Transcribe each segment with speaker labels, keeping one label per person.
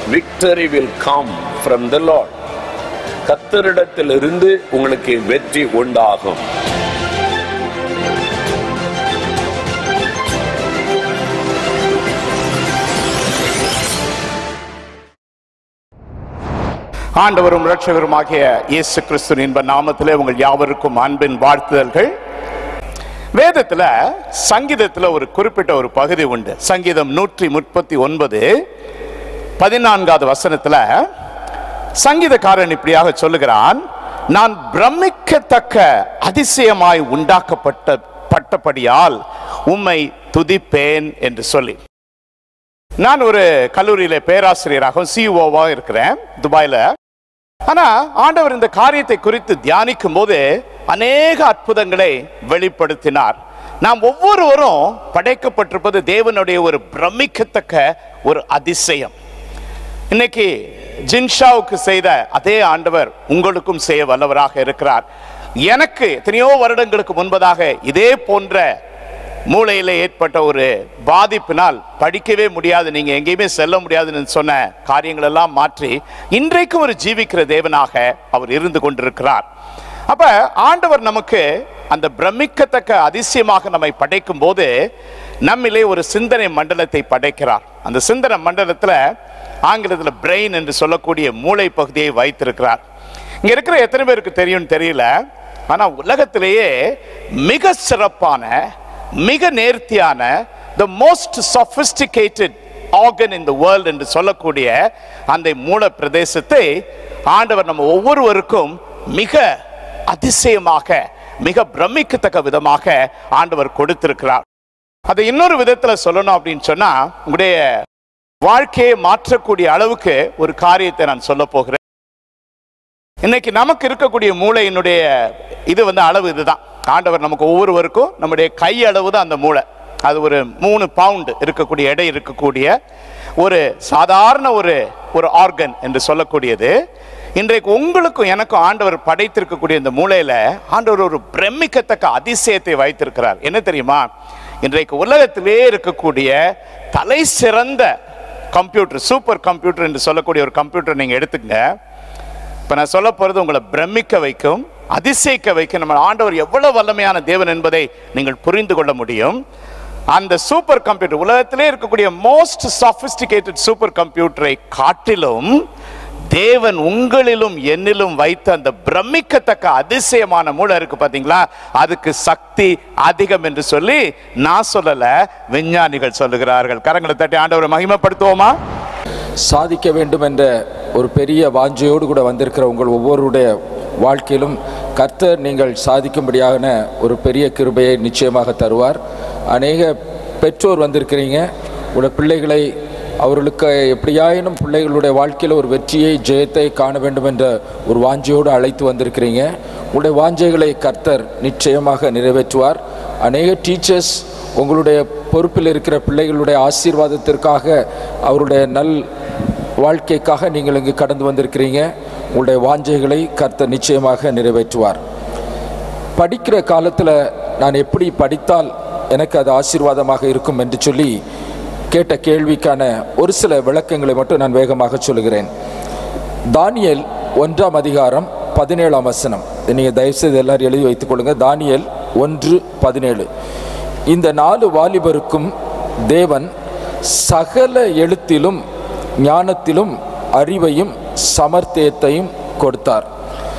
Speaker 1: victory will come from the Lord. கத்தரிடத்திலிருந்து உங்களுக்கு வெற்றி உண்டாகும்
Speaker 2: ஆண்டவரும் இரட்சகருமாகிய இயேசு கிறிஸ்துவின் இன்ப நாமத்திலே உங்கள் யாவருக்கும் அன்பின் வாழ்த்துதல்கள் வேதத்துல சங்கீதத்துல ஒரு குறிப்பிட்ட ஒரு பகுதி உண்டு சங்கீதம் நூற்றி முப்பத்தி ஒன்பது பதினான்காவது வசனத்துல சங்கீதக்காரன் இப்படியாக சொல்லுகிறான் நான் பிரமிக்கத்தக்க அதிசயமாய் உண்டாக்கப்பட்ட பட்டபடியால் உம்மை துதிப்பேன் என்று சொல்லி நான் ஒரு கல்லூரியில பேராசிரியராகவும் சிஇஓவா இருக்கிறேன் துபாயில ஆனா ஆண்டவர் இந்த காரியத்தை குறித்து தியானிக்கும் போது அநேக அற்புதங்களை வெளிப்படுத்தினார் நாம் ஒவ்வொருவரும் படைக்கப்பட்டிருப்பது தேவனுடைய ஒரு பிரமிக்கத்தக்க ஒரு அதிசயம் இன்னைக்கு ஜின்ஷாவுக்கு செய்த அதே ஆண்டவர் உங்களுக்கும் செய்ய வல்லவராக இருக்கிறார் எனக்கு எத்தனையோ வருடங்களுக்கு முன்பதாக இதே போன்ற மூளையில ஏற்பட்ட ஒரு பாதிப்பினால் படிக்கவே முடியாது நீங்க எங்கேயுமே செல்ல முடியாதுன்னு சொன்ன காரியங்கள் எல்லாம் மாற்றி இன்றைக்கு ஒரு ஜீவிக்கிற தேவனாக அவர் இருந்து கொண்டிருக்கிறார் அப்ப ஆண்டவர் நமக்கு அந்த பிரமிக்கத்தக்க அதிசயமாக நம்மை படைக்கும் போது நம்மிலே ஒரு சிந்தனை மண்டலத்தை படைக்கிறார் அந்த சிந்தனை மண்டலத்துல ஆங்கிலத்தில் பிரெயின் என்று சொல்லக்கூடிய மூளை பகுதியை வைத்திருக்கிறார் இங்க இருக்கிற எத்தனை பேருக்கு தெரியும்னு தெரியல ஆனா உலகத்திலேயே மிக சிறப்பான மிக நேர்த்தியான the most sophisticated organ in the world என்று சொல்லக்கூடிய அந்த மூல பிரதேசத்தை ஆண்டவர் நம்ம ஒவ்வொருவருக்கும் மிக அதிசயமாக மிக பிரமிக்கத்தக்க விதமாக ஆண்டவர் கொடுத்திருக்கிறார் அதை இன்னொரு விதத்துல சொல்லணும் அப்படின்னு சொன்னா உங்களுடைய வாழ்க்கையை மாற்றக்கூடிய அளவுக்கு ஒரு காரியத்தை நான் சொல்ல போகிறேன் இன்னைக்கு நமக்கு இருக்கக்கூடிய மூளையினுடைய இது வந்து அளவு இதுதான் ஆண்டவர் நமக்கு ஒவ்வொருவருக்கும் நம்முடைய கை அளவு தான் அந்த மூளை அது ஒரு மூணு பவுண்டு இருக்கக்கூடிய எடை இருக்கக்கூடிய ஒரு சாதாரண ஒரு ஒரு ஆர்கன் என்று சொல்லக்கூடியது இன்றைக்கு உங்களுக்கும் எனக்கும் ஆண்டவர் படைத்திருக்கக்கூடிய இந்த மூளையில ஆண்டவர் ஒரு பிரமிக்கத்தக்க அதிசயத்தை வைத்திருக்கிறார் என்ன தெரியுமா இன்றைக்கு உலகத்திலே இருக்கக்கூடிய தலை சிறந்த கம்ப்யூட்டர் சூப்பர் கம்ப்யூட்டர் என்று சொல்லக்கூடிய ஒரு கம்ப்யூட்டர் நீங்க எடுத்துக்கங்க இப்ப நான் சொல்ல போறது உங்களை பிரமிக்க வைக்கும் அதிசயிக்க வைக்கும் நம்ம ஆண்டவர் எவ்வளவு வல்லமையான தேவன் என்பதை நீங்கள் புரிந்து கொள்ள முடியும் அந்த சூப்பர் கம்ப்யூட்டர் உலகத்திலே இருக்கக்கூடிய மோஸ்ட் sophisticated சூப்பர் கம்ப்யூட்டரை காட்டிலும் தேவன் உங்களிலும் என்னிலும் வைத்த அந்த பிரமிக்கத்தக்க அதிசயமான மூளை இருக்கு பாத்தீங்களா அதுக்கு சக்தி அதிகம் என்று சொல்லி நான் சொல்லல விஞ்ஞானிகள் சொல்லுகிறார்கள் கரங்களை தட்டி ஆண்டவரை மகிமைப்படுத்துவோமா
Speaker 3: சாதிக்க வேண்டும் என்ற ஒரு பெரிய வாஞ்சையோடு கூட வந்திருக்கிற உங்கள் ஒவ்வொருடைய வாழ்க்கையிலும் கர்த்தர் நீங்கள் சாதிக்கும்படியான ஒரு பெரிய கிருபையை நிச்சயமாக தருவார் அநேக பெற்றோர் வந்திருக்கிறீங்க உங்களோட பிள்ளைகளை அவர்களுக்கு எப்படியாயினும் பிள்ளைகளுடைய வாழ்க்கையில் ஒரு வெற்றியை ஜெயத்தை காண வேண்டும் என்ற ஒரு வாஞ்சையோடு அழைத்து வந்திருக்கிறீங்க உங்களுடைய வாஞ்சைகளை கர்த்தர் நிச்சயமாக நிறைவேற்றுவார் அநேக டீச்சர்ஸ் உங்களுடைய பொறுப்பில் இருக்கிற பிள்ளைகளுடைய ஆசீர்வாதத்திற்காக அவருடைய நல் வாழ்க்கைக்காக நீங்கள் இங்கு கடந்து வந்திருக்கிறீங்க உங்களுடைய வாஞ்சைகளை கர்த்தர் நிச்சயமாக நிறைவேற்றுவார் படிக்கிற காலத்தில் நான் எப்படி படித்தால் எனக்கு அது ஆசீர்வாதமாக இருக்கும் என்று சொல்லி கேட்ட கேள்விக்கான ஒரு சில விளக்கங்களை மட்டும் நான் வேகமாக சொல்லுகிறேன் தானியேல் ஒன்றாம் அதிகாரம் பதினேழாம் வசனம் நீங்கள் தயவுசெய்து எல்லாரும் எழுதி வைத்துக் கொள்ளுங்க தானியேல் ஒன்று பதினேழு இந்த நாலு வாலிபருக்கும் தேவன் சகல எழுத்திலும் ஞானத்திலும் அறிவையும் சமர்த்தியத்தையும் கொடுத்தார்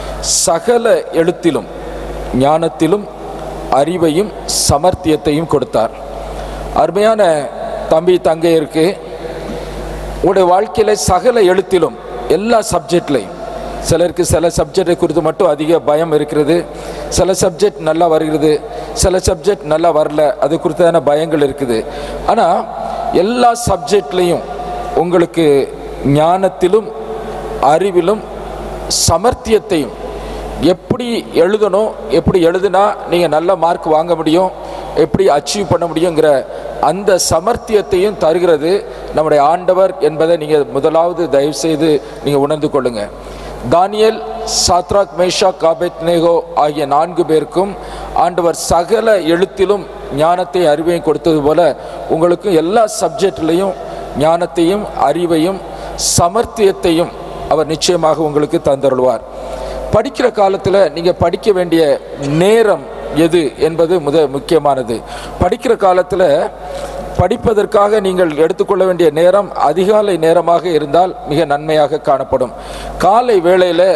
Speaker 3: சகல எழுத்திலும் ஞானத்திலும் அறிவையும் சமர்த்தியத்தையும் கொடுத்தார் அருமையான தம்பி தங்கையருக்கு உங்களுடைய வாழ்க்கையில் சகல எழுத்திலும் எல்லா சப்ஜெக்ட்லையும் சிலருக்கு சில சப்ஜெக்டை குறித்து மட்டும் அதிக பயம் இருக்கிறது சில சப்ஜெக்ட் நல்லா வருகிறது சில சப்ஜெக்ட் நல்லா வரல அது குறித்தான பயங்கள் இருக்குது ஆனால் எல்லா சப்ஜெக்ட்லேயும் உங்களுக்கு ஞானத்திலும் அறிவிலும் சமர்த்தியத்தையும் எப்படி எழுதணும் எப்படி எழுதுனா நீங்கள் நல்ல மார்க் வாங்க முடியும் எப்படி அச்சீவ் பண்ண முடியுங்கிற அந்த சமர்த்தியத்தையும் தருகிறது நம்முடைய ஆண்டவர் என்பதை நீங்கள் முதலாவது தயவுசெய்து நீங்கள் உணர்ந்து கொள்ளுங்க தானியல் சாத்ராக் மேஷா காபெத் நேகோ ஆகிய நான்கு பேருக்கும் ஆண்டவர் சகல எழுத்திலும் ஞானத்தை அறிவையும் கொடுத்தது போல உங்களுக்கும் எல்லா சப்ஜெக்ட்லையும் ஞானத்தையும் அறிவையும் சமர்த்தியத்தையும் அவர் நிச்சயமாக உங்களுக்கு தந்தருள்வார் படிக்கிற காலத்தில் நீங்கள் படிக்க வேண்டிய நேரம் எது என்பது முத முக்கியமானது படிக்கிற காலத்தில் படிப்பதற்காக நீங்கள் எடுத்துக்கொள்ள வேண்டிய நேரம் அதிகாலை நேரமாக இருந்தால் மிக நன்மையாக காணப்படும் காலை வேளையில்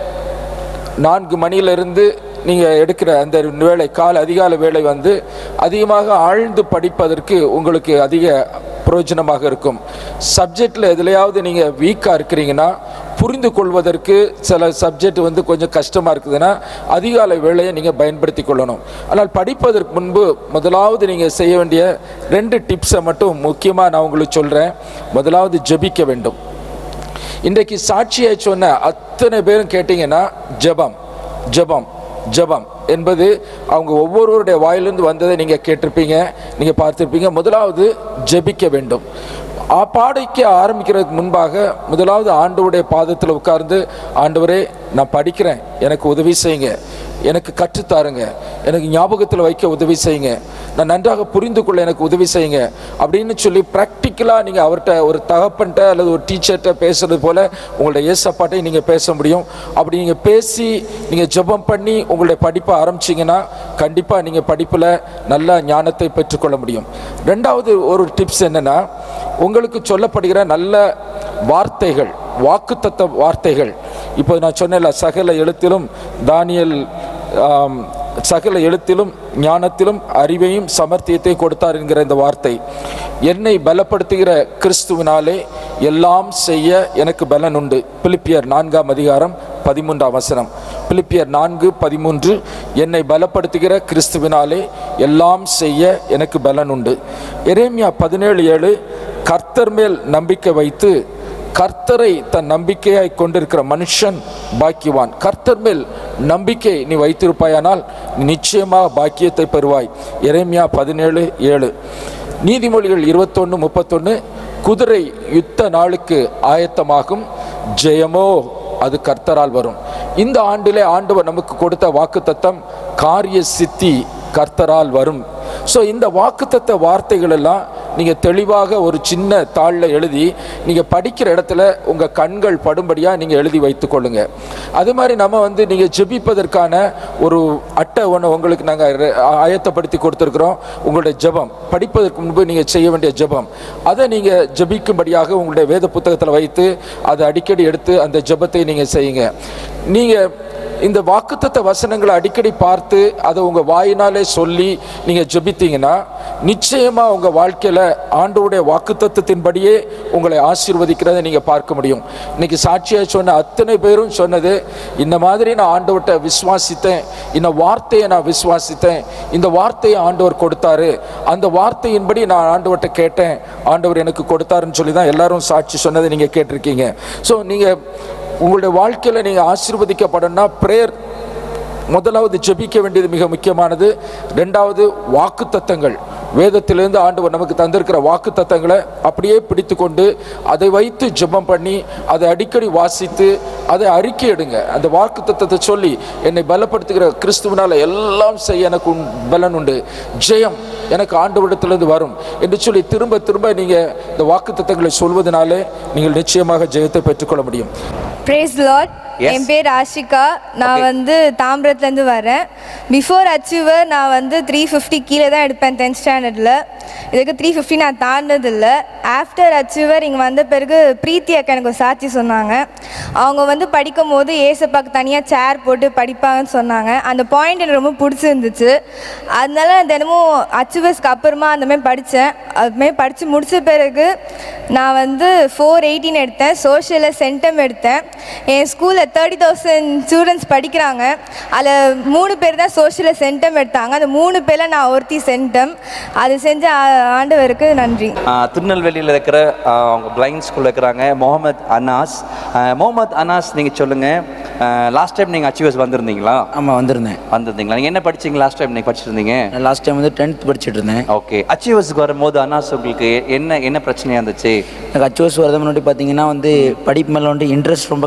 Speaker 3: நான்கு மணியிலிருந்து நீங்கள் எடுக்கிற அந்த வேலை கால அதிகால வேலை வந்து அதிகமாக ஆழ்ந்து படிப்பதற்கு உங்களுக்கு அதிக பிரயோஜனமாக இருக்கும் சப்ஜெக்டில் எதுலையாவது நீங்கள் வீக்காக இருக்கிறீங்கன்னா புரிந்து கொள்வதற்கு சில சப்ஜெக்ட் வந்து கொஞ்சம் கஷ்டமாக இருக்குதுன்னா அதிகாலை வேலையை நீங்கள் பயன்படுத்தி கொள்ளணும் ஆனால் படிப்பதற்கு முன்பு முதலாவது நீங்கள் செய்ய வேண்டிய ரெண்டு டிப்ஸை மட்டும் முக்கியமாக நான் உங்களுக்கு சொல்கிறேன் முதலாவது ஜெபிக்க வேண்டும் இன்றைக்கு சாட்சியை சொன்ன அத்தனை பேரும் கேட்டிங்கன்னா ஜெபம் ஜெபம் ஜெபம் என்பது அவங்க ஒவ்வொருவருடைய வாயிலிருந்து வந்ததை நீங்கள் கேட்டிருப்பீங்க நீங்கள் பார்த்துருப்பீங்க முதலாவது ஜெபிக்க வேண்டும் ஆ- பாடைக்க ஆரம்பிக்கிறதுக்கு முன்பாக முதலாவது ஆண்டவருடைய பாதத்தில் உட்கார்ந்து ஆண்டவரே நான் படிக்கிறேன் எனக்கு உதவி செய்யுங்க எனக்கு கற்றுத்தாருங்க எனக்கு ஞாபகத்தில் வைக்க உதவி செய்யுங்க நான் நன்றாக புரிந்து கொள்ள எனக்கு உதவி செய்யுங்க அப்படின்னு சொல்லி ப்ராக்டிக்கலாக நீங்கள் அவர்கிட்ட ஒரு தகப்பன்ட்ட அல்லது ஒரு டீச்சர்கிட்ட பேசுறது போல் உங்களுடைய ஏசப்பாட்டை நீங்கள் பேச முடியும் அப்படி நீங்கள் பேசி நீங்கள் ஜெபம் பண்ணி உங்களுடைய படிப்பை ஆரம்பிச்சிங்கன்னா கண்டிப்பாக நீங்கள் படிப்பில் நல்ல ஞானத்தை பெற்றுக்கொள்ள முடியும் ரெண்டாவது ஒரு டிப்ஸ் என்னென்னா உங்களுக்கு சொல்லப்படுகிற நல்ல வார்த்தைகள் வாக்குத்தத்த வார்த்தைகள் இப்போ நான் சொன்னேன்ல சகல எழுத்திலும் தானியல் ஆம், சகல எழுத்திலும் ஞானத்திலும் அறிவையும் சமர்த்தியத்தையும் கொடுத்தார் என்கிற இந்த வார்த்தை என்னை பலப்படுத்துகிற கிறிஸ்துவினாலே எல்லாம் செய்ய எனக்கு பலன் உண்டு பிலிப்பியர் நான்காம் அதிகாரம் பதிமூன்றாம் வசனம் பிலிப்பியர் நான்கு பதிமூன்று என்னை பலப்படுத்துகிற கிறிஸ்துவினாலே எல்லாம் செய்ய எனக்கு பலன் உண்டு எரேமியா பதினேழு ஏழு கர்த்தர் மேல் நம்பிக்கை வைத்து கர்த்தரை தன் நம்பிக்கையாய் கொண்டிருக்கிற மனுஷன் பாக்கியவான் கர்த்தர் மேல் நம்பிக்கை நீ வைத்திருப்பாயானால் நீ நிச்சயமாக பாக்கியத்தை பெறுவாய் எரேமியா பதினேழு ஏழு நீதிமொழிகள் இருபத்தொன்று முப்பத்தொன்று குதிரை யுத்த நாளுக்கு ஆயத்தமாகும் ஜெயமோ அது கர்த்தரால் வரும் இந்த ஆண்டிலே ஆண்டவர் நமக்கு கொடுத்த வாக்குத்தத்தம் காரிய சித்தி கர்த்தரால் வரும் ஸோ இந்த வாக்குத்தத்த வார்த்தைகள் எல்லாம் நீங்கள் தெளிவாக ஒரு சின்ன தாளில் எழுதி நீங்கள் படிக்கிற இடத்துல உங்கள் கண்கள் படும்படியாக நீங்கள் எழுதி வைத்துக்கொள்ளுங்க அது மாதிரி நம்ம வந்து நீங்கள் ஜெபிப்பதற்கான ஒரு அட்டை ஒன்று உங்களுக்கு நாங்கள் ஆயத்தப்படுத்தி கொடுத்துருக்குறோம் உங்களுடைய ஜெபம் படிப்பதற்கு முன்பு நீங்கள் செய்ய வேண்டிய ஜெபம் அதை நீங்கள் ஜெபிக்கும்படியாக உங்களுடைய வேத புத்தகத்தில் வைத்து அதை அடிக்கடி எடுத்து அந்த ஜெபத்தை நீங்கள் செய்யுங்க நீங்கள் இந்த வாக்குத்தத்த வசனங்களை அடிக்கடி பார்த்து அதை உங்கள் வாயினாலே சொல்லி நீங்கள் ஜெபித்தீங்கன்னா நிச்சயமாக உங்கள் வாழ்க்கையில் ஆண்டவருடைய வாக்குத்தத்தத்தின்படியே உங்களை ஆசீர்வதிக்கிறதை நீங்கள் பார்க்க முடியும் இன்னைக்கு சாட்சியாக சொன்ன அத்தனை பேரும் சொன்னது இந்த மாதிரி நான் ஆண்டவர்கிட்ட விசுவாசித்தேன் இந்த வார்த்தையை நான் விசுவாசித்தேன் இந்த வார்த்தையை ஆண்டவர் கொடுத்தாரு அந்த வார்த்தையின்படி நான் ஆண்டவர்கிட்ட கேட்டேன் ஆண்டவர் எனக்கு கொடுத்தாருன்னு சொல்லி தான் எல்லாரும் சாட்சி சொன்னதை நீங்கள் கேட்டிருக்கீங்க ஸோ நீங்கள் உங்களுடைய வாழ்க்கையில் நீங்கள் ஆசீர்வதிக்கப்படணும்னா ப்ரேயர் முதலாவது ஜெபிக்க வேண்டியது மிக முக்கியமானது ரெண்டாவது வாக்குத்தத்தங்கள் வேதத்திலிருந்து ஆண்டவர் நமக்கு தந்திருக்கிற வாக்குத்தத்தங்களை அப்படியே பிடித்து கொண்டு அதை வைத்து ஜெபம் பண்ணி அதை அடிக்கடி வாசித்து அதை அறிக்கை எடுங்க அந்த வாக்குத்தத்தத்தை சொல்லி என்னை பலப்படுத்துகிற கிறிஸ்துவனால எல்லாம் செய்ய எனக்கு உண்- பலன் உண்டு ஜெயம் எனக்கு ஆண்டவரிடத்திலிருந்து வரும் என்று சொல்லி திரும்ப திரும்ப நீங்கள் இந்த வாக்குத்தத்தங்களை சொல்வதனாலே நீங்கள் நிச்சயமாக ஜெயத்தை பெற்றுக்கொள்ள முடியும்
Speaker 4: பிரேஸ் லார்ட்
Speaker 5: Yes.
Speaker 4: என் பேர் ஆஷிகா நான்
Speaker 5: Okay.
Speaker 4: வந்து தாம்பரத்துலேருந்து வரேன் பிஃபோர் அச்சீவர் நான் வந்து த்ரீ ஃபிஃப்டி கீழே தான் எடுப்பேன் டென்த் ஸ்டாண்டர்டில் இதுக்கு த்ரீ ஃபிஃப்டி நான் தாண்டினதில்ல ஆஃப்டர் அச்சீவர் இங்கே வந்த பிறகு பிரீத்தி அக்கா எனக்கு ஒரு சாட்சி சொன்னாங்க அவங்க வந்து படிக்கும் போது ஏசப்பாக்கு தனியாக சேர் போட்டு படிப்பாங்கன்னு சொன்னாங்க அந்த பாயிண்ட் எனக்கு ரொம்ப பிடிச்சிருந்துச்சு அதனால நான் தினமும் அச்சீவர்ஸ்க்கு அப்புறமா அந்த மாதிரி படித்தேன் அதுமாதிரி படித்து முடிச்ச பிறகு நான் வந்து ஃபோர் எயிட்டின் எடுத்தேன் சோஷியலில் சென்டம் எடுத்தேன் என் ஸ்கூலில் தேர்ட்டி தௌசண்ட் ஸ்டூடெண்ட்ஸ் படிக்கிறாங்க அதில் மூணு பேர் தான் சோஷியலில் சென்டம் எடுத்தாங்க அந்த மூணு பேரில் நான் ஒருத்தி சென்டம் அது செஞ்ச ஆ- ஆண்டவருக்கு நன்றி
Speaker 5: ஆஹ் திருநெல்வேலியில் இருக்கிற ஆஹ் அவங்க பிளைண்ட் ஸ்கூலில் இருக்கிறாங்க முகமது அனாஸ் ஆஹ் முகமது அனாஸ் நீங்கள் சொல்லுங்கள் லாஸ்ட் டைம் நீங்கள் அச்சீவர்ஸ் வந்திருந்தீங்களா
Speaker 6: ஆமாம் வந்திருந்தேன்
Speaker 5: வந்திருந்தீங்களா நீங்கள் என்ன படிச்சீங்க லாஸ்ட் டைம் நீங்கள் படிச்சிருந்தீங்க
Speaker 6: நான் லாஸ்ட் டைம் வந்து டென்த் படிச்சுட்டு இருந்தேன்
Speaker 5: ஓகே அச்சீவர்ஸ்க்கு வரும்போது அனாஸ் உங்களுக்கு என்ன என்ன பிரச்சனையாக இருந்துச்சு
Speaker 6: எனக்கு அச்சோஸ் வரது முன்னாடி பார்த்தீங்கன்னா வந்து படிப்பு மேலே வந்து இன்ட்ரெஸ்ட் ரொம்ப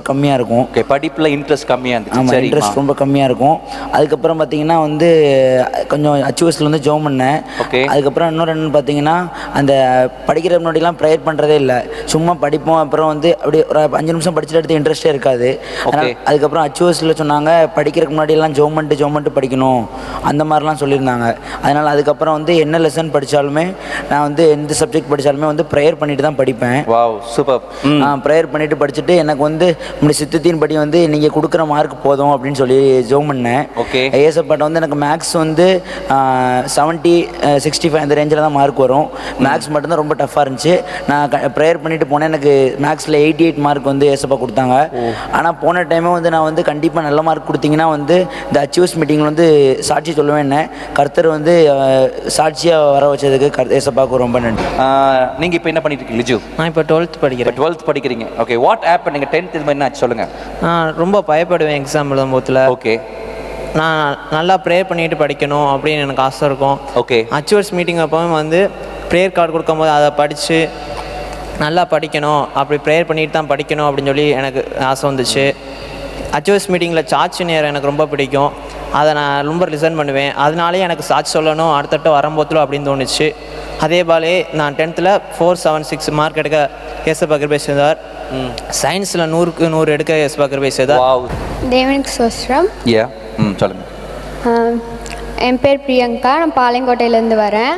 Speaker 6: கம்மியாக இருக்கும்
Speaker 5: ஓகே படிப்புல இன்ட்ரெஸ்ட் கம்மியா இருந்துச்சு
Speaker 6: ஆமாம்
Speaker 5: சரிம்மா
Speaker 6: இன்ட்ரெஸ்ட் ரொம்ப கம்மியாக இருக்கும் அதுக்கப்புறம் பார்த்தீங்கன்னா வந்து கொஞ்சம் அச்சுவஸில் வந்து ஜோம் பண்ணேன்
Speaker 5: Okay.
Speaker 6: அதுக்கப்புறம் இன்னொரு என்னன்னு பார்த்தீங்கன்னா அந்த படிக்கிற முன்னாடிலாம் ப்ரேயர் பண்ணுறதே இல்லை சும்மா படிப்போம் அப்புறம் வந்து அப்படியே ஒரு அஞ்சு நிமிஷம் படிச்சுட்டு எடுத்து இன்ட்ரெஸ்டே இருக்காது அதனால- அதுக்கப்புறம் அச்சுவஸில் சொன்னாங்க படிக்கிறதுக்கு முன்னாடியெல்லாம் ஜோம் பண்ணிட்டு ஜோம் பண்ணிட்டு படிக்கணும் அந்த மாதிரிலாம் சொல்லியிருந்தாங்க அதனால் அதுக்கப்புறம் வந்து என்ன லெசன் படித்தாலுமே நான் வந்து எந்த சப்ஜெக்ட் படித்தாலுமே வந்து ப்ரேயர் பண்ணிட்டு தான் படிப்பேன்
Speaker 5: வாவ் சூப்பர்
Speaker 6: ப்ரேயர் பண்ணிட்டு படிச்சுட்டு எனக்கு வந்து இப்படி சித்தத்தின் படி வந்து நீங்கள் கொடுக்குற மார்க் போதும் அப்படின்னு சொல்லி ஜோம் பண்ணேன்
Speaker 5: Okay.
Speaker 6: ஏசப்பாட்ட வந்து எனக்கு மேக்ஸ் வந்து செவன்ட்டி சிக்ஸ்டி ஃபைவ் அந்த ரேஞ்சில் தான் மார்க் வரும் மேக்ஸ் மட்டும்தான் ரொம்ப டஃப்பாக இருந்துச்சு நான் ப்ரேயர் பண்ணிட்டு போனேன் எனக்கு மேக்ஸில் எயிட்டி எயிட் மார்க் வந்து ஏசப்பா கொடுத்தாங்க ஆனால் போன டைமே வந்து நான் வந்து கண்டிப்பாக நல்ல மார்க் கொடுத்தீங்கன்னா வந்து இந்த அச்சீவ்ஸ் மீட்டிங்கில் வந்து சாட்சி சொல்லுவேன் என்ன கர்த்தர் வந்து சாட்சியாக வர வச்சதுக்கு கர் ஏசப்பாவுக்கு ரொம்ப நன்றி
Speaker 5: நீங்க இப்போ என்ன பண்ணிட்டு இருக்கீங்க லிஜு
Speaker 7: நான் இப்போ டுவெல்த்
Speaker 5: இப்போ
Speaker 7: படிக்கிறேன்
Speaker 5: டுவெல்த் படிக்கிறீங்க ஓகே வாட் ஆப் நீங்க டென்த் இது மாதிரி என்ன ஆச்சு சொல்லுங்க
Speaker 7: நான் ரொம்ப பயப்படுவேன் எக்ஸாம் எழுதும் போதில்
Speaker 5: ஓகே
Speaker 7: நான் நல்லா ப்ரேயர் பண்ணிட்டு படிக்கணும் அப்படின்னு எனக்கு ஆசை இருக்கும்
Speaker 5: ஓகே
Speaker 7: அச்சுவர்ஸ் மீட்டிங் அப்போவும் வந்து ப்ரேயர் கார்டு கொடுக்கும்போது அதை படித்து நல்லா படிக்கணும் அப்படி ப்ரேயர் பண்ணிட்டு தான் படிக்கணும் அப்படின்னு சொல்லி எனக்கு ஆசை வந்துச்சு அச்சுவர்ஸ் மீட்டிங்கில் சாட்சி நேரம் எனக்கு ரொம்ப பிடிக்கும் அதை நான் ரொம்ப லிசன் பண்ணுவேன் அதனாலே எனக்கு சாட்சி சொல்லணும் அடுத்தட்ட வரும்போதில் அப்படின்னு தோணுச்சு அதே போலே நான் டென்த்தில் ஃபோர் செவன் சிக்ஸ் மார்க் எடுக்க ஏசப்பா கிருபை செய்தார் சயின்ஸில் நூறுக்கு நூறு எடுக்க ஏசப்பா கிருபை செய்தார்
Speaker 5: வாவ்
Speaker 8: தேவனுக்கு சோஸ்திரம்
Speaker 5: யா ம் சொல்லுங்க
Speaker 8: ஆம், என் பேர் பிரியங்கா நான் பாளையங்கோட்டையிலேருந்து வரேன்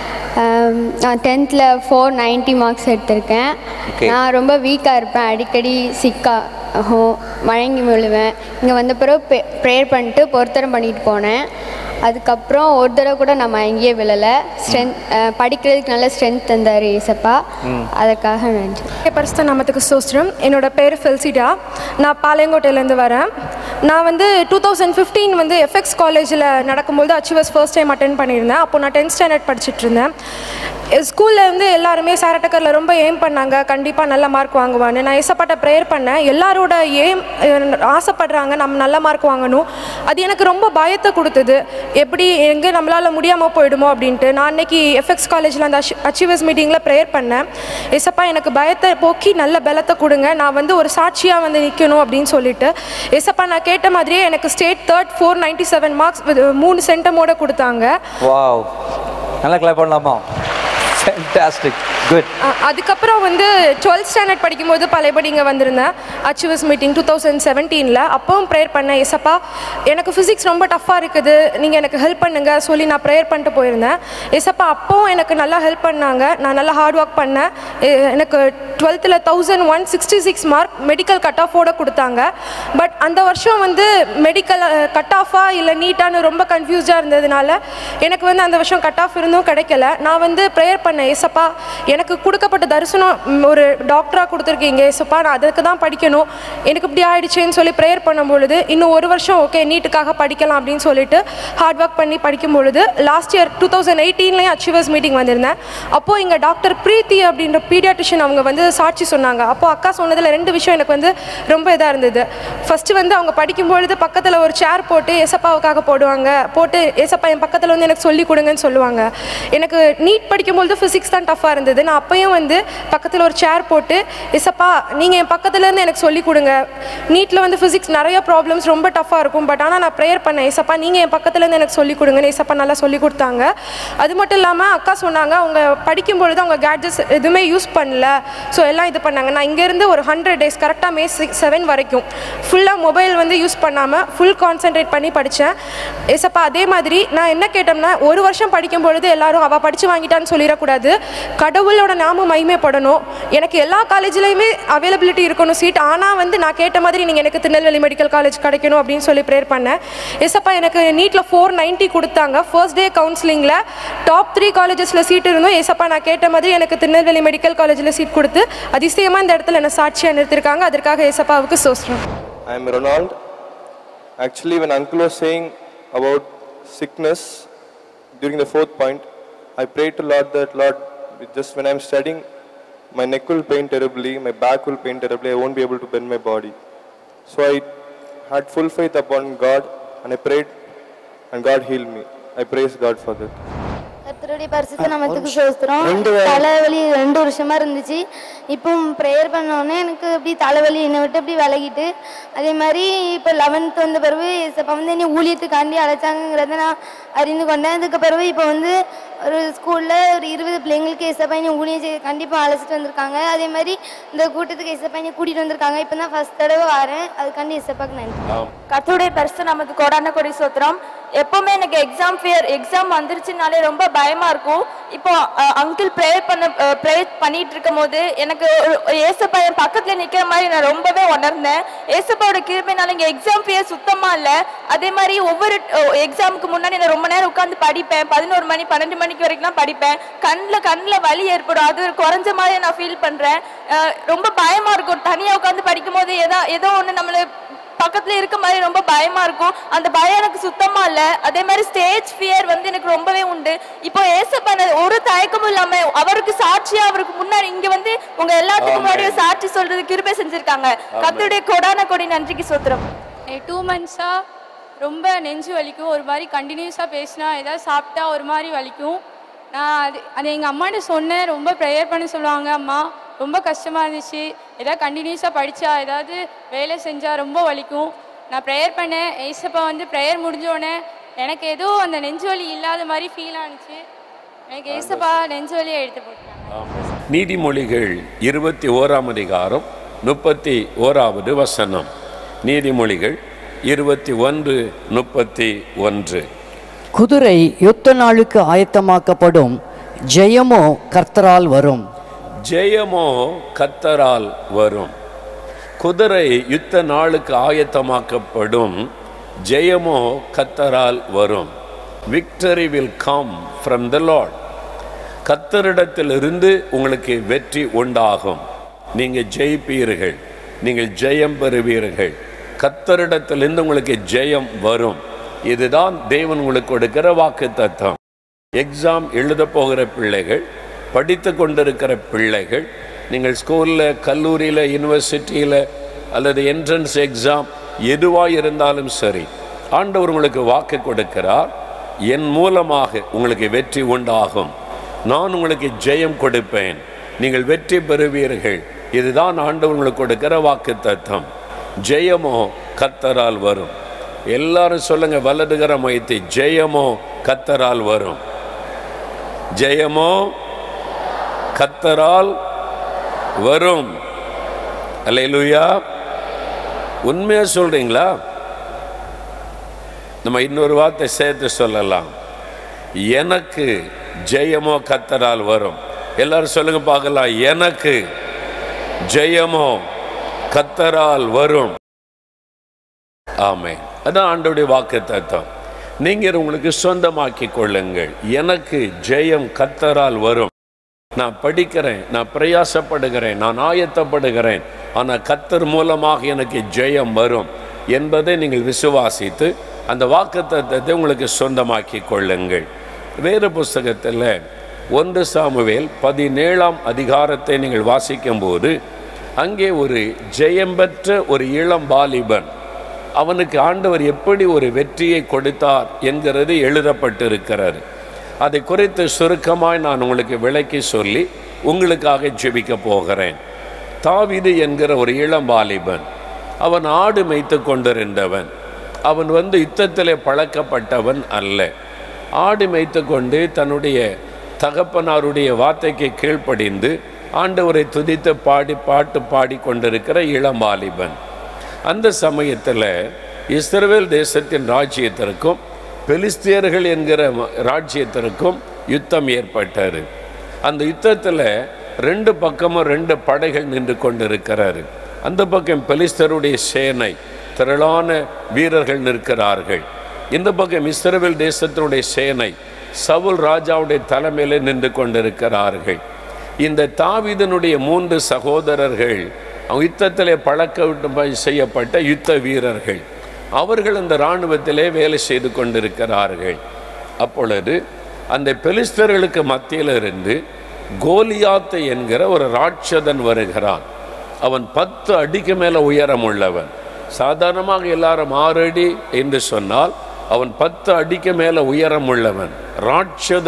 Speaker 8: ஆம், நான் டென்த்தில் ஃபோர் நைன்ட்டி மார்க்ஸ் எடுத்திருக்கேன்
Speaker 5: Okay.
Speaker 8: நான் ரொம்ப வீக்காக இருப்பேன் அடிக்கடி சிக்கா ஆகும் மயங்கி விழுவேன் இங்கே வந்த பிறகு ப்ரேயர் பண்ணிட்டு பொருத்தரம் பண்ணிட்டு போனேன் அதுக்கப்புறம் ஒரு தடவை கூட நான் மயங்கியே விழலை ஸ்ட்ரென்த் படிக்கிறதுக்கு நல்ல ஸ்ட்ரென்த் தந்தார் ஏசப்பா அதுக்காக நன்றி
Speaker 9: பரிசுத்த நாமத்துக்கு சோஸ்திரம் என்னோட பேர் ஃபெல்சிடா நான் பாளையங்கோட்டையிலேருந்து வரேன் நான் வந்து டூ தௌசண்ட் ஃபிஃப்டீன் வந்து எஃப்எக்ஸ் காலேஜில் நடக்கும்போது அச்சுவஸ் ஃபர்ஸ்ட் டைம் அட்டென்ட் பண்ணியிருந்தேன் அப்போ நான் டென்த் ஸ்டாண்டர்ட் படிச்சுட்டு இருந்தேன் ஸ்கூலில் வந்து எல்லாருமே சாரட்டக்கரில் ரொம்ப எய்ம் பண்ணாங்க கண்டிப்பாக நல்ல மார்க் வாங்குவான்னு நான் ஏசப்பாட்ட ப்ரேயர் பண்ணேன் எல்லாரோட எய்ம் ஆசைப்படுறாங்க நம்ம நல்ல மார்க் வாங்கணும் அது எனக்கு ரொம்ப பயத்தை கொடுத்தது எப்படி எங்கே நம்மளால் முடியாமல் போயிடுமோ அப்படின்ட்டு நான் அன்னைக்கு எஃப்எக்ஸ் காலேஜில் அந்த அச்சீவர்ஸ் மீட்டிங்கில் ப்ரேயர் பண்ணேன் ஏசப்பா எனக்கு பயத்தை போக்கி நல்ல பலத்தை கொடுங்க நான் வந்து ஒரு சாட்சியாக வந்து நிற்கணும் அப்படின்னு சொல்லிட்டு ஏசப்பா நான் கேட்ட மாதிரியே எனக்கு state third four ninety seven marks மூணு சென்டமோட கொடுத்தாங்க
Speaker 5: வாவ் நல்லா கிளாப் பண்ணலாமா ஃபேண்டாஸ்டிக் குட்
Speaker 9: அ- அதுக்கப்புறம் வந்து டுவெல்த் ஸ்டாண்டர்ட் படிக்கும்போது பழையபடி இங்கே வந்திருந்தேன் அச்சுவஸ் மீட்டிங் டூ தௌசண்ட் செவன்டீனில் அப்பவும் ப்ரேயர் பண்ணேன் எசப்பா எனக்கு ஃபிசிக்ஸ் ரொம்ப டஃப்பாக இருக்குது நீங்கள் எனக்கு ஹெல்ப் பண்ணுங்க சொல்லி நான் ப்ரேயர் பண்ணிட்டு போயிருந்தேன் எசப்பா அப்பவும் எனக்கு நல்லா ஹெல்ப் பண்ணாங்க நான் நல்லா ஹார்ட் ஒர்க் பண்ணேன் எ- எனக்கு டுவெல்த்தில் thousand one sixty six mark medical cut ஆஃபோட கொடுத்தாங்க பட் அந்த வருஷம் வந்து மெடிக்கல் கட் ஆஃபா இல்லை நீட்டான்னு ரொம்ப கன்ஃபியூஸ்டாக இருந்ததுனால எனக்கு வந்து அந்த வருஷம் கட் ஆஃப் இருந்தும் கிடைக்கல நான் வந்து ப்ரேயர் பண்ணேன் ஏசப்பா எனக்கு கொடுக்கப்பட்ட தரிசனம் ம், ஒரு டாக்டராக கொடுத்துருக்கீங்க ஏசப்பா நான் அதுக்கு தான் படிக்கணும் எனக்கு இப்படி ஆயிடுச்சேன்னு சொல்லி ப்ரேயர் பண்ணும் பொழுது இன்னும் ஒரு வருஷம் ஓகே நீட்டுக்காக படிக்கலாம் அப்படின்னு சொல்லிட்டு ஹார்ட் ஒர்க் பண்ணி படிக்கும் பொழுது லாஸ்ட் இயர் டூ தௌசண்ட் எயிட்டீன்லேயும் அச்சீவர்ஸ் மீட்டிங் வந்திருந்தேன் அப்போது இங்கே டாக்டர் பிரீத்தி அப்படின்ற பீடியாட்ரிஷியன் அவங்க வந்து சாட்சி சொன்னாங்க அப்போ அக்கா சொன்னதில் ரெண்டு விஷயம் எனக்கு வந்து ரொம்ப இதாக இருந்தது ஃபஸ்ட்டு வந்து அவங்க படிக்கும் பொழுது பக்கத்தில் ஒரு சேர் போட்டு ஏசப்பாவுக்காக போடுவாங்க போட்டு ஏசப்பா என் பக்கத்தில் வந்து எனக்கு சொல்லி கொடுங்கன்னு சொல்லுவாங்க எனக்கு நீட் படிக்கும்பொழுது ஃபிசிக்ஸ் தான் டஃப்பாக இருந்தது நான் அப்பயும் வந்து பக்கத்தில் ஒரு சேர் போட்டு ஏசப்பா நீங்கள் என் பக்கத்துலேருந்து எனக்கு சொல்லி கொடுங்க நீட்டில் வந்து ஃபிசிக்ஸ் நிறைய ப்ராப்ளம்ஸ் ரொம்ப டஃப்பாக இருக்கும் பட் ஆனால் நான் ப்ரேயர் பண்ணேன் ஏசப்பா நீங்கள் என் பக்கத்துலேருந்து எனக்கு சொல்லி கொடுங்கன்னு ஏசப்பா நல்லா சொல்லி கொடுத்தாங்க அது மட்டும் இல்லாமல் அக்கா சொன்னாங்க அவங்க படிக்கும் பொழுது அவங்க கேட்ஜெட்ஸ் எதுவுமே யூஸ் பண்ணல ஸோ எல்லாம் இது பண்ணாங்க நான் இங்கேருந்து ஒரு ஹண்ட்ரட் டேஸ் கரெக்டாக மே சிக்ஸ் செவன் வரைக்கும் ஃபுல்லாக மொபைல் வந்து யூஸ் பண்ணாமல் ஃபுல் கான்சென்ட்ரேட் பண்ணி படித்தேன் ஏசப்பா அதே மாதிரி நான் என்ன கேட்டோம்னா ஒரு வருஷம் படிக்கும் பொழுது எல்லாரும் அவள் படித்து வாங்கிட்டான்னு சொல்லிடக்கூடாது கடவுளோட நாம மகிமைப்படணும் எனக்கு எல்லா காலேஜ்லேயுமே அவைலபிலிட்டி இருக்கணும் சீட் ஆனால் வந்து நான் கேட்ட மாதிரி நீங்கள் எனக்கு திருநெல்வேலி மெடிக்கல் காலேஜ் கிடைக்கணும் அப்படின்னு சொல்லி ப்ரேயர் பண்ணேன் ஏசப்பா எனக்கு நீட்டில் ஃபோர் நைன்ட்டி கொடுத்தாங்க ஃபர்ஸ்ட் டே கவுன்சிலிங்கில் டாப் த்ரீ காலேஜஸில் சீட் இருந்தும் ஏசப்பா நான் கேட்ட மாதிரி எனக்கு திருநெல்வேலி மெடிக்கல் காலேஜில் சீட் கொடுத்து அதிசயமாக இந்த இடத்துல என்ன சாட்சியாக நிறுத்திருக்காங்க அதற்காக ஏசப்பாவுக்கு சோஸ்ரம்
Speaker 10: I am Ronald. Actually, when uncle was saying about sickness during the fourth point, I prayed to Lord that Lord, just when I'm studying, my neck will pain terribly, my back will pain terribly, I won't be able to bend my body. So I had full faith upon God and I prayed and God healed me. I praise God for that.
Speaker 11: கர்த்தருடைய பரிசுத்த நாமத்துக்கு சோஸ்திரம்
Speaker 6: ரெண்டு வே-
Speaker 11: தலைவலி ரெண்டு வருஷமா இருந்துச்சு இப்போ prayer பண்ணோடனே எனக்கு இப்படி தலைவலி என்னை விட்டு இப்படி விலகிட்டு அதே மாதிரி இப்போ லெவன்த் வந்த பிறகு இப்போ வந்து என்னை ஊழியத்துக்காண்டி அழைச்சாங்கிறத நான் அறிந்து கொண்டேன் அதுக்கு பிறகு இப்போ வந்து ஒரு ஸ்கூலில் ஒரு இருபது பிள்ளைங்களுக்கு ஏசப்பா என்னை ஊழியம் செய்ய கண்டிப்பாக அழைச்சிட்டு வந்திருக்காங்க அதே மாதிரி இந்த கூட்டத்துக்கு ஏசப்பா என்னை கூட்டிகிட்டு வந்திருக்காங்க இப்போ தான் ஃபஸ்ட் தடவை வரேன் அதுக்காண்டி ஏசப்பாக்கு நன்றி
Speaker 12: கர்த்தருடைய பரிசு நமக்கு கோடான கொடி சோத்திரம் எப்பவுமே எனக்கு எக்ஸாம் ஃபியர் எக்ஸாம் வந்துருச்சுனாலே ரொம்ப பயமா இருக்கும் இப்போ அங்கிள் ப்ரேயர் பண்ண ப்ரேயர் பண்ணிட்டு இருக்கும் போது எனக்கு ஒரு- ஒரு ஏசப்பா என் பக்கத்துல நிக்கிற மாதிரி நான் ரொம்பவே உணர்ந்தேன் ஏசப்பாவோட கிருபைனால இங்க எக்ஸாம் ஃபியர் சுத்தமா இல்ல அதே மாதிரி ஒவ்வொரு எக்ஸாமுக்கு முன்னாடி நான் ரொம்ப நேரம் உட்காந்து படிப்பேன் பதினோரு மணி பன்னெண்டு மணிக்கு வரைக்கும் படிப்பேன் கண்ணில் கண்ணில் வலி ஏற்படும் அது ஒரு குறைஞ்ச மாதிரி நான் ஃபீல் பண்றேன் அஹ் ரொம்ப பயமா இருக்கும் தனியா உட்காந்து படிக்கும் போது ஏதோ ஏதோ ஒன்று நம்மள பக்கத்துல இருக்க மாதிரி ரொம்ப பயமா இருக்கும் அந்த பயம் எனக்கு சுத்தமா இல்ல அதே மாதிரி ஸ்டேஜ் ஃபியர் வந்து எனக்கு ரொம்பவே உண்டு இப்போ ஏசப்பன ஒரு தயக்கமும் இல்லாம அவருக்கு சாட்சியா அவருக்கு முன்னாடி இங்க வந்து உங்க எல்லாத்துக்கும் முன்னாடி ஒரு சாட்சி சொல்றது கிருபை செஞ்சிருக்காங்க கர்த்தருடைய கொடான கொடி நன்றிக்கு சோத்திரம்
Speaker 13: டூ மந்த்ஸாக ரொம்ப நெஞ்சு வலிக்கும் ஒரு மாதிரி கண்டினியூஸாக பேசினா ஏதாவது சாப்பிட்டா ஒரு மாதிரி வலிக்கும் நான் அது அது எங்கள் அம்மாட்ட சொன்னேன் ரொம்ப ப்ரேயர் பண்ண சொல்லுவாங்க அம்மா ரொம்ப கஷ்டமாக இருந்துச்சு ஏதாவது கண்டினியூஸாக படித்தா ஏதாவது வேலை செஞ்சால் ரொம்ப வலிக்கும் நான் ப்ரேயர் பண்ணேன் ஏசப்பா வந்து ப்ரேயர் முடிஞ்சோடனே எனக்கு ஏதோ அந்த நெஞ்சு வலி இல்லாத மாதிரி ஃபீல் ஆனுச்சு எனக்கு ஏசப்பா நெஞ்சு வலியை எடுத்து போட்டாங்க
Speaker 1: நீதிமொழிகள் இருபத்தி ஓராம் அதிகாரம் முப்பத்தி ஓராவது வசனம் நீதிமொழிகள் இருபத்தி ஒன்று முப்பத்தி ஒன்று
Speaker 14: குதிரை யுத்த நாளுக்கு ஆயத்தமாக்கப்படும் ஜெயமோ கர்த்தரால் வரும்
Speaker 1: ஜெயமோ கத்தரால் வரும் குதிரை யுத்த நாளுக்கு ஆயத்தமாக்கப்படும் ஜெயமோ கத்தரால் வரும் victory will come from the lord கத்தரிடத்திலிருந்து உங்களுக்கு வெற்றி உண்டாகும் நீங்கள் ஜெயிப்பீர்கள் நீங்கள் ஜெயம் பெறுவீர்கள் கத்தரிடத்திலிருந்து உங்களுக்கு ஜெயம் வரும் இதுதான் தேவன் உங்களுக்கு கொடுக்கிற வாக்கு தத்துவம் எக்ஸாம் எழுத போகிற பிள்ளைகள் படித்து கொண்டிருக்கிற பிள்ளைகள் நீங்கள் ஸ்கூலில் கல்லூரியில் யூனிவர்சிட்டியில் அல்லது என்ட்ரன்ஸ் எக்ஸாம் எதுவாக இருந்தாலும் சரி ஆண்டவர் உங்களுக்கு வாக்கு கொடுக்கிறார் என் மூலமாக உங்களுக்கு வெற்றி உண்டாகும் நான் உங்களுக்கு ஜெயம் கொடுப்பேன் நீங்கள் வெற்றி பெறுவீர்கள் இதுதான் ஆண்டவர் உங்களுக்கு கொடுக்கிற வாக்கு தத்துவம் ஜெயமோ கத்தரால் வரும் எல்லாரும் சொல்லுங்க வலதுகர முயற்சி ஜெயமோ கத்தரால் வரும் ஜெயமோ கத்தரால் வரும் அல்லேலூயா உண்மையா சொல்றீங்களா நம்ம இன்னொரு வார்த்தை சேர்த்து சொல்லலாம் எனக்கு ஜெயமோ கத்தரால் வரும் எல்லாரும் சொல்லுங்க பார்க்கலாம் எனக்கு ஜெயமோ கத்தரால் வரும் ஆமே அதான் ஆண்டோடைய வாக்கு தத்துவம் நீங்கள் உங்களுக்கு சொந்தமாக்கி கொள்ளுங்கள் எனக்கு ஜெயம் கத்தரால் வரும் நான் படிக்கிறேன் நான் பிரயாசப்படுகிறேன் நான் ஆயத்தப்படுகிறேன் ஆனால் கத்தர் மூலமாக எனக்கு ஜெயம் வரும் என்பதை நீங்கள் விசுவாசித்து அந்த வாக்கு தத்துவத்தை உங்களுக்கு சொந்தமாக்கி கொள்ளுங்கள் வேறு புஸ்தகத்தில் ஒன்று சாமுவேல் பதினேழாம் அதிகாரத்தை நீங்கள் வாசிக்கும்போது அங்கே ஒரு ஜெயம் பெற்ற ஒரு இளம் வாலிபன் அவனுக்கு ஆண்டவர் எப்படி ஒரு வெற்றியை கொடுத்தார் என்கிறது எழுதப்பட்டிருக்கிறது அதை குறித்து சுருக்கமாய் நான் உங்களுக்கு விளக்கி சொல்லி உங்களுக்காக ஜெபிக்க போகிறேன் தாவிது என்கிற ஒரு இளம் வாலிபன் அவன் ஆடு மேய்த்து கொண்டிருந்தவன் அவன் வந்து யுத்தத்திலே பழக்கப்பட்டவன் அல்ல ஆடு மேய்த்து கொண்டு தன்னுடைய தகப்பனாருடைய வார்த்தைக்கு கீழ்ப்படிந்து ஆண்டவரை துதித்து பாடி பாட்டு பாடி கொண்டிருக்கிற இளம் வாலிபன் அந்த சமயத்தில் இஸ்ரவேல் தேசத்தின் ராஜ்யத்திற்கும் பெலிஸ்தியர்கள் என்கிற ம- ராஜ்யத்திற்கும் யுத்தம் ஏற்பட்டாரு அந்த யுத்தத்தில் ரெண்டு பக்கமும் ரெண்டு படைகள் நின்று கொண்டிருக்கிறாரு அந்த பக்கம் பெலிஸ்தருடைய சேனை திரளான வீரர்கள் நிற்கிறார்கள் இந்த பக்கம் இஸ்ரவேல் தேசத்தினுடைய சேனை சவுல் ராஜாவுடைய தலைமையில நின்று கொண்டிருக்கிறார்கள் இந்த தாவீதனுடைய மூன்று சகோதரர்கள் அவங்க யுத்தத்திலே பழக்க விட்டு செய்யப்பட்ட யுத்த வீரர்கள் அவர்கள் அந்த இராணுவத்திலே வேலை செய்து கொண்டிருக்கிறார்கள் அப்பொழுது அந்த பெலிஸ்தர்களுக்கு மத்தியில் இருந்து கோலியாத்து என்கிற ஒரு ராட்சதன் வருகிறான் அவன் பத்து அடிக்கு மேலே உயரம் உள்ளவன் சாதாரணமாக எல்லாரும் ஆறு அடி என்று சொன்னால் அவன் பத்து அடிக்கு மேலே உயரம் உள்ளவன் ராட்சதன்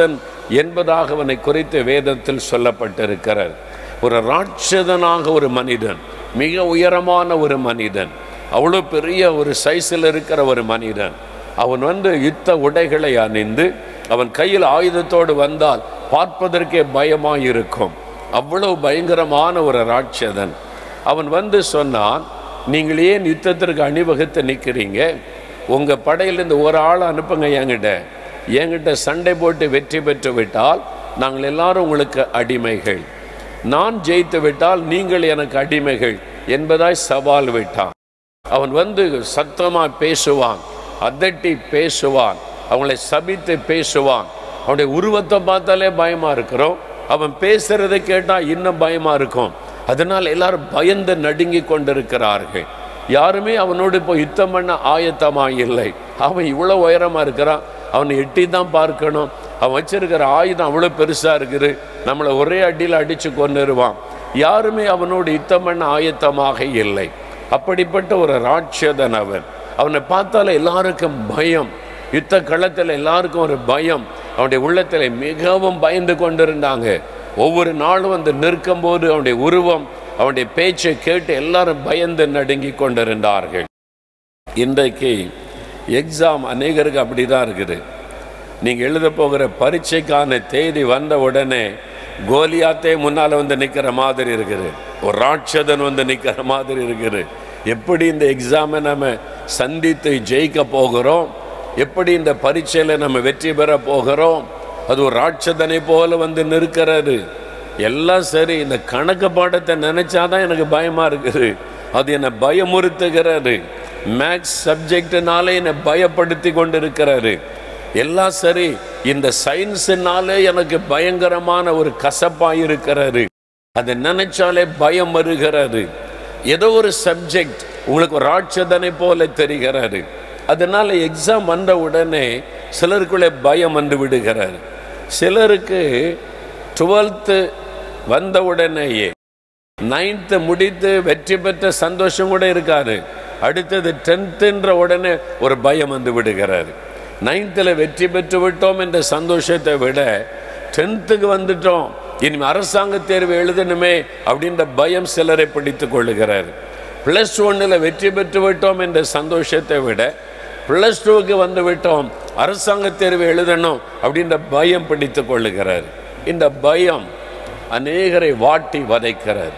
Speaker 1: என்பதாக அவனை குறித்து வேதத்தில் சொல்லப்பட்டிருக்கிறார் ஒரு ராட்சதனாக ஒரு மனிதன் மிக உயரமான ஒரு மனிதன் அவ்வளோ பெரிய ஒரு சைஸில் இருக்கிற ஒரு மனிதன் அவன் வந்து யுத்த உடைகளை அணிந்து அவன் கையில் ஆயுதத்தோடு வந்தால் பார்ப்பதற்கே பயமாக இருக்கும் அவ்வளவு பயங்கரமான ஒரு ராட்சதன் அவன் வந்து சொன்னான் நீங்கள் ஏன் யுத்தத்திற்கு அணிவகுத்து நிற்கிறீங்க உங்கள் படையிலேருந்து ஒரு ஆளை அனுப்புங்க என்கிட்ட என்கிட்ட சண்டை போட்டு வெற்றி பெற்று விட்டால் நாங்கள் எல்லாரும் உங்களுக்கு அடிமைகள் நான் ஜெயித்து விட்டால் நீங்கள் எனக்கு அடிமைகள் என்பதாய் சவால் விட்டான் அவன் வந்து சத்தமாக பேசுவான் அதட்டி பேசுவான் அவங்களை சபித்து பேசுவான் அவனுடைய உருவத்தை பார்த்தாலே பயமாக இருக்கிறோம் அவன் பேசுறதை கேட்டால் இன்னும் பயமாக இருக்கும் அதனால் எல்லாரும் பயந்து நடுங்கி கொண்டிருக்கிறார்கள் யாருமே அவனோடு இப்போ யுத்தம் பண்ண ஆயத்தமாக இல்லை அவன் இவ்வளோ உயரமாக இருக்கிறான் அவனை எட்டி தான் பார்க்கணும் அவன் வச்சிருக்கிற ஆயுதம் அவ்வளோ பெருசாக இருக்குது நம்மளை ஒரே அடியில் அடித்து கொண்டுருவான் யாருமே அவனோடு யுத்தம் பண்ண ஆயத்தமாக இல்லை அப்படிப்பட்ட ஒரு ராட்சதன் அவன் அவனை பார்த்தாலே எல்லாருக்கும் பயம் யுத்த களத்தில் எல்லாருக்கும் ஒரு பயம் அவனுடைய உள்ளத்தில் மிகவும் பயந்து கொண்டிருந்தாங்க ஒவ்வொரு நாளும் வந்து நிற்கும் போது அவனுடைய உருவம் அவனுடைய பேச்சை கேட்டு எல்லாரும் பயந்து நடுங்கி கொண்டிருந்தார்கள் இன்றைக்கு எக்ஸாம் அநேகருக்கு அப்படி தான் இருக்குது நீங்கள் எழுத போகிற பரீட்சைக்கான தேதி வந்த உடனே கோலியாத்தே முன்னால் வந்து நிற்கிற மாதிரி இருக்குது ஒரு ராட்சதன் வந்து நிற்கிற மாதிரி இருக்குது எப்படி இந்த எக்ஸாமை நம்ம சந்தித்து ஜெயிக்க போகிறோம் எப்படி இந்த பரீட்சையில் நம்ம வெற்றி பெற போகிறோம் அது ஒரு ராட்சதனை போல வந்து நிற்கிறாரு எல்லாம் சரி இந்த கணக்கு பாடத்தை நினைச்சாதான் எனக்கு பயமா இருக்குது அது என்னை பயமுறுத்துகிறாரு மேக்ஸ் சப்ஜெக்ட்னாலே என்னை பயப்படுத்தி கொண்டு இருக்கிறாரு எல்லாம் சரி இந்த சயின்ஸுனாலே எனக்கு பயங்கரமான ஒரு கசப்பா இருக்கிறாரு அதை நினைச்சாலே பயம் வருகிறது ஏதோ ஒரு சப்ஜெக்ட் உங்களுக்கு ஒரு ராட்சதனை போல தெரிகிறாரு அதனால எக்ஸாம் வந்த உடனே சிலருக்குள்ளே பயம் வந்து விடுகிறாரு சிலருக்கு டுவெல்த்து வந்த உடனேயே நைன்த்து முடித்து வெற்றி பெற்ற சந்தோஷம் கூட இருக்காரு அடுத்தது டென்த்துன்ற உடனே ஒரு பயம் வந்து விடுகிறாரு நைன்த்தில் வெற்றி பெற்று விட்டோம் என்ற சந்தோஷத்தை விட டென்த்துக்கு வந்துட்டோம் இனி அரசாங்க தேர்வு எழுதணுமே அப்படின்ற பயம் சிலரை பிடித்து கொள்ளுகிறார் ப்ளஸ் ஒன்னில் வெற்றி பெற்று விட்டோம் என்ற சந்தோஷத்தை விட ப்ளஸ் டூவுக்கு வந்து விட்டோம் அரசாங்க தேர்வு எழுதணும் அப்படின்ற பயம் பிடித்து கொள்ளுகிறார் இந்த பயம் அநேகரை வாட்டி வதைக்கிறார்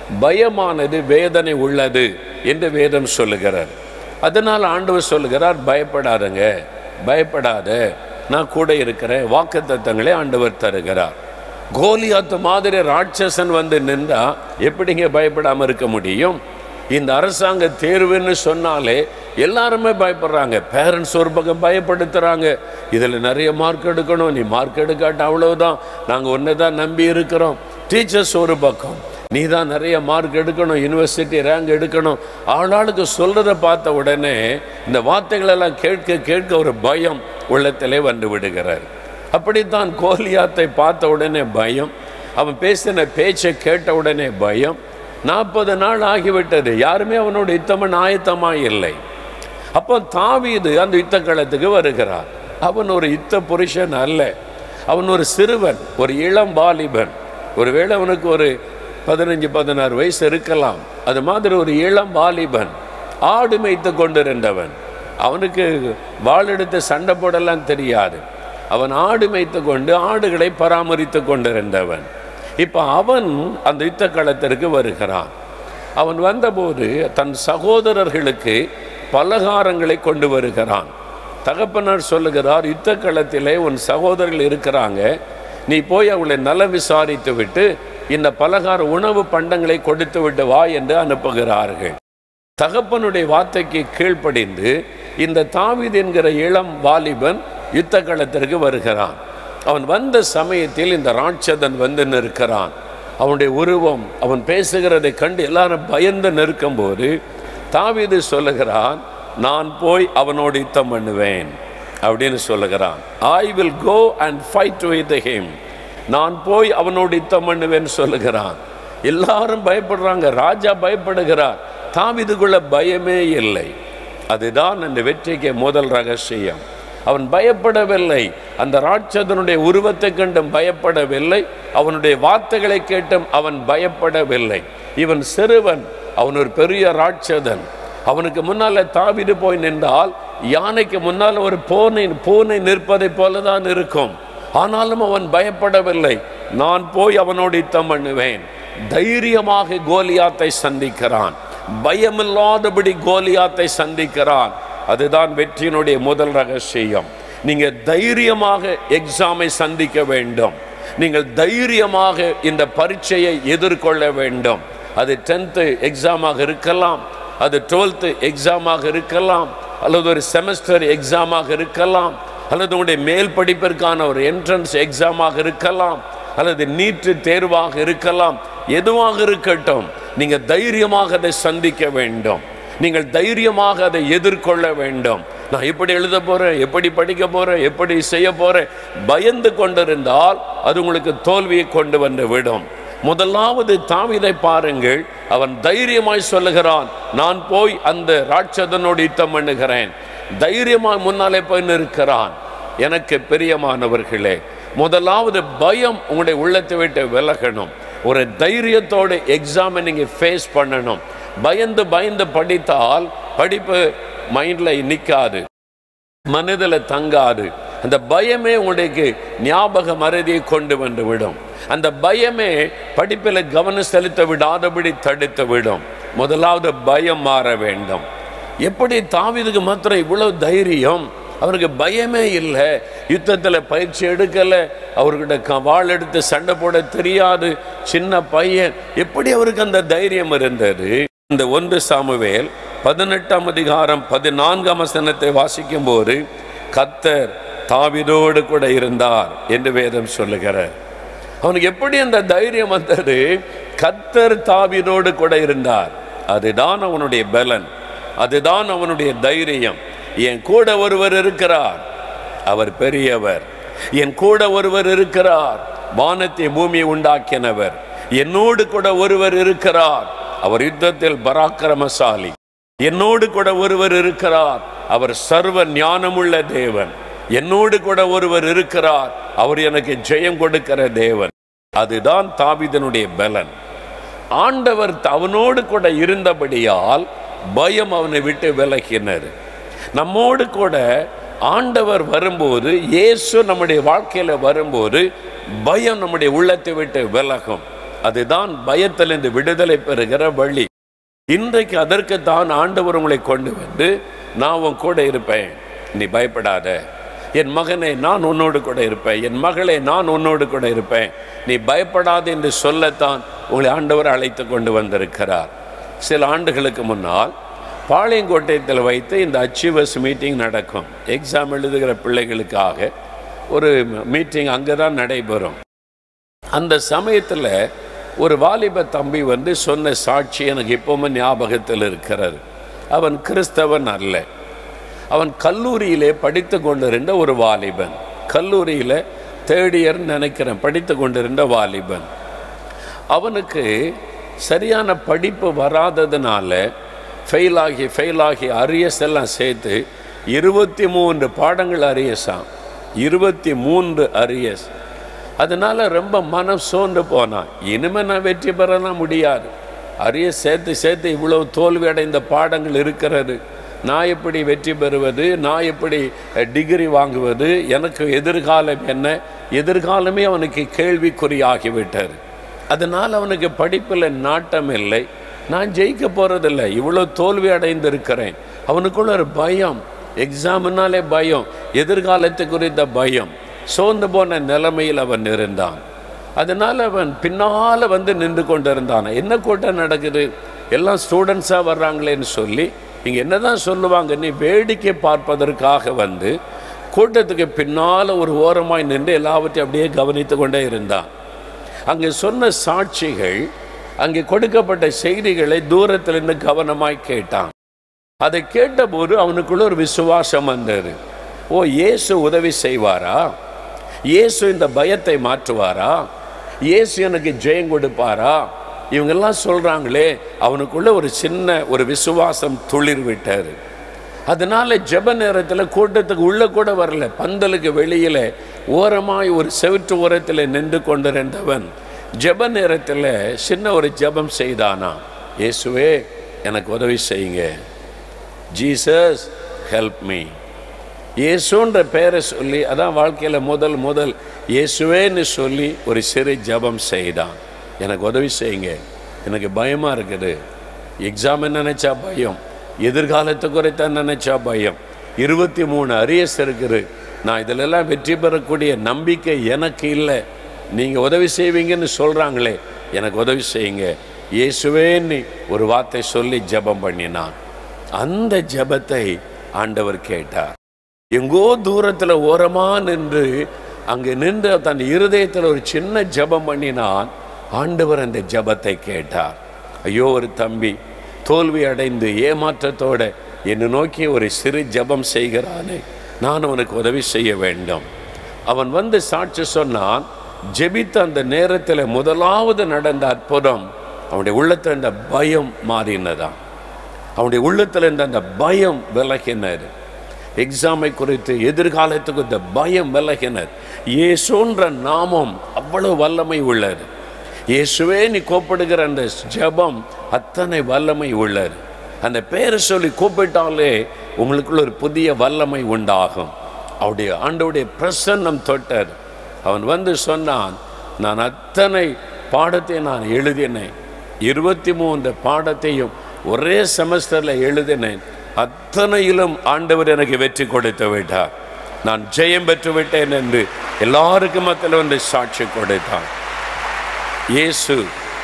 Speaker 1: பயமானது வேதனை உள்ளது என்று வேதம் சொல்லுகிறார் அதனால் ஆண்டவர் சொல்லுகிறார் பயப்படாதங்க பயப்படாத நான் கூட இருக்கிறேன் வாக்கு தத்தங்களை ஆண்டவர் தருகிறார் கோலியாத்து மாதிரி ராட்சசன் வந்து நின்றா எப்படிங்க பயப்படாமல் இருக்க முடியும் இந்த அரசாங்க தேர்வுன்னு சொன்னாலே எல்லாருமே பயப்படுறாங்க பேரண்ட்ஸ் ஒரு பக்கம் பயப்படுத்துகிறாங்க இதில் நிறைய மார்க் எடுக்கணும் நீ மார்க் எடுக்காட்ட அவ்வளவுதான் நாங்கள் ஒன்றை தான் நம்பி இருக்கிறோம் டீச்சர்ஸ் ஒரு பக்கம் நீ தான் நிறைய மார்க் எடுக்கணும் யூனிவர்சிட்டி ரேங்க் எடுக்கணும் ஆளாளுக்கு சொல்கிறத பார்த்த உடனே இந்த வார்த்தைகளெல்லாம் கேட்க கேட்க ஒரு பயம் உள்ளத்திலே வந்து விடுகிறார் அப்படித்தான் கோலியாத்தை பார்த்த உடனே பயம் அவன் பேசின பேச்சை கேட்ட உடனே பயம் நாற்பது நாள் ஆகிவிட்டது யாருமே அவனோட யுத்தமன் ஆயத்தமாக இல்லை அப்போ தாவீது அந்த யுத்த களத்துக்கு வருகிறார் அவன் ஒரு யுத்த புருஷன் அல்ல அவன் ஒரு சிறுவன் ஒரு இளம் வாலிபன் ஒருவேளை அவனுக்கு ஒரு பதினஞ்சு பதினாறு வயசு இருக்கலாம் அது மாதிரி ஒரு இளம் வாலிபன் ஆடு மேய்த்து கொண்டிருந்தவன் அவனுக்கு வாளெடுத்து சண்டை போடலாம் தெரியாது அவன் ஆடு மேய்த்து கொண்டு ஆடுகளை பராமரித்து கொண்டிருந்தவன் இப்போ அவன் அந்த யுத்த களத்திற்கு வருகிறான் அவன் வந்தபோது தன் சகோதரர்களுக்கு பலகாரங்களை கொண்டு வருகிறான் தகப்பனார் சொல்லுகிறார் யுத்த களத்திலே உன் சகோதரர்கள் இருக்கிறாங்க நீ போய் அவளை நலம் விசாரித்து விட்டு இந்த பலகார உணவு பண்டங்களை கொடுத்து விட்டு வா என்று அனுப்புகிறார்கள் தகப்பனுடைய வார்த்தைக்கு கீழ்ப்படிந்து இந்த தாவீது என்கிற இளம் வாலிபன் யுத்த களத்திற்கு வருகிறான் அவன் வந்த சமயத்தில் இந்த ராட்சதன் வந்து நிற்கிறான் அவனுடைய உருவம் அவன் பேசுகிறதை கண்டு எல்லாரும் பயந்து நிற்கும்போது தாவீது சொல்லுகிறான் நான் போய் அவனோடு யுத்தம் பண்ணுவேன் அப்படின்னு சொல்லுகிறான் I will go and fight with him நான் போய் அவனோடு யுத்தம் பண்ணுவேன் சொல்லுகிறான் எல்லாரும் பயப்படுறாங்க ராஜா பயப்படுகிறார் தாவிதுக்குள்ள பயமே இல்லை அதுதான் அந்த வெற்றிக்கு முதல் ரகசியம் அவன் பயப்படவில்லை அந்த ராட்சதனுடைய உருவத்தை கண்டும் பயப்படவில்லை அவனுடைய வார்த்தைகளை கேட்டும் அவன் பயப்படவில்லை இவன் சிறுவன் அவன் ஒரு பெரிய ராட்சதன் அவனுக்கு முன்னால தாவிடு போய் நின்றால் யானைக்கு முன்னால் ஒரு பூனை பூனை நிற்பதை போலதான் இருக்கும் ஆனாலும் அவன் பயப்படவில்லை நான் போய் அவனோடு யுத்தம் பண்ணுவேன் தைரியமாக கோலியாத்தை சந்திக்கிறான் பயமில்லாதபடி கோலியாத்தை சந்திக்கிறான் அதுதான் வெற்றியினுடைய முதல் ரகசியம் நீங்க தைரியமாக எக்ஸாமை சந்திக்க வேண்டும் நீங்கள் தைரியமாக இந்த பரீட்சையை எதிர்கொள்ள வேண்டும் அது டென்த்து எக்ஸாமாக இருக்கலாம் அது டுவெல்த்து எக்ஸாமாக இருக்கலாம் அல்லது ஒரு செமஸ்டர் எக்ஸாமாக இருக்கலாம் அல்லது உங்களுடைய மேல் படிப்பிற்கான ஒரு என்ட்ரன்ஸ் எக்ஸாமாக இருக்கலாம் அல்லது நீட்டு தேர்வாக இருக்கலாம் எதுவாக இருக்கட்டும் நீங்க தைரியமாக அதை சந்திக்க வேண்டும் நீங்கள் தைரியமாக அதை எதிர்கொள்ள வேண்டும் நான் எப்படி எழுத போறேன் எப்படி படிக்க போறேன் எப்படி செய்ய போறேன் பயந்து கொண்டிருந்தால் அது உங்களுக்கு தோல்வியை கொண்டு வந்து விடும் முதலாவது தாவிதை பாருங்கள் அவன் தைரியமாய் சொல்லுகிறான் நான் போய் அந்த ராட்சதனோடு யுத்தம் பண்ணுகிறேன் தைரியமாய் முன்னாலே போய் நிற்கிறான் எனக்கு பிரியமானவர்களே முதலாவது பயம் உங்களுடைய உள்ளத்தை விட்டு விலகணும் ஒரு தைரியத்தோட எக்ஸாமை நீங்க ஃபேஸ் பண்ணணும் பயந்து பயந்து படித்தால் படிப்பு மைண்ட்ல நிற்காது மனதில் தங்காது அந்த பயமே உங்களுக்கு ஞாபக மறதியை கொண்டு வந்து விடும் அந்த பயமே படிப்பில் கவனம் செலுத்த விடாதபடி தடுத்து விடும் முதலாவது பயம் மாற வேண்டும் எப்படி தாவிதுக்கு மாத்திரம் இவ்வளவு தைரியம் அவருக்கு பயமே இல்லை யுத்தத்தில் பயிற்சி எடுக்கலை அவர்கிட்ட க- வாள் எடுத்து சண்டை போட தெரியாது சின்ன பையன் எப்படி அவருக்கு அந்த தைரியம் இருந்தது இந்த ஒன்று சாமுவேல் பதினெட்டாம் அதிகாரம் பதினான்காம் வசனத்தை வாசிக்கும் போது கத்தர் தாவிதோடு கூட இருந்தார் என்று வேதம் சொல்லுகிறார் அவனுக்கு எப்படி அந்த தைரியம் வந்தது கத்தர் தாவிதோடு கூட இருந்தார் அதுதான் அவனுடைய பலன் அதுதான் அவனுடைய தைரியம் என் கூட ஒருவர் இருக்கிறார் அவர் பெரியவர் என் கூட ஒருவர் இருக்கிறார் வானத்தை பூமியை உண்டாக்கினவர் என்னோடு கூட ஒருவர் இருக்கிறார் அவர் யுத்தத்தில் பராக்கிரமசாலி என்னோடு கூட ஒருவர் இருக்கிறார் அவர் சர்வ ஞானமுள்ள தேவன் என்னோடு கூட ஒருவர் இருக்கிறார் அவர் எனக்கு ஜெயம் கொடுக்கிற தேவன் அதுதான் தாவிதனுடைய பலன் ஆண்டவர் அவனோடு கூட இருந்தபடியால் பயம் அவனை விட்டு விலகினர் நம்மோடு கூட ஆண்டவர் வரும்போது இயேசு நம்முடைய வாழ்க்கையில வரும்போது பயம் நம்முடைய உள்ளத்தை விட்டு விலகும் அதுதான் பயத்திலிருந்து விடுதலை பெறுகிற வழி இன்றைக்கு அதற்கு தான் ஆண்டவர் உங்களை கொண்டு வந்து நான் உன் கூட இருப்பேன் நீ பயப்படாத என் மகனே நான் உன்னோடு கூட இருப்பேன் என் மகளே நான் உன்னோடு கூட இருப்பேன் நீ பயப்படாது என்று சொல்லத்தான் உங்களை ஆண்டவர் அழைத்து கொண்டு வந்திருக்கிறார் சில ஆண்டுகளுக்கு முன்னால் பாளையங்கோட்டையத்தில் வைத்து இந்த அச்சீவர்ஸ் மீட்டிங் நடக்கும் எக்ஸாம் எழுதுகிற பிள்ளைகளுக்காக ஒரு மீட்டிங் அங்கே தான் நடைபெறும் அந்த சமயத்தில் ஒரு வாலிப தம்பி வந்து சொன்ன சாட்சி எனக்கு இப்பவுமே ஞாபகத்தில் இருக்கிறது அவன் கிறிஸ்தவன் அல்ல அவன் கல்லூரியிலே படித்து கொண்டிருந்த ஒரு வாலிபன் கல்லூரியில் தேர்ட் இயர் நினைக்கிறேன் படித்து கொண்டிருந்த வாலிபன் அவனுக்கு சரியான படிப்பு வராததுனால ஃபெயில் ஆகி ஃபெயில் ஆகி அரியஸ் எல்லாம் சேர்த்து இருபத்தி மூன்று பாடங்கள் அரியஸாம் இருபத்தி மூன்று அரியஸ் அதனால ரொம்ப மனம் சோர்ந்து போனான் இனிமேல் நான் வெற்றி பெறலாம் முடியாது அரிய சேர்த்து சேர்த்து இவ்வளவு தோல்வி அடைந்த பாடங்கள் இருக்கிறது நான் எப்படி வெற்றி பெறுவது நான் எப்படி டிகிரி வாங்குவது எனக்கு எதிர்காலம் என்ன எதிர்காலமே அவனுக்கு கேள்விக்குறியாகிவிட்டது அதனால் அவனுக்கு படிப்பில் நாட்டம் இல்லை நான் ஜெயிக்க போகிறதில்ல இவ்வளோ தோல்வி அடைந்திருக்கிறேன் அவனுக்குள்ள ஒரு பயம் எக்ஸாம்னாலே பயம் எதிர்காலத்தை குறித்த பயம் சோர்ந்து போன நிலைமையில் அவன் இருந்தான் அதனால் அவன் பின்னால் வந்து நின்று கொண்டிருந்தான் என்ன கூட்டம் நடக்குது எல்லாம் ஸ்டூடெண்ட்ஸாக வர்றாங்களேன்னு சொல்லி இங்கே என்னதான் சொல்லுவாங்க நீ வேடிக்கை பார்ப்பதற்காக வந்து கூட்டத்துக்கு பின்னால் ஒரு ஓரமாய் நின்று எல்லாவற்றையும் அப்படியே கவனித்து கொண்டே இருந்தான் அங்கே சொன்ன சாட்சிகள் அங்கே கொடுக்கப்பட்ட செய்திகளை தூரத்திலிருந்து கவனமாய் கேட்டான் அதை கேட்டபோது அவனுக்குள்ள ஒரு விசுவாசம் வந்தது ஓ இயேசு உதவி செய்வாரா இயேசு இந்த பயத்தை மாற்றுவாரா இயேசு எனக்கு ஜெயம் கொடுப்பாரா இவங்கெல்லாம் சொல்றாங்களே அவனுக்குள்ள ஒரு சின்ன ஒரு விசுவாசம் துளிர் விட்டாரு அதனால ஜெப நேரத்தில் கூட்டத்துக்கு உள்ள கூட வரல பந்தலுக்கு வெளியில ஓரமாய் ஒரு செவிட்டு ஓரத்தில் நின்று கொண்டிருந்தவன் ஜெப நேரத்தில் சின்ன ஒரு ஜெபம் செய்தானா இயேசுவே எனக்கு உதவி செய்யுங்க ஜீசஸ் ஹெல்ப் மீ இயேசுன்ற பேரை சொல்லி அதான் வாழ்க்கையில் முதல் முதல் இயேசுவேன்னு சொல்லி ஒரு சிறு ஜெபம் செய்தான் எனக்கு உதவி செய்யுங்க எனக்கு பயமாக இருக்குது எக்ஸாம் நினைச்சா பயம் எதிர்காலத்தை குறித்த நினைச்சா பயம் இருபத்தி மூணு அரியஸ் இருக்குது நான் இதிலெல்லாம் வெற்றி பெறக்கூடிய நம்பிக்கை எனக்கு இல்லை நீங்கள் உதவி செய்வீங்கன்னு சொல்கிறாங்களே எனக்கு உதவி செய்யுங்க இயேசுவேன்னு ஒரு வார்த்தை சொல்லி ஜெபம் பண்ணினான் அந்த ஜெபத்தை ஆண்டவர் கேட்டார் எங்கோ தூரத்தில் ஓரமா நின்று அங்கே நின்று தன் இருதயத்தில் ஒரு சின்ன ஜெபம் பண்ணினான் ஆண்டவர் அந்த ஜெபத்தை கேட்டார் ஐயோ ஒரு தம்பி தோல்வி அடைந்து ஏமாற்றத்தோட என்னை நோக்கி ஒரு சிறு ஜெபம் செய்கிறானே நான் அவனுக்கு உதவி செய்ய வேண்டும் அவன் வந்து சாட்சி சொன்னான் ஜெபித்த அந்த நேரத்தில் முதலாவது நடந்த அற்புதம் அவனுடைய உள்ளத்தில் இந்த பயம் மாறினதான் அவனுடைய உள்ளத்தில் இருந்த அந்த பயம் விலகினர் எக்ஸாமை குறித்து எதிர்காலத்துக்கு இந்த பயம் விலகினர் இயேசுன்ற நாமம் அவ்வளவு வல்லமை உள்ளது இயேசுவே நீ கூப்பிடுகிற அந்த ஜெபம் அத்தனை வல்லமை உள்ளது அந்த பேரை சொல்லி கூப்பிட்டாலே உங்களுக்குள்ள ஒரு புதிய வல்லமை உண்டாகும் அவருடைய ஆண்டவுடைய பிரசன்னம் தொட்டது அவன் வந்து சொன்னான் நான் அத்தனை பாடத்தை நான் எழுதினேன் இருபத்தி மூன்று பாடத்தையும் ஒரே செமஸ்டரில் எழுதினேன் அத்தனையிலும் ஆண்டவர் எனக்கு வெற்றி கொடுத்து விட்டார் நான் ஜெயம் பெற்று விட்டேன் என்று எல்லாருக்கும் மத்தியில் வந்து சாட்சி கொடுத்தான் இயேசு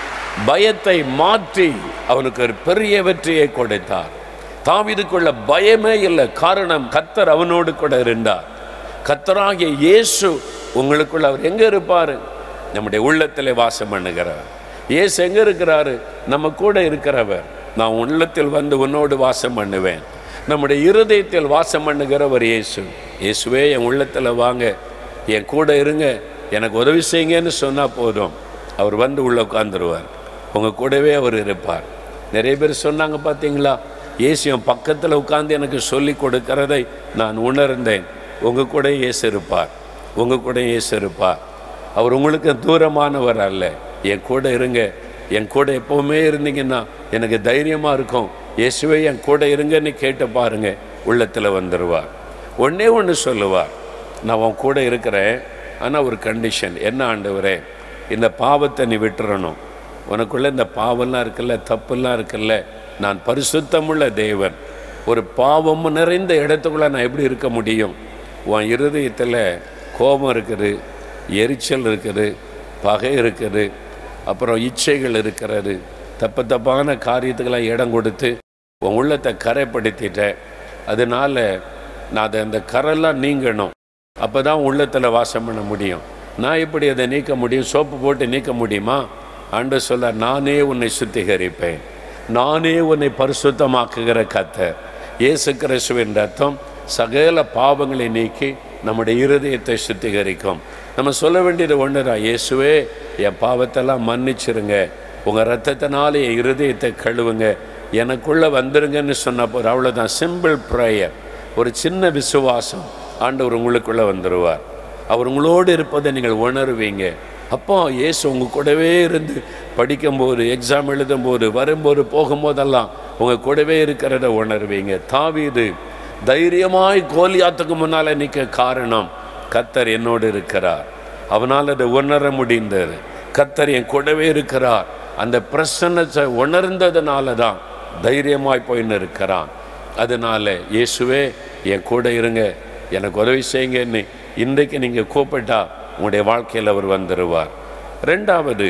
Speaker 1: பயத்தை மாற்றி அவனுக்கு ஒரு பெரிய வெற்றியை கொடுத்தார் தாவிதுக்குள்ள பயமே இல்லை காரணம் கத்தர் அவனோடு கூட இருந்தார் கத்தராகிய இயேசு உங்களுக்குள்ள அவர் எங்க இருப்பாரு நம்முடைய உள்ளத்திலே வாசம் பண்ணுகிறவர் இயேசு எங்க இருக்கிறாரு நம்ம கூட இருக்கிறவர் நான் உள்ளத்தில் வந்து உன்னோடு வாசம் பண்ணுவேன் நம்முடைய இருதயத்தில் வாசம் பண்ணுகிறவர் இயேசு இயேசுவே என் உள்ளத்தில் வாங்க என் கூட இருங்க எனக்கு உதவி செய்யுங்கன்னு சொன்னால் போதும் அவர் வந்து உள்ள உட்காந்துருவார் உங்கள் கூடவே அவர் இருப்பார் நிறைய பேர் சொன்னாங்க பார்த்தீங்களா இயேசு என் பக்கத்தில் உட்கார்ந்து எனக்கு சொல்லி கொடுக்கிறதை நான் உணர்ந்தேன் உங்கள் கூட இயேசு இருப்பார் உங்கள் கூட இயேசு இருப்பார் அவர் உங்களுக்கு தூரமானவர் அல்ல என் கூட இருங்க என் கூட எப்போவுமே இருந்தீங்கன்னா எனக்கு தைரியமாக இருக்கும் இயேசுவே என் கூட இருங்கன்னு கேட்டு பாருங்க உள்ளத்தில் வந்துடுவார் ஒன்றே ஒன்று சொல்லுவார் நான் உன் கூட இருக்கிறேன் ஆனால் ஒரு கண்டிஷன் என்ன ஆண்டவரே இந்த பாவத்தை நீ விட்டுறணும் உனக்குள்ள இந்த பாவம்லாம் இருக்குல்ல தப்புலாம் இருக்குல்ல நான் பரிசுத்தமுள்ள தேவன் ஒரு பாவம் நிறைந்த இடத்துக்குள்ள நான் எப்படி இருக்க முடியும் உன் இருதயத்தில் கோபம் இருக்குது எரிச்சல் இருக்குது பகை இருக்குது அப்புறம் இச்சைகள் இருக்கிறது தப்பு தப்பான காரியத்துக்கெல்லாம் இடம் கொடுத்து உன் உள்ளத்தை கரைப்படுத்திட்டேன் அதனால நான் அதை அந்த கரெல்லாம் நீங்கணும் அப்போ தான் உள்ளத்தில் வாசம் பண்ண முடியும் நான் எப்படி அதை நீக்க முடியும் சோப்பு போட்டு நீக்க முடியுமா ஆண்டு சொல்ல நானே உன்னை சுத்திகரிப்பேன் நானே உன்னை பரிசுத்தமாக்குகிற கத்தர் இயேசு கிறிஸ்துவின் ரத்தம் சகல பாவங்களை நீக்கி நம்முடைய இருதயத்தை சுத்திகரிக்கும் நம்ம சொல்ல வேண்டியது ஒன்றுதான் இயேசுவே என் பாவத்தெல்லாம் மன்னிச்சிருங்க உங்கள் ரத்தத்தினால என் இருதயத்தை கழுவுங்க எனக்குள்ளே வந்துருங்கன்னு சொன்ன போது அவ்வளோதான் சிம்பிள் ப்ரேயர் ஒரு சின்ன விசுவாசம் ஆண்டவர் உங்களுக்குள்ளே வந்துடுவார் அவர் உங்களோடு இருப்பதை நீங்கள் உணருவீங்க அப்போ இயேசு உங்கள் கூடவே இருந்து படிக்கும்போது எக்ஸாம் எழுதும்போது வரும்போது போகும்போதெல்லாம் உங்கள் கூடவே இருக்கிறத உணர்வீங்க தாவீது தைரியமாய் கோலியாத்துக்கு முன்னால் நிற்க காரணம் கத்தர் என்னோடு இருக்கிறார் அவனால் அதை உணர முடிந்தது கத்தர் என் கூடவே இருக்கிறார் அந்த பிரசன்னத்தை உணர்ந்ததுனால தான் தைரியமாய் போயின்னு இருக்கிறான் அதனால இயேசுவே என் கூட இருங்க எனக்கு உதவி செய்யுங்கன்னு இன்றைக்கு நீங்கள் கூப்பிட்டா உங்களுடைய வாழ்க்கையில் அவர் வந்துடுவார் ரெண்டாவது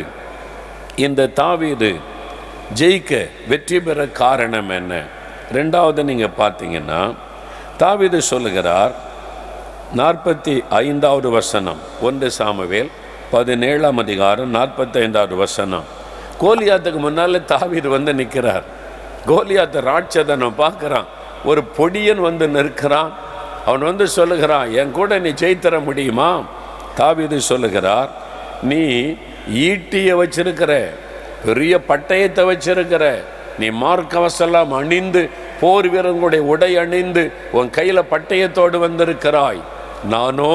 Speaker 1: இந்த தாவீது ஜெயிக்க வெற்றி பெற காரணம் என்ன ரெண்டாவது நீங்கள் பார்த்தீங்கன்னா தாவீது சொல்லுகிறார் நாற்பத்தி ஐந்தாவது வசனம் ஒன்று சாமுவேல் பதினேழாம் அதிகாரம் நாற்பத்தைந்தாவது வசனம் கோலியாத்துக்கு முன்னால் தாவீது வந்து நிற்கிறார் கோலியாத்து ராட்சதனை பார்க்குறான் ஒரு பொடியன் வந்து நிற்கிறான் அவன் வந்து சொல்லுகிறான் என் கூட நீ ஜெயித்தர முடியுமா தாவீது சொல்லுகிறார் நீ ஈட்டியை வச்சிருக்கிற பெரிய பட்டயத்தை வச்சிருக்கிற நீ மார்க்கவசெல்லாம் அணிந்து போர் வீரர்களுடைய உடை அணிந்து உன் கையில பட்டயத்தோடு வந்திருக்கிறாய் நானோ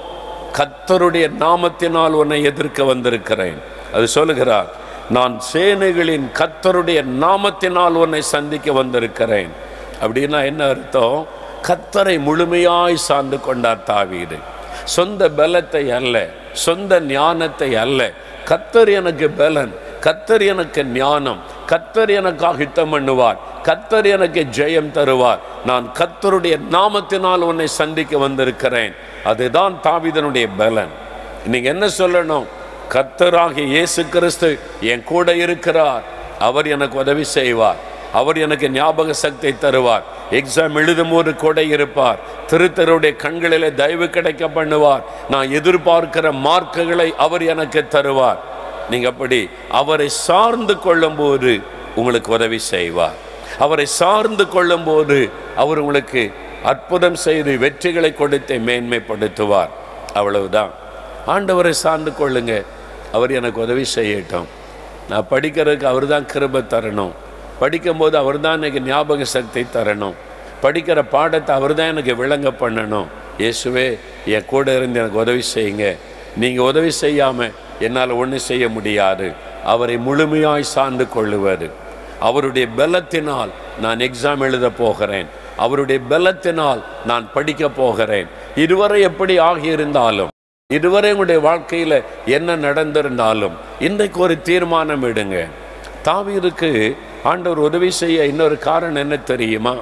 Speaker 1: கத்தருடைய நாமத்தினால் உன்னை எதிர்க்க வந்திருக்கிறேன் அது சொல்லுகிறார் நான் சேனைகளின் கத்தருடைய நாமத்தினால் உன்னை சந்திக்க வந்திருக்கிறேன் அப்படின்னா என்ன அர்த்தம் கத்தரை முழுமையாய் சார்ந்து கொண்டார் தாவீது சொந்த பலத்தை அல்ல சொந்த ஞானத்தை அல்ல கத்தர் எனக்கு பலன் கத்தர் எனக்கு ஞானம் கத்தர் எனக்காக யுத்தம் பண்ணுவார் கத்தர் எனக்கு ஜெயம் தருவார் நான் கத்தருடைய நாமத்தினால் உன்னை சந்திக்க வந்திருக்கிறேன் அதுதான் தாவீதனுடைய பலன் நீங்க என்ன சொல்லணும் கத்தராகிய இயேசு கிறிஸ்து என் கூட இருக்கிறார் அவர் எனக்கு உதவி செய்வார் அவர் எனக்கு ஞாபக சக்தி தருவார் எக்ஸாம் எழுதும் போது கூட இருப்பார் திருத்தருடைய கண்களிலே தயவு கிடைக்க பண்ணுவார் நான் எதிர்பார்க்கிற மார்க்குகளை அவர் எனக்கு தருவார் நீங்க அப்படி அவரை சார்ந்து கொள்ளும்போது உங்களுக்கு உதவி செய்வார் அவரை சார்ந்து கொள்ளும்போது அவர் உங்களுக்கு அற்புதம் செய்து வெற்றிகளை கொடுத்து மேன்மைப்படுத்துவார் அவ்வளவுதான் ஆண்டவரை சார்ந்து கொள்ளுங்க அவர் எனக்கு உதவி செய்யட்டும் நான் படிக்கிறதுக்கு அவர் தான் கிருபை தரணும் படிக்கும்போது அவர் தான் எனக்கு ஞாபக சக்தி தரணும் படிக்கிற பாடத்தை அவர் தான் எனக்கு விளங்க பண்ணணும் இயேசுவே என் கூட இருந்து எனக்கு உதவி செய்யுங்க நீங்கள் உதவி செய்யாமல் என்னால் ஒன்றும் செய்ய முடியாது அவரை முழுமையாய் சார்ந்து கொள்ளுவது அவருடைய பலத்தினால் நான் எக்ஸாம் எழுத போகிறேன் அவருடைய பலத்தினால் நான் படிக்க போகிறேன் இதுவரை எப்படி ஆகியிருந்தாலும் இதுவரை உங்களுடைய வாழ்க்கையில் என்ன நடந்திருந்தாலும் இன்றைக்கு ஒரு தீர்மானம் எடுங்க தாவீருக்கு ஆண்டவர் உதவி செய்ய இன்னொரு காரணம் என்ன தெரியுமா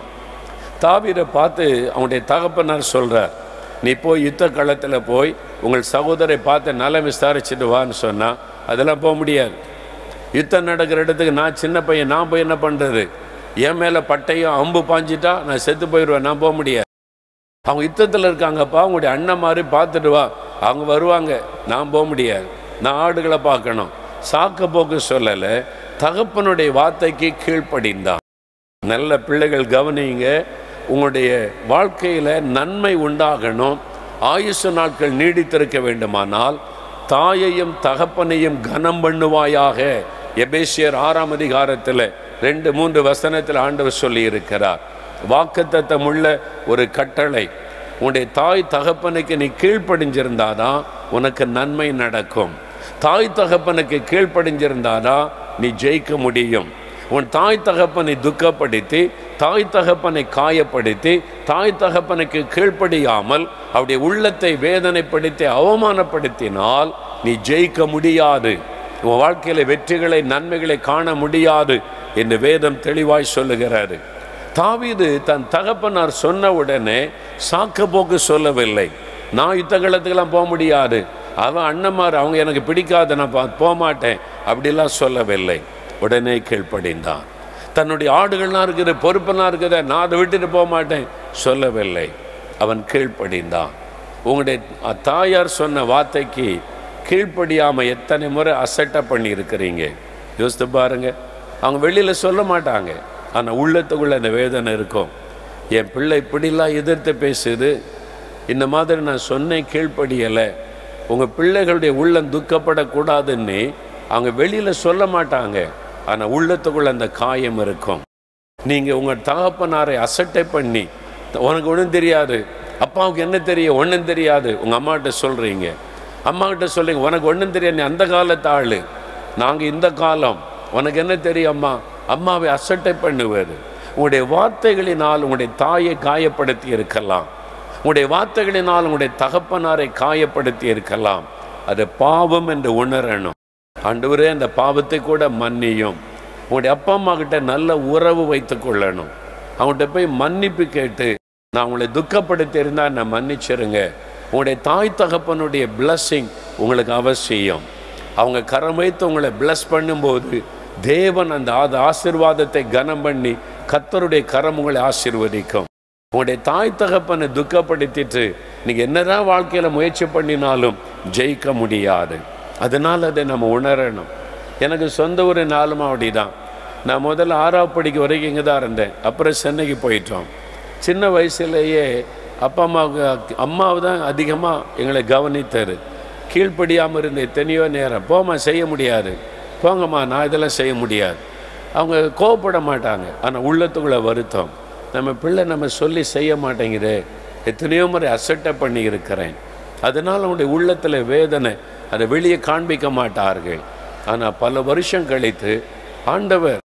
Speaker 1: தாவீரை பார்த்து அவனுடைய தகப்பனார் சொல்கிறார் நீ போய் யுத்த களத்தில் போய் உங்கள் சகோதரை பார்த்து நலம் விசாரிச்சுட்டு வான்னு சொன்னால் அதெல்லாம் போக முடியாது யுத்தம் நடக்கிற இடத்துக்கு நான் சின்ன பையன் நான் போய் என்ன பண்ணுறது என் மேலே பட்டையும் அம்பு பாஞ்சிட்டா நான் செத்து போயிடுவேன் நான் போக முடியாது அவங்க யுத்தத்தில் இருக்காங்கப்பா அவங்களுடைய அண்ணன் மாதிரி பார்த்துட்டு வா அவங்க வருவாங்க நான் போக முடியாது நான் ஆடுகளை பார்க்கணும் சாக்க போக்கு சொல்லலை தகப்பனுடைய வார்த்தைக்கு கீழ்ப்படிந்தான் நல்ல பிள்ளைகள் கவனிங்க உங்களுடைய வாழ்க்கையில் நன்மை உண்டாகணும் ஆயுசு நாட்கள் நீடித்திருக்க வேண்டுமானால் தாயையும் தகப்பனையும் கனம் பண்ணுவாயாக எபேசியர் ஆறாம் அதிகாரத்தில் ரெண்டு மூன்று வசனத்தில் ஆண்டவர் சொல்லி இருக்கிறார் வாக்குத்தத்தம் உள்ள ஒரு கட்டளை உன்னுடைய தாய் தகப்பனுக்கு நீ கீழ்ப்படிஞ்சிருந்தாதான் உனக்கு நன்மை நடக்கும் தாய் தகப்பனுக்கு கீழ்ப்படிஞ்சிருந்தாதான் நீ ஜெயிக்க முடியும் உன் தாய் தகப்பனை துக்கப்படுத்தி தாய் தகப்பனை காயப்படுத்தி தாய் தகப்பனுக்கு கீழ்ப்படியாமல் அவருடைய உள்ளத்தை வேதனைப்படுத்தி அவமானப்படுத்தினால் நீ ஜெயிக்க முடியாது உன் வாழ்க்கையில் வெற்றிகளை நன்மைகளை காண முடியாது என்று வேதம் தெளிவாய் சொல்லுகிறாரு தாவீது தன் தகப்பனார் சொன்ன உடனே சாக்க போக்கு சொல்லவில்லை நான் யுத்தகலத்துக்கெல்லாம் போக முடியாது அவன் அண்ணன்மார் அவங்க எனக்கு பிடிக்காத நான் பா- போக மாட்டேன் அப்படிலாம் சொல்லவில்லை உடனே கீழ்ப்படிந்தான் தன்னுடைய ஆடுகள்லாம் இருக்குது பொறுப்பெல்லாம் இருக்குது நான் அதை விட்டுட்டு போக மாட்டேன் சொல்லவில்லை அவன் கீழ்ப்படிந்தான் உங்களுடைய அ- தாயார் சொன்ன வார்த்தைக்கு கீழ்ப்படியாமல் எத்தனை முறை அசட்டை பண்ணி இருக்கிறீங்க யோசித்து பாருங்க அவங்க வெளியில் சொல்ல மாட்டாங்க ஆனால் உள்ளத்துக்குள்ள அந்த வேதனை இருக்கும் என் பிள்ளை இப்படிலாம் எதிர்த்து பேசுது இந்த மாதிரி நான் சொன்னேன் கீழ்ப்படியலை உங்கள் பிள்ளைகளுடைய உள்ளம் துக்கப்படக்கூடாதுன்னு அவங்க வெளியில் சொல்ல மாட்டாங்க ஆனால் உள்ளத்துக்குள்ள அந்த காயம் இருக்கும் நீங்கள் உங்கள் தகப்பனாரை அசட்டை பண்ணி உனக்கு ஒன்றும் தெரியாது அப்பாவுக்கு என்ன தெரியும் ஒன்றும் தெரியாது உங்கள் அம்மாகிட்ட சொல்கிறீங்க அம்மாகிட்ட சொல்றீங்க உனக்கு ஒன்றும் தெரியாது நீ அந்த காலத்து ஆள் நாங்கள் இந்த காலம் உனக்கு என்ன தெரியும் அம்மா அம்மாவை அசட்டை பண்ணுவது உங்களுடைய வார்த்தைகளினால் உங்களுடைய தாயை காயப்படுத்தி இருக்கலாம் உங்களுடைய வார்த்தைகளினால் உங்களுடைய தகப்பனாரை காயப்படுத்தி இருக்கலாம் அது பாவம் என்று உணரணும் ஆண்டவரே அந்த பாவத்தை கூட மன்னியும் உங்களுடைய அப்பா அம்மா கிட்ட நல்ல உறவு வைத்துக் கொள்ளணும் அவங்கள்ட்ட போய் மன்னிப்பு கேட்டு நான் உங்களை துக்கப்படுத்தி இருந்தால் நான் மன்னிச்சிருங்க உங்களுடைய தாய் தகப்பனுடைய பிளஸ்ஸிங் உங்களுக்கு அவசியம் அவங்க கரம் வைத்து உங்களை பிளஸ் பண்ணும்போது தேவன் அந்த ஆத ஆசிர்வாதத்தை கனம் பண்ணி கத்தருடைய கரம் உங்களை ஆசீர்வதிக்கும் உங்களுடைய தாய் தகப்பனை துக்கப்படுத்திட்டு நீங்கள் என்னதான் வாழ்க்கையில் முயற்சி பண்ணினாலும் ஜெயிக்க முடியாது அதனால் அதை நம்ம உணரணும் எனக்கு சொந்த ஊர் நாலும் அப்படி தான் நான் முதல்ல ஆறாவது படிக்க வரைக்கும் இங்கே தான் இருந்தேன் அப்புறம் சென்னைக்கு போயிட்டோம் சின்ன வயசுலேயே அப்பா அம்மாவுக்கு அம்மாவை தான் அதிகமாக எங்களை கவனித்தார் கீழ்ப்படியாமல் இருந்த எத்தனையோ நேரம் போம்மா செய்ய முடியாது போங்கம்மா நான் இதெல்லாம் செய்ய முடியாது அவங்க கோவப்பட மாட்டாங்க ஆனால் உள்ளத்துக்குள்ள வருத்தம் நம்ம பிள்ளை நம்ம சொல்லி செய்ய மாட்டேங்குதே எத்தனையோ முறை அசட்டை பண்ணி இருக்கிறேன் அதனால் அவனுடைய உள்ளத்தில் வேதனை அதை வெளியே காண்பிக்க மாட்டார்கள் ஆனால் பல வருஷம் கழித்து ஆண்டவர்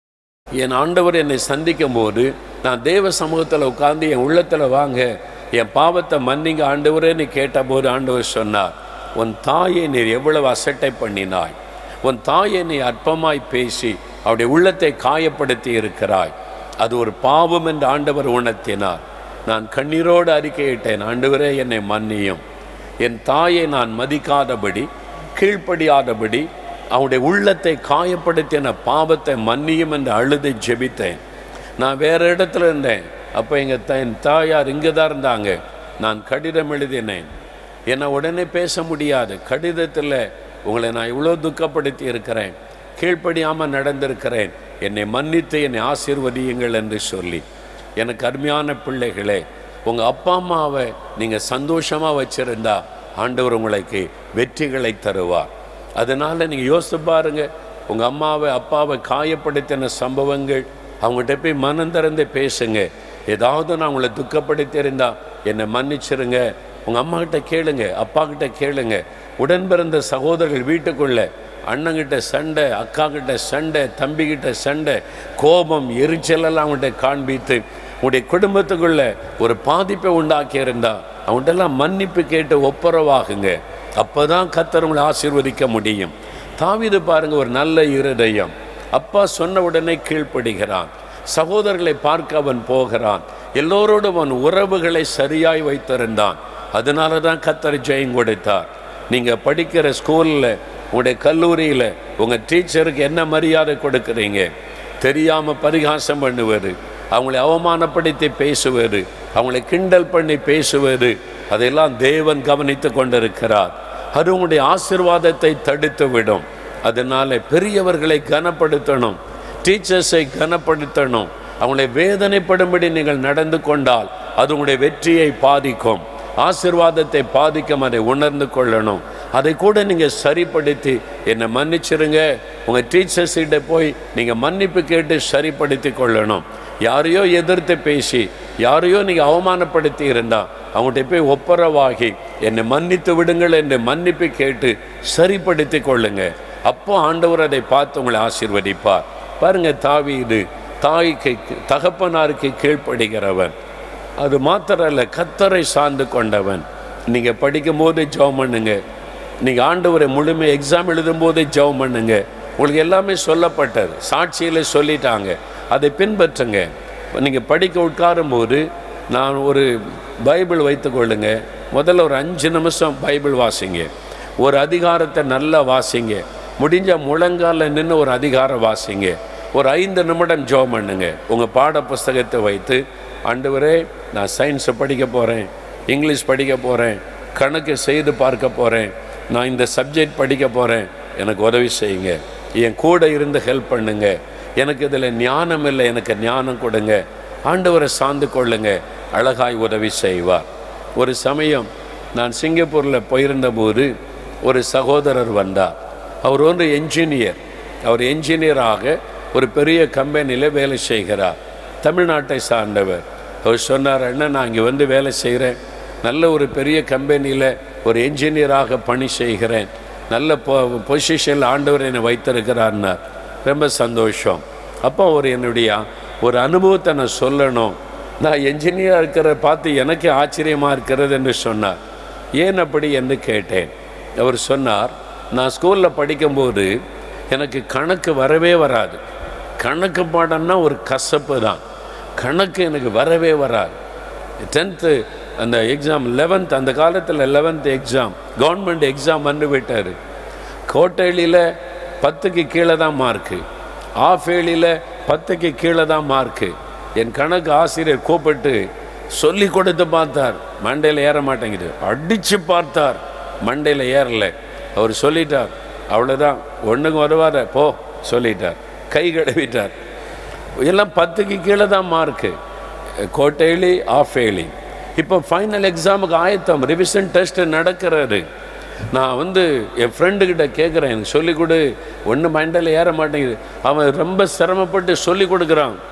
Speaker 1: என் ஆண்டவர் என்னை சந்திக்கும் போது நான் தேவ சமூகத்தில் உட்கார்ந்து என் உள்ளத்தில் வாங்க என் பாவத்தை மன்னிங்க ஆண்டவரேன்னு கேட்டபோது ஆண்டவர் சொன்னார் உன் தாயை நீர் எவ்வளவு அசட்டை பண்ணினாய் உன் தாயை நீ அற்பமாய் பேசி அவருடைய உள்ளத்தை காயப்படுத்தி இருக்கிறாய் அது ஒரு பாவம் என்று ஆண்டவர் உணர்த்தினார் நான் கண்ணீரோடு அறிக்கையிட்டேன் ஆண்டவரே என்னை மன்னியும் என் தாயை நான் மதிக்காதபடி கீழ்ப்படியாதபடி அவனுடைய உள்ளத்தை காயப்படுத்தின பாவத்தை மன்னியும் என்று அழுது ஜெபித்தேன் நான் வேற இடத்துல இருந்தேன் அப்போ எங்கள் த என் தாயார் இங்கே தான் இருந்தாங்க நான் கடிதம் எழுதினேன் என்னை உடனே பேச முடியாது கடிதத்தில் உங்களை நான் இவ்வளோ துக்கப்படுத்தி இருக்கிறேன் கீழ்ப்படியாமல் நடந்திருக்கிறேன் என்னை மன்னித்து என்னை ஆசீர்வதியுங்கள் என்று சொல்லி எனக்கு அருமையான பிள்ளைகளே உங்கள் அப்பா அம்மாவை நீங்கள் சந்தோஷமாக வச்சுருந்தா ஆண்டவர் உங்களுக்கு வெற்றிகளை தருவார் அதனால் நீங்கள் யோசித்து பாருங்க உங்கள் அம்மாவை அப்பாவை காயப்படுத்தின சம்பவங்கள் அவங்ககிட்ட போய் மனம் திறந்து பேசுங்க ஏதாவது நான் உங்களை துக்கப்படுத்தியிருந்தா என்னை மன்னிச்சிருங்க உங்கள் அம்மா கிட்ட கேளுங்க அப்பா கிட்ட கேளுங்க உடன் பிறந்த சகோதரர்கள் வீட்டுக்குள்ள அண்ணங்கிட்ட சண்டை அக்கா கிட்ட சண்டை தம்பிக்கிட்ட சண்டை கோபம் எரிச்சலெல்லாம் அவங்கள்ட்ட காண்பித்து உங்களுடைய குடும்பத்துக்குள்ள ஒரு பாதிப்பை உண்டாக்கி இருந்தா அவங்கள்ட்டெல்லாம் மன்னிப்பு கேட்டு ஒப்புரவாகுங்க அப்பதான் கத்தர் உங்களை ஆசீர்வதிக்க முடியும் தாவீது பாருங்க ஒரு நல்ல இருதயம் அப்பா சொன்ன உடனே கீழ்ப்படுகிறான் சகோதரர்களை பார்க்க அவன் போகிறான் எல்லோரோடும் அவன் உறவுகளை சரியாய் வைத்திருந்தான் அதனால தான் கத்தர் ஜெயம் கொடுத்தார் நீங்கள் படிக்கிற ஸ்கூலில் உங்களுடைய கல்லூரியில் உங்கள் டீச்சருக்கு என்ன மரியாதை கொடுக்குறீங்க தெரியாமல் பரிகாசம் பண்ணுவது அவங்களை அவமானப்படுத்தி பேசுவது அவங்களை கிண்டல் பண்ணி பேசுவது அதையெல்லாம் தேவன் கவனித்து கொண்டிருக்கிறார் அது உங்களுடைய ஆசிர்வாதத்தை தடுத்து விடும் அதனால பெரியவர்களை கனப்படுத்தணும் டீச்சர்ஸை கனப்படுத்தணும் அவங்களை வேதனைப்படும்படி நீங்கள் நடந்து கொண்டால் அது உங்களுடைய வெற்றியை பாதிக்கும் ஆசிர்வாதத்தை பாதிக்கும் அதை உணர்ந்து கொள்ளணும் அதை கூட நீங்கள் சரிப்படுத்தி என்னை மன்னிச்சிருங்க உங்கள் டீச்சர்ஸ்கிட்ட போய் நீங்கள் மன்னிப்பு கேட்டு சரிப்படுத்தி கொள்ளணும் யாரையோ எதிர்த்து பேசி யாரையோ நீங்கள் அவமானப்படுத்தி இருந்தா அவங்கள்ட்ட போய் ஒப்புரவாகி என்னை மன்னித்து விடுங்கள் என்று மன்னிப்பு கேட்டு சரிப்படுத்தி கொள்ளுங்க அப்போ ஆண்டவர் அதை பார்த்து உங்களை ஆசீர்வதிப்பார் பாருங்க தாவீது தாய்க்கு தகப்பனாருக்கு கீழ்ப்படுகிறவன் அது மாத்திரம் இல்லை கத்தரை சார்ந்து கொண்டவன் நீங்கள் படிக்கும்போது ஜெபம் பண்ணுங்க நீங்கள் ஆண்டவரை முழுமை எக்ஸாம் எழுதும்போது ஜெபம் பண்ணுங்க உங்களுக்கு எல்லாமே சொல்லப்பட்டது சாட்சியில் சொல்லிட்டாங்க அதை பின்பற்றுங்க நீங்கள் படிக்க உட்காரும்போது நான் ஒரு பைபிள் வைத்துக்கொள்ளுங்க முதல்ல ஒரு அஞ்சு நிமிஷம் பைபிள் வாசிங்க ஒரு அதிகாரத்தை நல்லா வாசிங்க முடிஞ்ச முழங்கால நின்று ஒரு அதிகாரம் வாசிங்க ஒரு ஐந்து நிமிடம் ஜோம் பண்ணுங்க உங்கள் பாட புஸ்தகத்தை வைத்து ஆண்டவரே நான் சயின்ஸை படிக்க போகிறேன் இங்கிலீஷ் படிக்க போகிறேன் கணக்கு செய்து பார்க்க போகிறேன் நான் இந்த சப்ஜெக்ட் படிக்க போகிறேன் எனக்கு உதவி செய்யுங்க என் கூட இருந்து ஹெல்ப் பண்ணுங்க எனக்கு இதில் ஞானம் இல்லை எனக்கு ஞானம் கொடுங்க ஆண்டவரை சார்ந்து கொள்ளுங்க அழகாய் உதவி செய்வார் ஒரு சமயம் நான் சிங்கப்பூரில் போயிருந்தபோது ஒரு சகோதரர் வந்தார் அவர் ஒன்று என்ஜினியர் அவர் என்ஜினியராக ஒரு பெரிய கம்பெனியில் வேலை செய்கிறார் தமிழ்நாட்டை சார்ந்தவர் அவர் சொன்னார் அண்ணன் நான் இங்கே வந்து வேலை செய்கிறேன் நல்ல ஒரு பெரிய கம்பெனியில் ஒரு என்ஜினியராக பணி செய்கிறேன் நல்ல பொ பொசிஷனில் ஆண்டவர் என்னை வைத்திருக்கிறார்னார் ரொம்ப சந்தோஷம் அப்போ அவர் என்னுடைய ஒரு அனுபவத்தை நான் சொல்லணும் நான் என்ஜினியராக இருக்கிற பார்த்து எனக்கே ஆச்சரியமாக இருக்கிறது என்று சொன்னார் ஏன் அப்படி என்று கேட்டேன் அவர் சொன்னார் நான் ஸ்கூலில் படிக்கும்போது எனக்கு கணக்கு வரவே வராது கணக்கு பாடம்னா ஒரு கசப்பு தான் கணக்கு எனக்கு வரவே வராது டென்த்து அந்த எக்ஸாம் லெவன்த் அந்த காலத்தில் லெவன்த் எக்ஸாம் கவர்மெண்ட் எக்ஸாம் வந்து விட்டார் கோட்டையிலில் பத்துக்கு கீழே தான் மார்க்கு ஆஃப் ஏழியில் பத்துக்கு கீழே தான் மார்க்கு என் கணக்கு ஆசிரியர் கூப்பிட்டு சொல்லி கொடுத்து பார்த்தார் மண்டையில் ஏற மாட்டேங்குது அடித்து பார்த்தார் மண்டையில் ஏறல அவர் சொல்லிட்டார் அவ்வளோதான் ஒன்றுக்கு வருவார போ சொல்லிட்டார் கை கழுவிட்டார் எல்லாம் பத்துக்கு கீழே தான் மார்க்கு கோட்டையிலி ஆஃப் ஏலி இப்போ ஃபைனல் எக்ஸாமுக்கு ஆயத்தம் ரிவிஷன் டெஸ்ட் நடக்கிறது நான் வந்து என் ஃப்ரெண்டுக்கிட்ட கேட்குறேன் எனக்கு சொல்லிக் கொடு ஒன்றும் மண்டையில் ஏற மாட்டேங்குது அவன் ரொம்ப சிரமப்பட்டு சொல்லி கொடுக்குறான்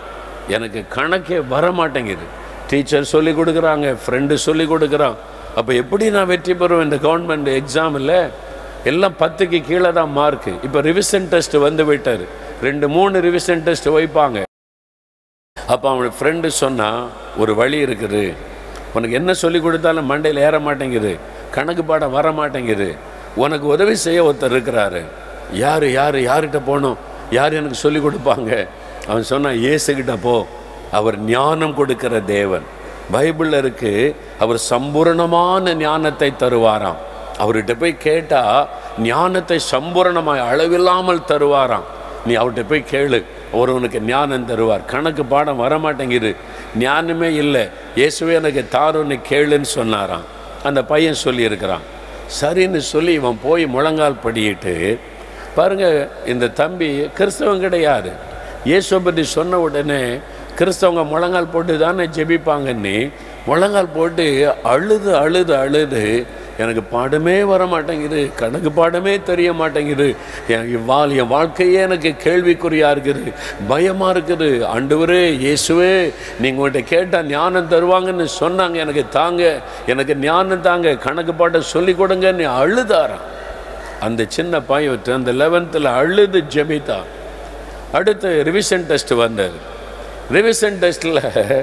Speaker 1: எனக்கு கணக்கே வர மாட்டேங்குது டீச்சர் சொல்லி கொடுக்குறாங்க ஃப்ரெண்டு சொல்லி கொடுக்குறான் அப்போ எப்படி நான் வெற்றி பெறுவேன் இந்த கவர்மெண்ட் எக்ஸாமில் எல்லாம் பத்துக்கு கீழே தான் மார்க்கு இப்போ ரிவிஷன் டெஸ்ட் வந்து விட்டார் ரெண்டு மூணு ரிவிஷன் டெஸ்ட் வைப்பாங்க அப்போ அவன் ஃப்ரெண்டு சொன்னான் ஒரு வழி இருக்குது உனக்கு என்ன சொல்லி கொடுத்தாலும் மண்டையில் ஏற மாட்டேங்குது கணக்கு பாடம் வர மாட்டேங்குது உனக்கு உதவி செய்ய ஒருத்தர் இருக்கிறாரு யார் யார் யார்கிட்ட போகணும் யார் எனக்கு சொல்லி கொடுப்பாங்க அவன் சொன்னான் இயேசுகிட்ட போ அவர் ஞானம் கொடுக்கிற தேவன் பைபிளில் இருக்கு அவர் சம்பூரணமான ஞானத்தை தருவாராம் அவர்கிட்ட போய் கேட்டால் ஞானத்தை சம்பூரணமாய் அளவில்லாமல் தருவாராம் நீ அவர்கிட்ட போய் கேளு அவர் உனக்கு ஞானம் தருவார் கணக்கு பாடம் வர மாட்டேங்குது ஞானமே இல்லை இயேசுவே எனக்கு தாருன்னு கேளுன்னு சொன்னாராம் அந்த பையன் சொல்லியிருக்கிறான் சரின்னு சொல்லி இவன் போய் முழங்கால் படியிட்டு பாருங்க இந்த தம்பி கிறிஸ்தவன் கிடையாது இயேசுவை பற்றி சொன்ன உடனே கிறிஸ்தவங்க முழங்கால் போட்டு தானே ஜெபிப்பாங்கன்னு முழங்கால் போட்டு அழுது அழுது அழுது எனக்கு பாடமே வர மாட்டேங்குது கணக்கு பாடமே தெரிய மாட்டேங்குது என் வாழ் என் வாழ்க்கையே எனக்கு கேள்விக்குறியாக இருக்குது பயமாக இருக்குது ஆண்டவரே இயேசுவே நீங்கள் உங்கள்கிட்ட கேட்டால் ஞானம் தருவாங்கன்னு சொன்னாங்க எனக்கு தாங்க எனக்கு ஞானம் தாங்க கணக்கு பாட்டை சொல்லி கொடுங்கன்னு அழுதாராம் அந்த சின்ன பையன் அந்த லெவன்த்தில் அழுது ஜெபித்தான் அடுத்து ரிவிஷன் டெஸ்ட் வந்தார் ரிவிஷன் டெஸ்ட்டில்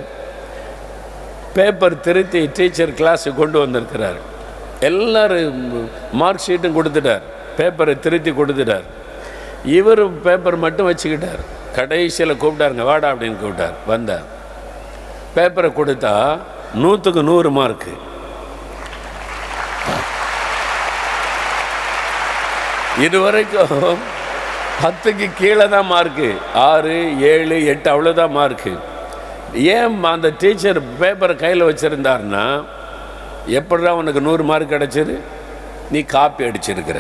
Speaker 1: பேப்பர் திருத்தி டீச்சர் கிளாஸுக்கு கொண்டு வந்திருக்கிறார் எல்லாரும் மார்க் ஷீட்டும் கொடுத்துட்டார் பேப்பரை திருத்தி கொடுத்துட்டார் இவர் பேப்பர் மட்டும் வச்சுக்கிட்டார் கடைசியில் கூப்பிட்டாருங்க வாடா அப்படின்னு கூப்பிட்டார் வந்தார் பேப்பரை கொடுத்தா நூற்றுக்கு நூறு மார்க்கு இதுவரைக்கும் பத்துக்கு கீழே தான் மார்க்கு ஆறு ஏழு எட்டு அவ்வளோதான் மார்க்கு ஏன் அந்த டீச்சர் பேப்பரை கையில் வச்சுருந்தாருன்னா எப்படிடா உனக்கு நூறு மார்க் கிடச்சிது நீ காப்பி அடிச்சிருக்கிற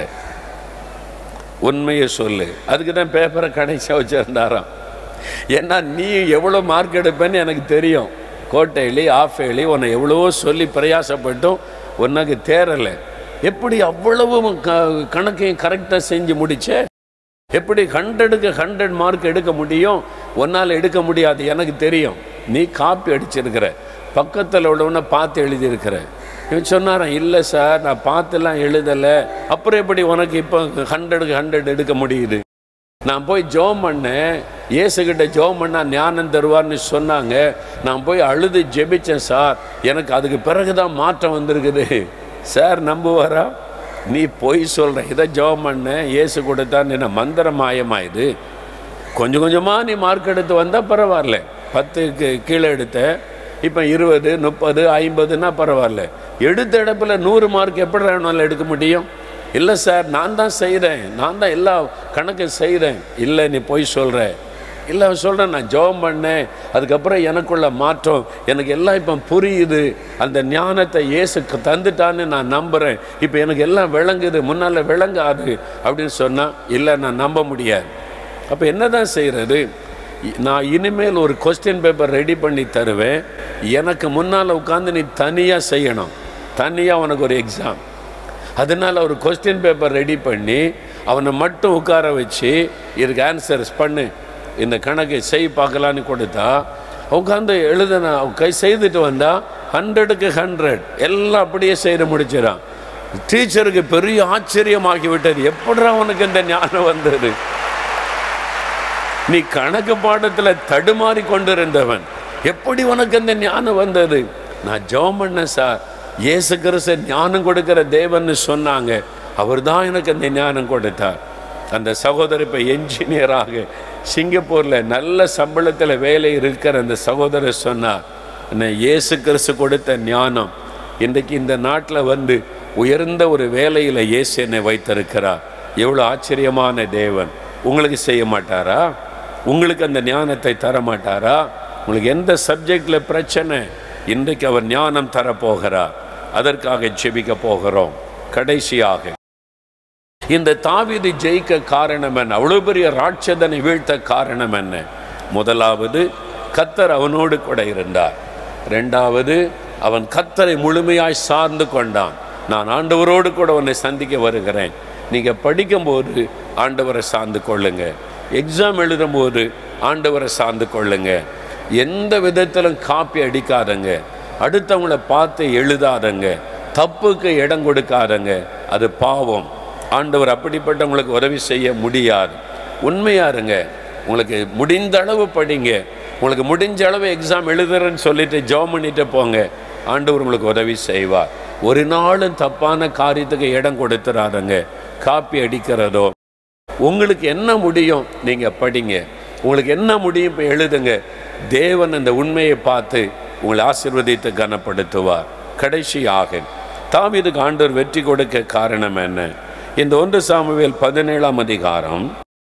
Speaker 1: உண்மையை சொல்லு அதுக்கு தான் பேப்பரை கடைசியாக வச்சுருந்தாராம் ஏன்னா நீ எவ்வளோ மார்க் எடுப்பேன்னு எனக்கு தெரியும் கோட்டையிலி ஆஃப் ஏலி உன்னை எவ்வளவோ சொல்லி பிரயாசப்பட்டும் உனக்கு தேரலை எப்படி அவ்வளவு க கணக்கையும் கரெக்டாக செஞ்சு முடிச்ச எப்படி ஹண்ட்ரடுக்கு ஹண்ட்ரட் மார்க் எடுக்க முடியும் உன்னால் எடுக்க முடியாது எனக்கு தெரியும் நீ காப்பி அடிச்சிருக்கிற பக்கத்தில் உள்ளவனை பார்த்து எழுதியிருக்கிற இவன் சொன்னாரான் இல்லை சார் நான் பார்த்துலாம் எழுதலை அப்புறம் எப்படி உனக்கு இப்போ ஹண்ட்ரடுக்கு ஹண்ட்ரட் எடுக்க முடியுது நான் போய் ஜோம் பண்ணேன் இயேசுகிட்ட ஜோம் பண்ணா ஞானம் தருவார்னு சொன்னாங்க நான் போய் அழுது ஜெபிச்சேன் சார் எனக்கு அதுக்கு பிறகு தான் மாற்றம் வந்திருக்குது சார் நம்புவாரா நீ பொய் சொல்கிற இதை ஜெபம் பண்ண இயேசு கொடுத்தான் என்ன மந்திர மாயமாயுது கொஞ்சம் கொஞ்சமாக நீ மார்க் எடுத்து வந்தால் பரவாயில்ல பத்துக்கு கீழே எடுத்த இப்போ இருபது முப்பது ஐம்பதுன்னா பரவாயில்ல எடுத்த இடத்துல நூறு மார்க் எப்படி வேணாலும் எடுக்க முடியும் இல்லை சார் நான் தான் செய்கிறேன் நான் தான் எல்லா கணக்கும் செய்கிறேன் இல்லை நீ பொய் சொல்கிற இல்லை அவன் சொல்கிறேன் நான் ஜெபம் பண்ணேன் அதுக்கப்புறம் எனக்குள்ள மாற்றம் எனக்கு எல்லாம் இப்போ புரியுது அந்த ஞானத்தை இயேசு தந்துட்டான்னு நான் நம்புகிறேன் இப்போ எனக்கு எல்லாம் விளங்குது முன்னால் விளங்காது அப்படின்னு சொன்னால் இல்லை நான் நம்ப முடியாது அப்போ என்ன தான் செய்கிறது நான் இனிமேல் ஒரு கொஸ்டின் பேப்பர் ரெடி பண்ணி தருவேன் எனக்கு முன்னால் உட்காந்து நீ தனியாக செய்யணும் தனியாக உனக்கு ஒரு எக்ஸாம் அதனால் ஒரு கொஸ்டின் பேப்பர் ரெடி பண்ணி அவனை மட்டும் உட்கார வச்சு இதுக்கு ஆன்சர்ஸ் பண்ணு இந்த கணக்கை செய் பார்க்கலான்னு கொடுத்தா உட்காந்து எழுதுனா கை செய்துட்டு வந்தா ஹண்ட்ரடுக்கு ஹண்ட்ரட் எல்லாம் அப்படியே செய்து முடிச்சிடான் டீச்சருக்கு பெரிய ஆச்சரியமாகி விட்டது எப்படா உனக்கு இந்த ஞானம் வந்தது நீ கணக்கு பாடத்தில் தடுமாறி கொண்டிருந்தவன் எப்படி உனக்கு அந்த ஞானம் வந்தது நான் ஜெபம் பண்ணேன் சார் இயேசு கிறிஸ்து ஞானம் கொடுக்கிற தேவன்னு சொன்னாங்க அவர் தான் எனக்கு அந்த ஞானம் கொடுத்தார் அந்த சகோதரி இப்போ என்ஜினியராக சிங்கப்பூரில் நல்ல சம்பளத்தில் வேலை இருக்கிற அந்த சகோதரர் சொன்னார் என்ன இயேசு கிறிஸ்து கொடுத்த ஞானம் இன்றைக்கு இந்த நாட்டில் வந்து உயர்ந்த ஒரு வேலையில் இயேசு என்னை வைத்திருக்கிறார் எவ்வளோ ஆச்சரியமான தேவன் உங்களுக்கு செய்ய மாட்டாரா உங்களுக்கு அந்த ஞானத்தை தர மாட்டாரா உங்களுக்கு எந்த சப்ஜெக்டில் பிரச்சனை இன்றைக்கு அவர் ஞானம் தரப்போகிறார் அதற்காக ஜெபிக்க போகிறோம் கடைசியாக இந்த தாவீது ஜெயிக்க காரணம் என்ன அவ்வளோ பெரிய ராட்சதனை வீழ்த்த காரணம் என்ன முதலாவது கத்தர் அவனோடு கூட இருந்தார் ரெண்டாவது அவன் கத்தரை முழுமையாய் சார்ந்து கொண்டான் நான் ஆண்டவரோடு கூட உன்னை சந்திக்க வருகிறேன் நீங்கள் படிக்கும்போது ஆண்டவரை சார்ந்து கொள்ளுங்க எக்ஸாம் எழுதும்போது ஆண்டவரை சார்ந்து கொள்ளுங்க எந்த விதத்திலும் காப்பி அடிக்காதங்க அடுத்தவங்கள பார்த்து எழுதாதங்க தப்புக்கு இடம் கொடுக்காதங்க அது பாவம் ஆண்டவர் அப்படிப்பட்டவங்களுக்கு உதவி செய்ய முடியாது உண்மையா இருங்க உங்களுக்கு முடிந்த அளவு படிங்க உங்களுக்கு முடிஞ்ச அளவு எக்ஸாம் எழுதுறேன்னு சொல்லிட்டு ஜெபம் பண்ணிட்டு போங்க ஆண்டவர் உங்களுக்கு உதவி செய்வார் ஒரு நாளும் தப்பான காரியத்துக்கு இடம் கொடுத்துறாதங்க காப்பி அடிக்கிறதோ உங்களுக்கு என்ன முடியும் நீங்க படிங்க உங்களுக்கு என்ன முடியும் இப்போ எழுதுங்க தேவன் அந்த உண்மையை பார்த்து உங்களை ஆசீர்வதித்து கனப்படுத்துவார் கடைசியாக தாவீதுக்கு ஆண்டவர் வெற்றி கொடுக்க காரணம் என்ன இந்த ஒன்று சாமுவேல் பதினேழாம் அதிகாரம்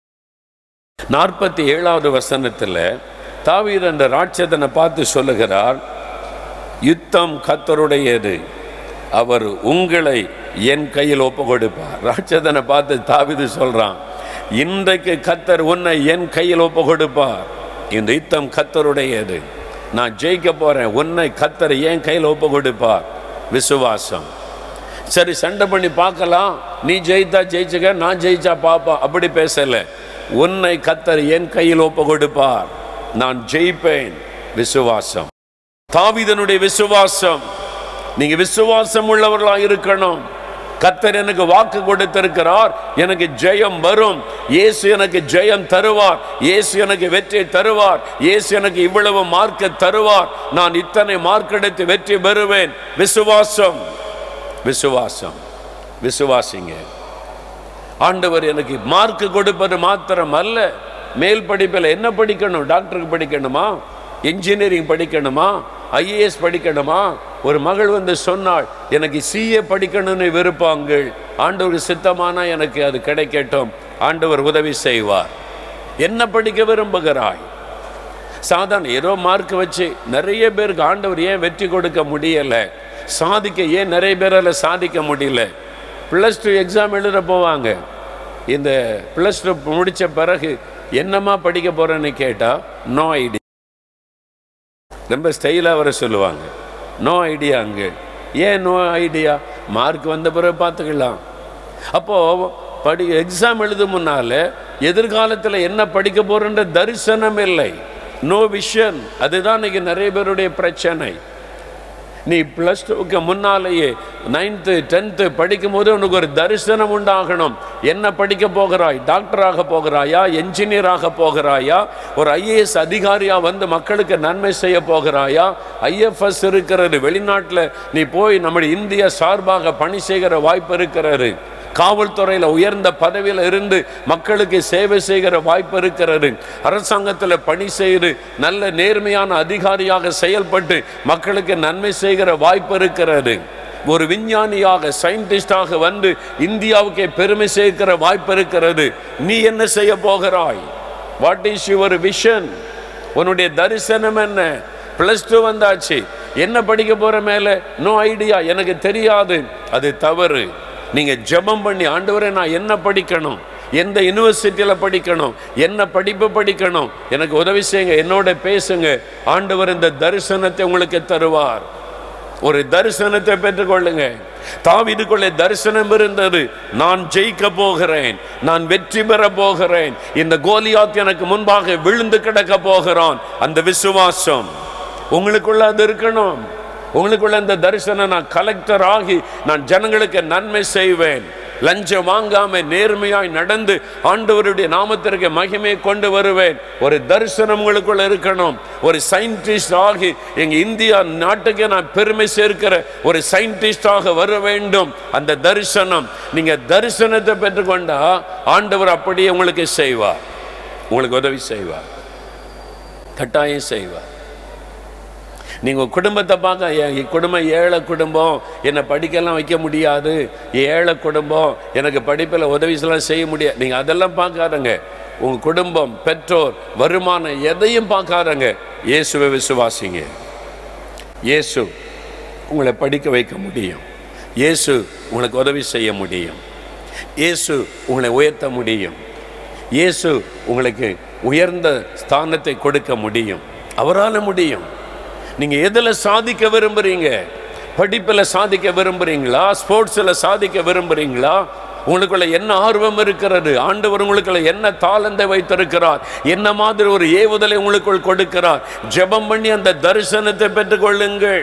Speaker 1: நாற்பத்தி ஏழாவது வசனத்தில் தாவீது அந்த ராட்சதனை பார்த்து சொல்லுகிறார் யுத்தம் கத்தருடையது அவர் உங்களை என் கையில் ஒப்பு கொடுப்பார் ராட்சதனை பார்த்து தாவீது சொல்றான் இன்றைக்கு கத்தர் உன்னை என் கையில் ஒப்பு கொடுப்பார் இந்த யுத்தம் கத்தருடையது நான் ஜெயிக்க போறேன் உன்னை கத்தர் என் கையில் ஒப்பு கொடுப்பார் விசுவாசம் சரி சண்டை பண்ணி பார்க்கலாம் நீ ஜெயித்தா ஜெயிச்சுக்க நான் ஜெயிச்சா பாப்பா அப்படி பேசல உன்னை கத்தர் என் கையில் ஒப்பு கொடுப்பார் நான் ஜெயிப்பேன் விசுவாசம் தாவீதனுடைய விசுவாசம் நீங்க விசுவாசம் உள்ளவர்களா இருக்கணும் கத்தர் எனக்கு வாக்கு கொடுத்திருக்கிறார் எனக்கு ஜெயம் வரும் இயேசு எனக்கு ஜெயம் தருவார் இயேசு எனக்கு வெற்றி தருவார் இயேசு எனக்கு இவ்வளவு மார்க்க தருவார் நான் இத்தனை மார்க் எடுத்து வெற்றி பெறுவேன் விசுவாசம் விசுவாசம் விசுவாசிங்க ஆண்டவர் எனக்கு மார்க் கொடுப்பது மாத்திரம் அல்ல மேல் படிப்பில் என்ன படிக்கணும் டாக்டருக்கு படிக்கணுமா இன்ஜினியரிங் படிக்கணுமா ஐஏஎஸ் படிக்கணுமா ஒரு மகள் வந்து சொன்னாள் எனக்கு சிஏ படிக்கணும்னு விருப்பங்கள் ஆண்டவர் சித்தமானா எனக்கு அது கிடைக்கட்டும் ஆண்டவர் உதவி செய்வார் என்ன படிக்க விரும்புகிறாய் சாதாரண ஏதோ மார்க் வச்சு நிறைய பேருக்கு ஆண்டவர் ஏன் வெற்றி கொடுக்க முடியலை சாதிக்க ஏன் நிறைய பேரால் சாதிக்க முடியல ப்ளஸ் டூ எக்ஸாம் எழுத போவாங்க இந்த ப்ளஸ் டூ முடித்த பிறகு என்னம்மா படிக்க போகிறேன்னு கேட்டால் நோ ஐடியா ரொம்ப ஸ்டைலாக வர சொல்லுவாங்க நோ ஐடியா அங்கே ஏன் நோ ஐடியா மார்க் வந்த பிறகு பார்த்துக்கலாம் அப்போது படி எக்ஸாம் எழுதும் முன்னால எதிர்காலத்தில் என்ன படிக்க போகிறன்ற தரிசனம் இல்லை நோ விஷன் அதுதான் இன்னைக்கு நிறைய பேருடைய பிரச்சனை நீ ப்ளஸ் டூக்கு முன்னாலேயே நைன்த்து டென்த்து படிக்கும் போது உனக்கு ஒரு தரிசனம் உண்டாகணும் என்ன படிக்க போகிறாய் டாக்டராக போகிறாயா என்ஜினியராக போகிறாயா ஒரு ஐஏஎஸ் அதிகாரியா வந்து மக்களுக்கு நன்மை செய்ய போகிறாயா ஐஎஃப்எஸ் இருக்கிறது வெளிநாட்டில் நீ போய் நம்முடைய இந்திய சார்பாக பணி செய்கிற வாய்ப்பு இருக்கிறது காவல்துறையில் உயர்ந்த பதவியில் இருந்து மக்களுக்கு சேவை செய்கிற வாய்ப்பு இருக்கிறது அரசாங்கத்தில் பணி செய்து நல்ல நேர்மையான அதிகாரியாக செயல்பட்டு மக்களுக்கு நன்மை செய்கிற வாய்ப்பு இருக்கிறது ஒரு விஞ்ஞானியாக சயின்டிஸ்டாக வந்து இந்தியாவுக்கே பெருமை சேர்க்கிற வாய்ப்பு இருக்கிறது நீ என்ன செய்ய போகிறாய் வாட் இஸ் யுவர் விஷன் உன்னுடைய தரிசனம் என்ன பிளஸ் டூ வந்தாச்சு என்ன படிக்க போற மேல நோ ஐடியா எனக்கு தெரியாது அது தவறு நீங்க ஜெபம் பண்ணி ஆண்டவரே நான் என்ன படிக்கணும் எந்த யூனிவர்சிட்டியில் படிக்கணும் என்ன படிப்பு படிக்கணும் எனக்கு உதவி செய்யுங்க என்னோட பேசுங்க ஆண்டவர் இந்த தரிசனத்தை உங்களுக்கு தருவார் ஒரு தரிசனத்தை பெற்றுக்கொள்ளுங்க தாவிதுக்குள்ளே தரிசனம் இருந்தது நான் ஜெயிக்க போகிறேன் நான் வெற்றி பெற போகிறேன் இந்த கோலியாத் எனக்கு முன்பாக விழுந்து கிடக்க போகிறான் அந்த விசுவாசம் உங்களுக்குள்ள அது இருக்கணும் உங்களுக்குள்ள இந்த தரிசனம் நான் கலெக்டர் ஆகி நான் ஜனங்களுக்கு நன்மை செய்வேன் லஞ்சம் வாங்காம நேர்மையாய் நடந்து ஆண்டவருடைய நாமத்திற்கு மகிமை கொண்டு வருவேன் ஒரு தரிசனம் உங்களுக்குள்ள இருக்கணும் ஒரு சயின்டிஸ்ட் ஆகி எங்க இந்தியா நாட்டுக்கு நான் பெருமை சேர்க்கிற ஒரு சயின்டிஸ்டாக வர வேண்டும் அந்த தரிசனம் நீங்க தரிசனத்தை பெற்றுக்கொண்டா ஆண்டவர் அப்படியே உங்களுக்கு செய்வார் உங்களுக்கு உதவி செய்வார் கட்டாயம் செய்வார் நீங்கள் குடும்பத்தை பார்க்க என் குடும்பம் ஏழை குடும்பம் என்னை படிக்கலாம் வைக்க முடியாது ஏழை குடும்பம் எனக்கு படிப்பில் உதவிசெல்லாம் செய்ய முடியாது நீங்கள் அதெல்லாம் பார்க்காதங்க உங்கள் குடும்பம் பெற்றோர் வருமானம் எதையும் பார்க்காதங்க இயேசுவை விசுவாசிங்க இயேசு உங்களை படிக்க வைக்க முடியும் இயேசு உங்களுக்கு உதவி செய்ய முடியும் இயேசு உங்களை உயர்த்த முடியும் இயேசு உங்களுக்கு உயர்ந்த ஸ்தானத்தை கொடுக்க முடியும் அவரால் முடியும் நீங்க எதுல சாதிக்க விரும்புறீங்க படிப்பில் சாதிக்க விரும்புறீங்களா ஸ்போர்ட்ஸில் சாதிக்க விரும்புறீங்களா உங்களுக்குள்ள என்ன ஆர்வம் இருக்கிறது ஆண்டவர் உங்களுக்குள்ள என்ன தாளந்தை வைத்திருக்கிறார் என்ன மாதிரி ஒரு ஏவுதலை உங்களுக்குள் கொடுக்கிறார் ஜெபம் பண்ணி அந்த தரிசனத்தை பெற்றுக்கொள்ளுங்கள்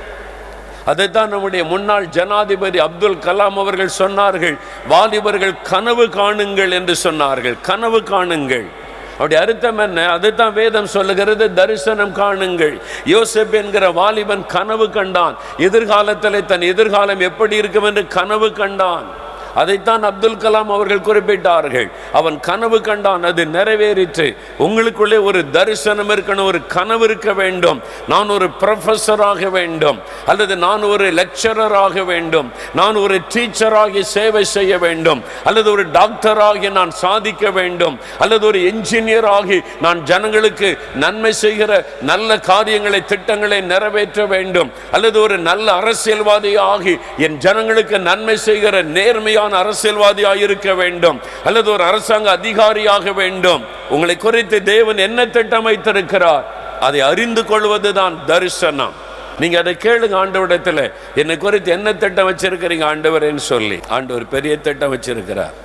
Speaker 1: அதைத்தான் நம்முடைய முன்னாள் ஜனாதிபதி அப்துல் கலாம் அவர்கள் சொன்னார்கள் வாலிபர்கள் கனவு காணுங்கள் என்று சொன்னார்கள் கனவு காணுங்கள் அப்படி அர்த்தம் என்ன அதுதான் வேதம் சொல்லுகிறது தரிசனம் காணுங்கள் யோசப் என்கிற வாலிபன் கனவு கண்டான் எதிர்காலத்தில் தன் எதிர்காலம் எப்படி இருக்கும் என்று கனவு கண்டான் அதைத்தான் அப்துல் கலாம் அவர்கள் குறிப்பிட்டார்கள் அவன் கனவு கண்டான் அது நிறைவேறிற்று உங்களுக்குள்ளே ஒரு தரிசனம் இருக்கணும் ஒரு கனவு இருக்க வேண்டும் நான் ஒரு ப்ரொஃபஸராக வேண்டும் அல்லது நான் ஒரு லெக்சரராக வேண்டும் நான் ஒரு டீச்சராகி சேவை செய்ய வேண்டும் அல்லது ஒரு டாக்டராகி நான் சாதிக்க வேண்டும் அல்லது ஒரு என்ஜினியர் ஆகி நான் ஜனங்களுக்கு நன்மை செய்கிற நல்ல காரியங்களை திட்டங்களை நிறைவேற்ற வேண்டும் அல்லது ஒரு நல்ல அரசியல்வாதி ஆகி என் ஜனங்களுக்கு நன்மை செய்கிற நேர்மையான அரசியல்வாதியாக இருக்க வேண்டும் அல்லது ஒரு அரசாங்க அதிகாரியாக வேண்டும் உங்களை குறித்து தேவன் என்ன திட்டம் வைத்திருக்கிறார் அதை அறிந்து கொள்வதுதான் தரிசனம் நீங்க அதை கேளுங்க ஆண்டவரிடத்துல என்னை குறித்து என்ன திட்டம் வச்சிருக்கிறீங்க ஆண்டவரேன்னு சொல்லி ஆண்டவர் பெரிய திட்டம் வச்சிருக்கிறார்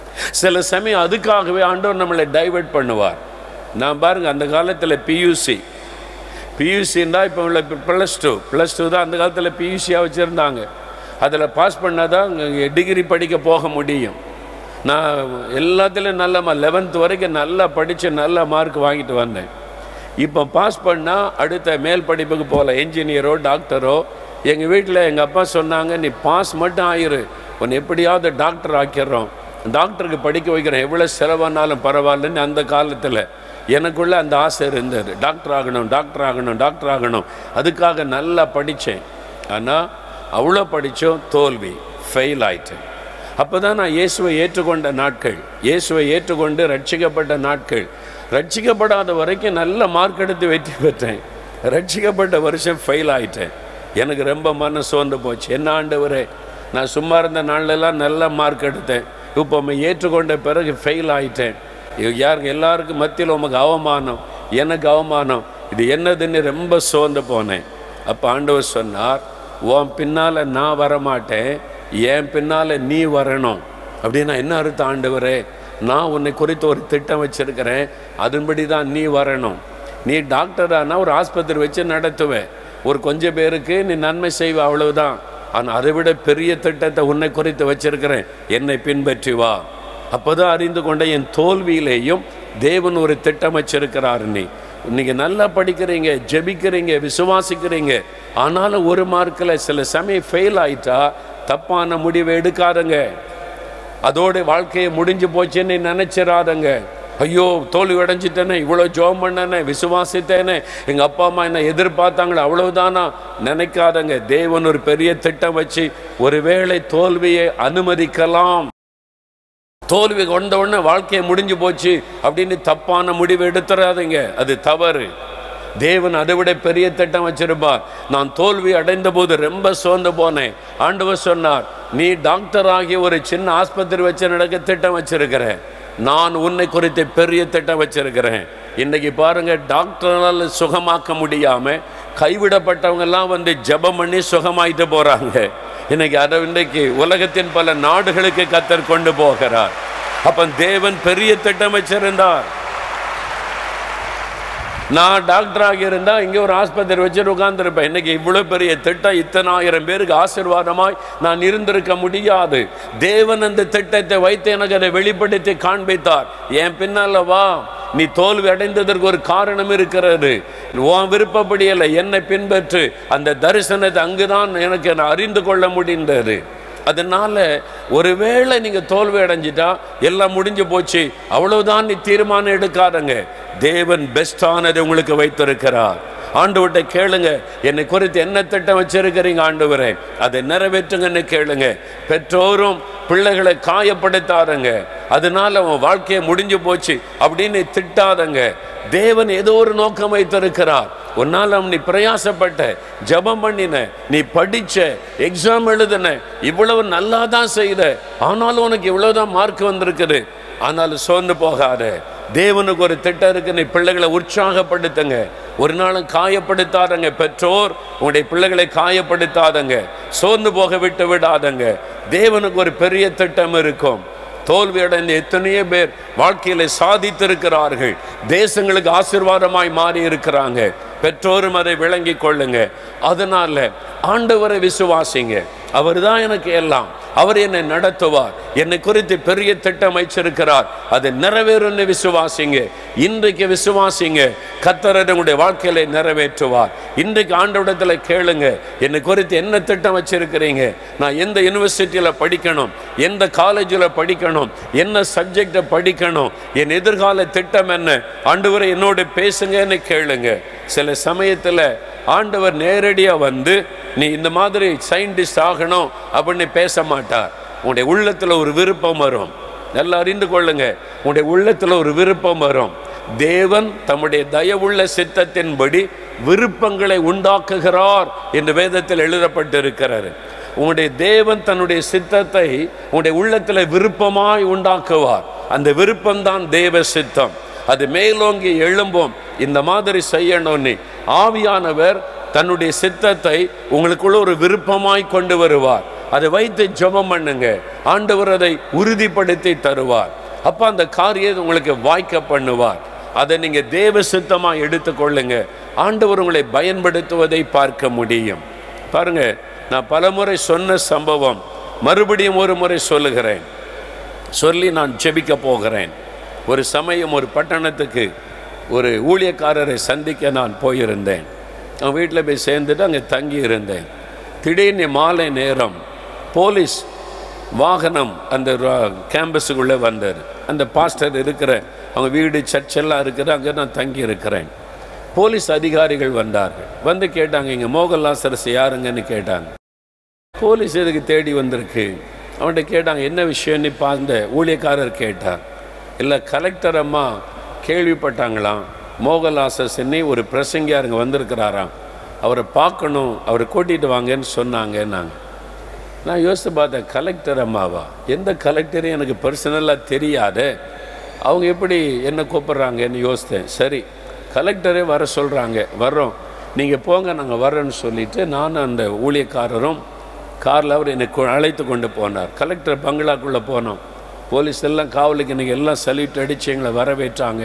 Speaker 1: சில சமயம் அதுக்காகவே ஆண்டவர் நம்மளை டைவர்ட் பண்ணுவார் நான் பாருங்க அந்த காலத்தில் பியூசி பியூசின்னா இப்போ உள்ள ப்ளஸ் டூ ப்ளஸ் டூ தான் அந்த காலத்தில் பியூசியாக வச்சுருந்தாங்க அதில் பாஸ் பண்ணால் தான் டிகிரி படிக்க போக முடியும் நான் எல்லாத்துலேயும் நல்ல லெவன்த் வரைக்கும் நல்லா படித்து நல்ல மார்க் வாங்கிட்டு வந்தேன் இப்போ பாஸ் பண்ணால் அடுத்த மேல் படிப்புக்கு போகல என்ஜினியரோ டாக்டரோ எங்கள் வீட்டில் எங்கள் அப்பா சொன்னாங்க நீ பாஸ் மட்டும் ஆயிரு உன்னை எப்படியாவது டாக்டர் ஆக்கிடுறோம் டாக்டருக்கு படிக்க வைக்கிறோம் எவ்வளோ செலவானாலும் பரவாயில்லன்னு அந்த காலத்தில் எனக்குள்ள அந்த ஆசை இருந்தது டாக்டர் ஆகணும் டாக்டர் ஆகணும் டாக்டர் ஆகணும் அதுக்காக நல்லா படித்தேன் ஆனால் அவ்வளோ படித்தோம் தோல்வி ஃபெயில் ஆயிட்டேன் அப்போ தான் நான் இயேசுவை ஏற்றுக்கொண்ட நாட்கள் இயேசுவை ஏற்றுக்கொண்டு ரட்சிக்கப்பட்ட நாட்கள் ரட்சிக்கப்படாத வரைக்கும் நல்ல மார்க் எடுத்து வெற்றி பெற்றேன் ரட்சிக்கப்பட்ட வருஷம் ஃபெயில் ஆயிட்டேன் எனக்கு ரொம்ப மன சோர்ந்து போச்சு என்ன ஆண்டவரே நான் சும்மா இருந்த நாள்லெல்லாம் நல்ல மார்க் எடுத்தேன் இப்போ உண்மை ஏற்றுக்கொண்ட பிறகு ஃபெயில் ஆயிட்டேன் இது யாருக்கு எல்லாருக்கும் மத்தியில் உமக்கு அவமானம் எனக்கு அவமானம் இது என்னதுன்னு ரொம்ப சோர்ந்து போனேன் அப்போ ஆண்டவர் சொன்னார் உன் பின்னால் நான் வரமாட்டேன் என் பின்னால் நீ வரணும் அப்படின்னா என்ன அர்த்தம் ஆண்டவரே நான் உன்னை குறித்து ஒரு திட்டம் வச்சிருக்கிறேன் அதன்படி தான் நீ வரணும் நீ டாக்டரானா ஒரு ஆஸ்பத்திரி வச்சு நடத்துவேன் ஒரு கொஞ்சம் பேருக்கு நீ நன்மை செய்வ அவ்வளவுதான் ஆனால் அதை விட பெரிய திட்டத்தை உன்னை குறித்து வச்சிருக்கிறேன் என்னை பின்பற்றி வா அப்போதான் அறிந்து கொண்ட என் தோல்வியிலேயும் தேவன் ஒரு திட்டம் வச்சிருக்கிறார் நீ நீங்க நல்லா படிக்கிறீங்க ஜெபிக்கிறீங்க விசுவாசிக்கிறீங்க ஆனாலும் ஒரு மார்க்கில் சில சமயம் ஃபெயில் ஆயிட்டா தப்பான முடிவை எடுக்காதங்க அதோட வாழ்க்கையை முடிஞ்சு போச்சுன்னு நினைச்சிடாதங்க ஐயோ தோல்வி அடைஞ்சிட்டேனே இவ்வளோ ஜோம் பண்ணனே விசுவாசித்தேனே எங்கள் அப்பா அம்மா என்ன எதிர்பார்த்தாங்களே அவ்வளவுதானா நினைக்காதங்க தேவன் ஒரு பெரிய திட்டம் வச்சு ஒருவேளை தோல்வியை அனுமதிக்கலாம் தோல்வி கொண்ட உடனே வாழ்க்கையை முடிஞ்சு போச்சு அப்படின்னு தப்பான முடிவு எடுத்துறாதீங்க அது தவறு தேவன் அதை விட பெரிய திட்டம் வச்சிருப்பார் நான் தோல்வி அடைந்த போது ரொம்ப சோர்ந்து போனேன் ஆண்டவர் சொன்னார் நீ டாக்டர் ஆகி ஒரு சின்ன ஆஸ்பத்திரி வச்சு நடக்க திட்டம் வச்சிருக்கிறேன் நான் உன்னை குறித்து பெரிய திட்டம் வச்சிருக்கிறேன் இன்னைக்கு பாருங்க டாக்டரால் சுகமாக்க முடியாம கைவிடப்பட்டவங்க எல்லாம் வந்து ஜெபம் பண்ணி சுகமாயிட்டு போறாங்க இன்னைக்கு அதை இன்றைக்கு உலகத்தின் பல நாடுகளுக்கு கத்தர் கொண்டு போகிறார் அப்ப தேவன் பெரிய திட்டம் வச்சிருந்தார் நான் டாக்டராக இருந்தால் இங்கே ஒரு ஆஸ்பத்திரி வச்சுட்டு உட்காந்துருப்பேன் இன்னைக்கு இவ்வளோ பெரிய திட்டம் இத்தனை ஆயிரம் பேருக்கு ஆசீர்வாதமாய் நான் இருந்திருக்க முடியாது தேவன் அந்த திட்டத்தை வைத்து எனக்கு அதை வெளிப்படுத்தி காண்பித்தார் என் பின்னால வா நீ தோல்வி அடைந்ததற்கு ஒரு காரணம் இருக்கிறது உன் விருப்பப்படி அல்ல என்னை பின்பற்று அந்த தரிசனத்தை அங்குதான் எனக்கு நான் அறிந்து கொள்ள முடிந்தது அதனால ஒருவேளை நீங்க தோல்வி அடைஞ்சிட்டா எல்லாம் முடிஞ்சு போச்சு அவ்வளவுதான் நீ தீர்மானம் எடுக்காதங்க தேவன் பெஸ்டானதை உங்களுக்கு வைத்திருக்கிறார் ஆண்டவர்கிட்ட கேளுங்க என்னை குறித்து என்ன திட்டம் வச்சிருக்கிறீங்க ஆண்டவரே அதை நிறைவேற்றுங்கன்னு கேளுங்க பெற்றோரும் பிள்ளைகளை காயப்படுத்தாதங்க அதனால அவன் வாழ்க்கையை முடிஞ்சு போச்சு அப்படின்னு திட்டாதங்க தேவன் ஏதோ ஒரு நோக்கம் வைத்திருக்கிறார் உன்னால் நீ பிரயாசப்பட்ட ஜெபம் பண்ணின நீ படிச்ச எக்ஸாம் எழுதின இவ்வளவு நல்லா தான் செய்த ஆனாலும் உனக்கு இவ்வளவுதான் மார்க் வந்திருக்குது ஆனாலும் சோர்ந்து போகாத தேவனுக்கு ஒரு திட்டம் இருக்கு நீ பிள்ளைகளை உற்சாகப்படுத்துங்க ஒரு நாளும் காயப்படுத்தாதங்க பெற்றோர் உங்களுடைய பிள்ளைகளை காயப்படுத்தாதங்க சோர்ந்து போக விட்டு விடாதங்க தேவனுக்கு ஒரு பெரிய திட்டம் இருக்கும் தோல்வி அடைந்த எத்தனையோ பேர் வாழ்க்கையில சாதித்திருக்கிறார்கள் தேசங்களுக்கு ஆசீர்வாதமாய் மாறி இருக்கிறாங்க பெற்றோரும் அதை விளங்கி கொள்ளுங்க அதனால ஆண்டவரை விசுவாசிங்க அவர் தான் எனக்கு எல்லாம் அவர் என்னை நடத்துவார் என்னை குறித்து பெரிய திட்டம் வைச்சிருக்கிறார் அது நிறைவேறும்னு விசுவாசிங்க இன்றைக்கு விசுவாசிங்க கத்தர் உங்களுடைய வாழ்க்கையில நிறைவேற்றுவார் இன்றைக்கு ஆண்டவிடத்துல கேளுங்க என்னை குறித்து என்ன திட்டம் வச்சிருக்கிறீங்க நான் எந்த யூனிவர்சிட்டியில் படிக்கணும் எந்த காலேஜில் படிக்கணும் என்ன சப்ஜெக்டை படிக்கணும் என் எதிர்கால திட்டம் என்ன ஆண்டவரை என்னோட பேசுங்கன்னு கேளுங்க சில சமயத்தில் ஆண்டவர் நேரடியாக வந்து நீ இந்த மாதிரி சயின்டிஸ்ட் ஆகணும் அப்படின்னு பேச மாட்டார் உன்னுடைய உள்ளத்தில் ஒரு விருப்பம் வரும் நல்லா அறிந்து கொள்ளுங்க உன்னுடைய உள்ளத்தில் ஒரு விருப்பம் வரும் தேவன் தம்முடைய தயவுள்ள சித்தத்தின்படி விருப்பங்களை உண்டாக்குகிறார் என்று வேதத்தில் எழுதப்பட்டிருக்கிறாரு உன்னுடைய தேவன் தன்னுடைய சித்தத்தை உன்னுடைய உள்ளத்தில் விருப்பமாய் உண்டாக்குவார் அந்த விருப்பம்தான் தேவ சித்தம் அது மேலோங்கி எழும்பும் இந்த மாதிரி செய்யணும்னு ஆவியானவர் தன்னுடைய சித்தத்தை உங்களுக்குள்ள ஒரு விருப்பமாய் கொண்டு வருவார் அதை வைத்து ஜெபம் பண்ணுங்க ஆண்டவர் அதை உறுதிப்படுத்தி தருவார் அப்ப அந்த காரியம் உங்களுக்கு வாய்க்க பண்ணுவார் அதை நீங்க தேவ சித்தமா எடுத்துக்கொள்ளுங்க ஆண்டவர் உங்களை பயன்படுத்துவதை பார்க்க முடியும் பாருங்க நான் பலமுறை சொன்ன சம்பவம் மறுபடியும் ஒரு முறை சொல்லுகிறேன் சொல்லி நான் ஜெபிக்க போகிறேன் ஒரு சமயம் ஒரு பட்டணத்துக்கு ஒரு ஊழியக்காரரை சந்திக்க நான் போயிருந்தேன் அவன் வீட்டில் போய் சேர்ந்துட்டு அங்கே தங்கி இருந்தேன் திடீர்னு மாலை நேரம் போலீஸ் வாகனம் அந்த கேம்பஸுக்குள்ளே வந்தார் அந்த பாஸ்டர் இருக்கிற அவங்க வீடு சர்ச் எல்லாம் இருக்கிற அங்கே நான் தங்கி இருக்கிறேன் போலீஸ் அதிகாரிகள் வந்தார்கள் வந்து கேட்டாங்க இங்கே மோகன்லாசரஸ் யாருங்கன்னு கேட்டாங்க போலீஸ் எதுக்கு தேடி வந்திருக்கு அவன்கிட்ட கேட்டாங்க என்ன விஷயம்னு பார்த்த ஊழியக்காரர் கேட்டார் இல்லை கலெக்டர் அம்மா கேள்விப்பட்டாங்களாம் மோகன்லாசரசன்னி ஒரு பிரசங்கியார் இங்கே வந்திருக்கிறாராம் அவரை பார்க்கணும் அவரை கூட்டிகிட்டு வாங்கன்னு சொன்னாங்க நாங்கள் நான் யோசித்து பார்த்தேன் கலெக்டர் அம்மாவா எந்த கலெக்டரையும் எனக்கு பர்சனலாக தெரியாதே அவங்க எப்படி என்ன கூப்பிட்றாங்கன்னு யோசித்தேன் சரி கலெக்டரே வர சொல்கிறாங்க வர்றோம் நீங்கள் போங்க நாங்கள் வர்றோன்னு சொல்லிட்டு நானும் அந்த ஊழியக்காரரும் காரில் அவர் என்னை கு- அழைத்து கொண்டு போனார் கலெக்டர் பங்களாக்குள்ளே போனோம் போலீஸ் எல்லாம் காவலுக்கு இன்னைக்கு எல்லாம் சல்யூட் அடித்து எங்களை வரவேற்றாங்க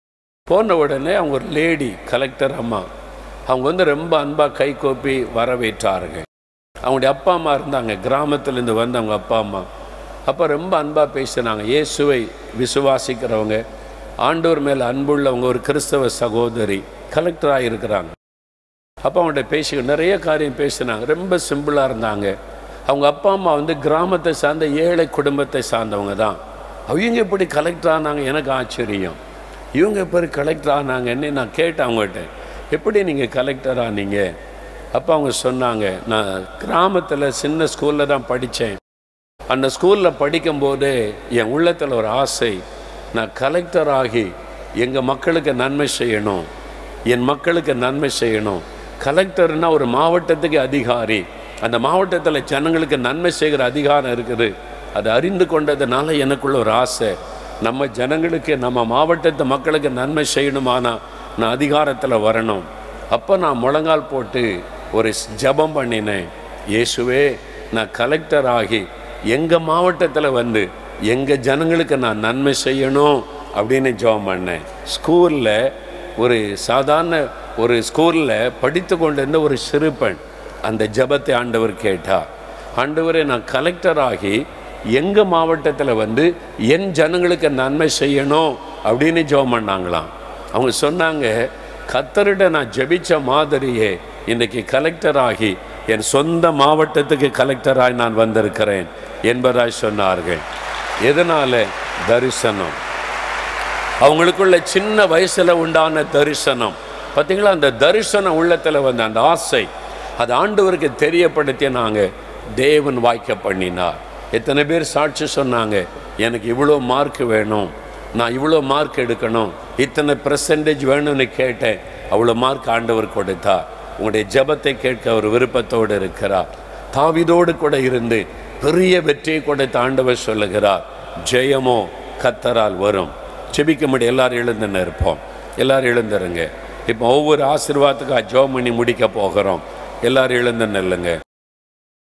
Speaker 1: போன உடனே அவங்க ஒரு லேடி கலெக்டர் அம்மா அவங்க வந்து ரொம்ப அன்பாக கை கோப்பி வரவேற்றார்கள் அவங்களுடைய அப்பா அம்மா இருந்தாங்க கிராமத்துலேருந்து வந்த அவங்க அப்பா அம்மா அப்போ ரொம்ப அன்பாக பேசினாங்க இயேசுவை விசுவாசிக்கிறவங்க ஆண்டவர் மேலே அன்புள்ளவங்க ஒரு கிறிஸ்தவ சகோதரி கலெக்டராக இருக்கிறாங்க அப்போ அவங்கள்ட்ட பேசி நிறைய காரியம் பேசினாங்க ரொம்ப சிம்பிளாக இருந்தாங்க அவங்க அப்பா அம்மா வந்து கிராமத்தை சார்ந்த ஏழை குடும்பத்தை சார்ந்தவங்க தான் அவங்க எப்படி கலெக்டர் ஆனாங்க எனக்கு ஆச்சரியம் இவங்க எப்படி கலெக்டர் ஆனாங்கன்னு நான் கேட்டேன் அவங்ககிட்ட எப்படி நீங்கள் கலெக்டர் ஆனீங்க அப்போ அவங்க சொன்னாங்க நான் கிராமத்தில் சின்ன ஸ்கூலில் தான் படித்தேன் அந்த ஸ்கூலில் படிக்கும்போது என் உள்ளத்தில் ஒரு ஆசை நான் கலெக்டர் ஆகி எங்கள் மக்களுக்கு நன்மை செய்யணும் என் மக்களுக்கு நன்மை செய்யணும் கலெக்டர்னா ஒரு மாவட்டத்துக்கு அதிகாரி அந்த மாவட்டத்தில் ஜனங்களுக்கு நன்மை செய்கிற அதிகாரம் இருக்குது அதை அறிந்து கொண்டதுனால எனக்குள்ள ஒரு ஆசை நம்ம ஜனங்களுக்கு நம்ம மாவட்டத்து மக்களுக்கு நன்மை செய்யணுமானா நான் அதிகாரத்தில் வரணும் அப்போ நான் முழங்கால் போட்டு ஒரு ஜெபம் பண்ணினேன் இயேசுவே நான் கலெக்டர் ஆகி எங்கள் மாவட்டத்தில் வந்து எங்கள் ஜனங்களுக்கு நான் நன்மை செய்யணும் அப்படின்னு ஜெபம் பண்ணேன் ஸ்கூலில் ஒரு சாதாரண ஒரு ஸ்கூலில் படித்து கொண்டிருந்த ஒரு சிறுபெண் அந்த ஜெபத்தை ஆண்டவர் கேட்டார் ஆண்டவரே நான் கலெக்டர் ஆகி எங்கள் மாவட்டத்தில் வந்து என் ஜனங்களுக்கு நன்மை செய்யணும் அப்படின்னு ஜெபம் பண்ணாங்களாம் அவங்க சொன்னாங்க கத்தரிட நான் ஜெபிச்ச மாதிரியே இன்றைக்கு கலெக்டர் ஆகி என் சொந்த மாவட்டத்துக்கு கலெக்டராய் நான் வந்திருக்கிறேன் என்பதாய் சொன்னார்கள் எதனால தரிசனம் அவங்களுக்குள்ள சின்ன வயசுல உண்டான தரிசனம் பார்த்தீங்களா அந்த தரிசனம் உள்ளத்தில் வந்த அந்த ஆசை அது ஆண்டவருக்கு தெரியப்படுத்தினாங்க தேவன் வாய்க்க பண்ணினார் எத்தனை பேர் சாட்சி சொன்னாங்க எனக்கு இவ்வளோ மார்க் வேணும் நான் இவ்வளோ மார்க் எடுக்கணும் இத்தனை பெர்சன்டேஜ் வேணும்னு கேட்டேன் அவ்வளோ மார்க் ஆண்டவர் கொடுத்தார் உங்களுடைய ஜெபத்தை கேட்க அவர் விருப்பத்தோடு இருக்கிறார் தாவிதோடு கூட இருந்து பெரிய வெற்றியை கொடுத்த ஆண்டவர் சொல்லுகிறார் ஜெயமோ கத்தரால் வரும் செபிக்கும்படி எல்லாரும் எழுந்துன்னு இருப்போம் எல்லாரும் எழுந்துருங்க இப்போ ஒவ்வொரு ஆசீர்வாதத்துக்காக ஜெபம் பண்ணி முடிக்க போகிறோம் எல்லாரும் எழுந்து நில்லுங்க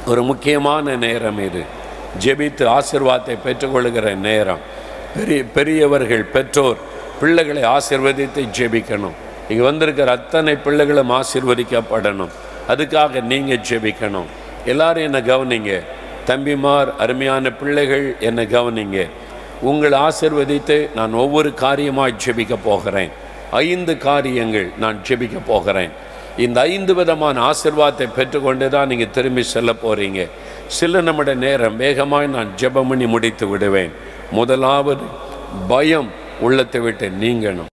Speaker 1: ஒரு முக்கியமான நேரம் இது ஜெபித்து ஆசீர்வாதத்தை பெற்றுக்கொள்கிற நேரம் பெரிய பெரியவர்கள் பெற்றோர் பிள்ளைகளை ஆசீர்வதித்து ஜெபிக்கணும் இங்கே வந்திருக்கிற அத்தனை பிள்ளைகளும் ஆசீர்வதிக்கப்படணும் அதுக்காக நீங்கள் ஜெபிக்கணும் எல்லாரும் என்னை கவனிங்க தம்பிமார் அருமையான பிள்ளைகள் என்னை கவனிங்க உங்கள் ஆசிர்வதித்து நான் ஒவ்வொரு காரியமாய் ஜெபிக்க போகிறேன் ஐந்து காரியங்கள் நான் ஜெபிக்க போகிறேன் இந்த ஐந்து விதமான ஆசிர்வாதத்தை பெற்றுக்கொண்டு தான் நீங்கள் திரும்பி செல்ல போகிறீங்க சில நிமிட நேரம் வேகமாய் நான் ஜெபம் பண்ணி முடித்து விடுவேன் முதலாவது பயம் உள்ளத்தை விட்டு நீங்கணும்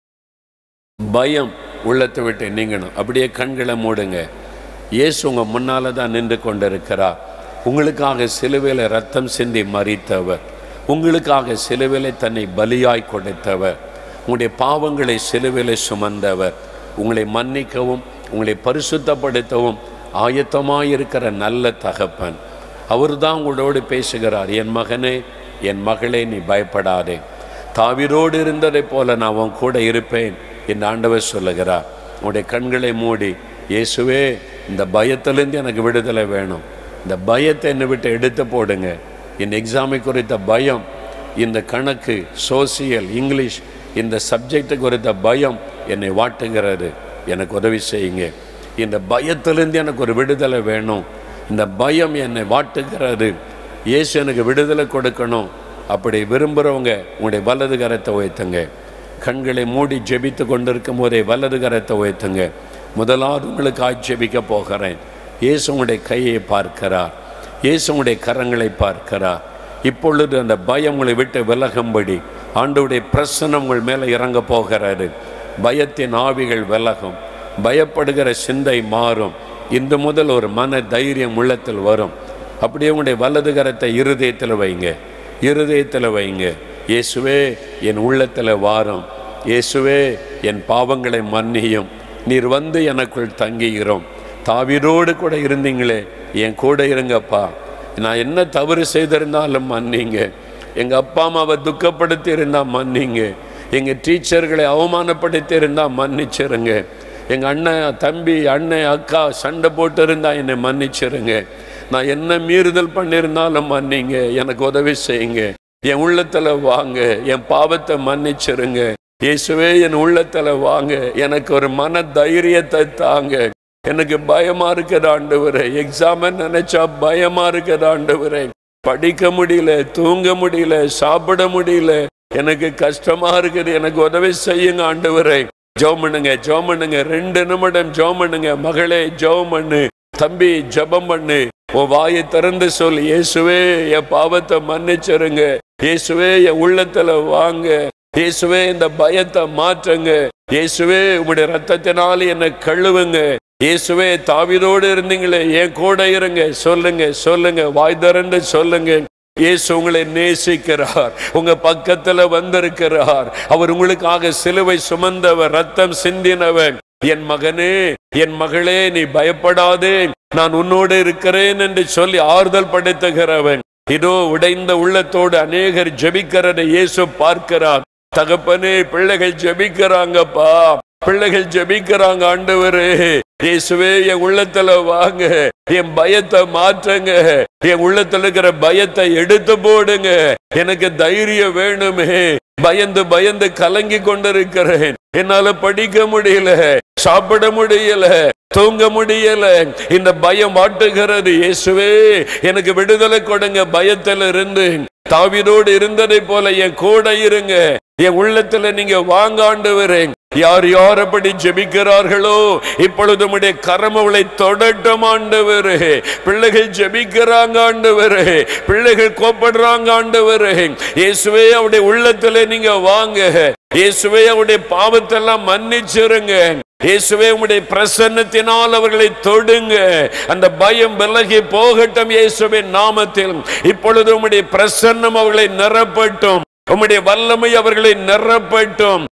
Speaker 1: பயம் உள்ளத்தை விட்டு நீங்கணும் அப்படியே கண்களை மூடுங்க இயேசு உங்கள் முன்னால் தான் நின்று கொண்டிருக்கிறார் உங்களுக்காக சிலுவையில் ரத்தம் சிந்தி மறித்தவர் உங்களுக்காக சிலுவையில் தன்னை பலியாய் கொடுத்தவர் உங்களுடைய பாவங்களை சிலுவையில் சுமந்தவர் உங்களை மன்னிக்கவும் உங்களை பரிசுத்தப்படுத்தவும் ஆயத்தமாயிருக்கிற நல்ல தகப்பன் அவர் தான் உங்களோடு பேசுகிறார் என் மகனே என் மகளே நீ பயப்படாதே தாவிரோடு இருந்ததைப் போல நான் உன் கூட இருப்பேன் என்று ஆண்டவர் சொல்லுகிறார் உங்களுடைய கண்களை மூடி இயேசுவே இந்த பயத்திலேருந்து எனக்கு விடுதலை வேணும் இந்த பயத்தை என்னை விட்டு எடுத்து போடுங்க இந்த எக்ஸாமை குறித்த பயம் இந்த கணக்கு சோசியல் இங்கிலீஷ் இந்த சப்ஜெக்டு குறித்த பயம் என்னை வாட்டுகிறது எனக்கு உதவி செய்யுங்க இந்த பயத்திலேருந்து எனக்கு ஒரு விடுதலை வேணும் இந்த பயம் என்னை வாட்டுகிறது இயேசு எனக்கு விடுதலை கொடுக்கணும் அப்படி விரும்புகிறவங்க உங்களுடைய வலது கரத்தை உயர்த்துங்க கண்களை மூடி ஜெபித்து கொண்டிருக்கும் போதே வலது கரத்தை உயர்த்துங்க முதலாவது உங்களுக்கு ஜெபிக்க போகிறேன் இயேசு உங்களுடைய கையை பார்க்கிறார் இயேசு உங்களுடைய கரங்களை பார்க்கிறார் இப்பொழுது அந்த பயம் உங்களை விட்டு விலகும்படி ஆண்டவுடைய பிரசனம் உங்கள் மேலே இறங்க போகிறாரு பயத்தின் ஆவிகள் விலகும் பயப்படுகிற சிந்தை மாறும் இன்று முதல் ஒரு மன தைரியம் உள்ளத்தில் வரும் அப்படியே உங்களுடைய வலது கரத்தை இருதயத்தில் வைங்க இருதயத்தில் வைங்க இயேசுவே என் உள்ளத்தில் வாரும் இயேசுவே என் பாவங்களை மன்னியும் நீர் வந்து எனக்குள் தங்கிகிறோம் தாவிரோடு கூட இருந்தீங்களே என் கூட இருங்கப்பா நான் என்ன தவறு செய்திருந்தாலும் மன்னிங்க எங்கள் அப்பா அம்மாவை துக்கப்படுத்தி இருந்தால் மன்னிங்க எங்கள் டீச்சர்களை அவமானப்படுத்தி இருந்தால் மன்னிச்சிருங்க எங்கள் அண்ணன் தம்பி அண்ணன் அக்கா சண்டை போட்டு இருந்தால் என்னை மன்னிச்சிருங்க நான் என்ன மீறுதல் பண்ணியிருந்தாலும் மன்னிங்க எனக்கு உதவி செய்யுங்க என் உள்ளத்தில் வாங்க என் பாவத்தை மன்னிச்சிருங்க இயேசுவே என் உள்ளத்தில் வாங்க எனக்கு ஒரு மன தைரியத்தை தாங்க எனக்கு பயமா இருக்குது ஆண்டவரே எக்ஸாம் நினைச்சா பயமா இருக்குது ஆண்டவரே படிக்க முடியல தூங்க முடியல சாப்பிட முடியல எனக்கு கஷ்டமா இருக்குது எனக்கு உதவி செய்யுங்க ஆண்டவரே ஜெபம் பண்ணுங்க ஜெபம் பண்ணுங்க ரெண்டு நிமிடம் ஜெபம் பண்ணுங்க மகளே ஜெபம் பண்ணு தம்பி ஜெபம் பண்ணு உன் வாயை திறந்து சொல் இயேசுவே என் பாவத்தை மன்னிச்சிருங்க இயேசுவே என் உள்ளத்துல வாங்க இயேசுவே இந்த பயத்தை மாற்றுங்க இயேசுவே உங்களுடைய ரத்தத்தினால என்னை கழுவுங்க இயேசுவே தாவிதோடு இருந்தீங்களே என் கூட இருங்க சொல்லுங்க சொல்லுங்க வாய் திறந்து சொல்லுங்க இயேசு உங்களை நேசிக்கிறார் உங்க பக்கத்துல வந்திருக்கிறார் அவர் உங்களுக்காக சிலுவை சுமந்தவர் ரத்தம் சிந்தினவர் என் மகனே என் மகளே நீ பயப்படாதே நான் உன்னோடு இருக்கிறேன் என்று சொல்லி ஆறுதல் படுத்துகிறவன் இதோ உடைந்த உள்ளத்தோடு அநேகர் ஜெபிக்கிறதை இயேசு பார்க்கிறார் தகப்பனே பிள்ளைகள் ஜெபிக்கிறாங்கப்பா பிள்ளைகள் ஜெபிக்கிறாங்க ஆண்டவரே இயேசுவே என் உள்ளத்துல வாங்க என் பயத்தை மாற்றுங்க என் உள்ளத்துல இருக்கிற பயத்தை எடுத்து போடுங்க எனக்கு தைரியம் வேணுமே பயந்து பயந்து கலங்கி கொண்டிருக்கிறேன் என்னால படிக்க முடியல சாப்பிட முடியல தூங்க முடியல இந்த பயம் வாட்டுகிறது இயேசுவே எனக்கு விடுதலை கொடுங்க பயத்துல இருந்து தாவிதோடு இருந்ததை போல என் கூட இருங்க என் உள்ளத்துல நீங்க வாங்க ஆண்டவரேன் யார் யார் அப்படி ஜெபிக்கிறார்களோ இப்பொழுது உம்முடைய கரமவளை தொடட்டும் ஆண்டவரே பிள்ளைகள் ஜெபிக்கிறாங்க ஆண்டவரே பிள்ளைகள் கோப்படுறாங்க ஆண்டவரே இயேசுவே அவருடைய உள்ளத்துல நீங்க வாங்க இயேசுவே அவருடைய பாவத்தெல்லாம் மன்னிச்சிருங்க இயேசுவே உம்முடைய பிரசன்னத்தினால் அவர்களை தொடுங்க அந்த பயம் விலகி போகட்டும் இயேசுவின் நாமத்தில் இப்பொழுது உம்முடைய பிரசன்னம் அவர்களை நிரப்பட்டும் உம்முடைய வல்லமை அவர்களை நிரப்பட்டும்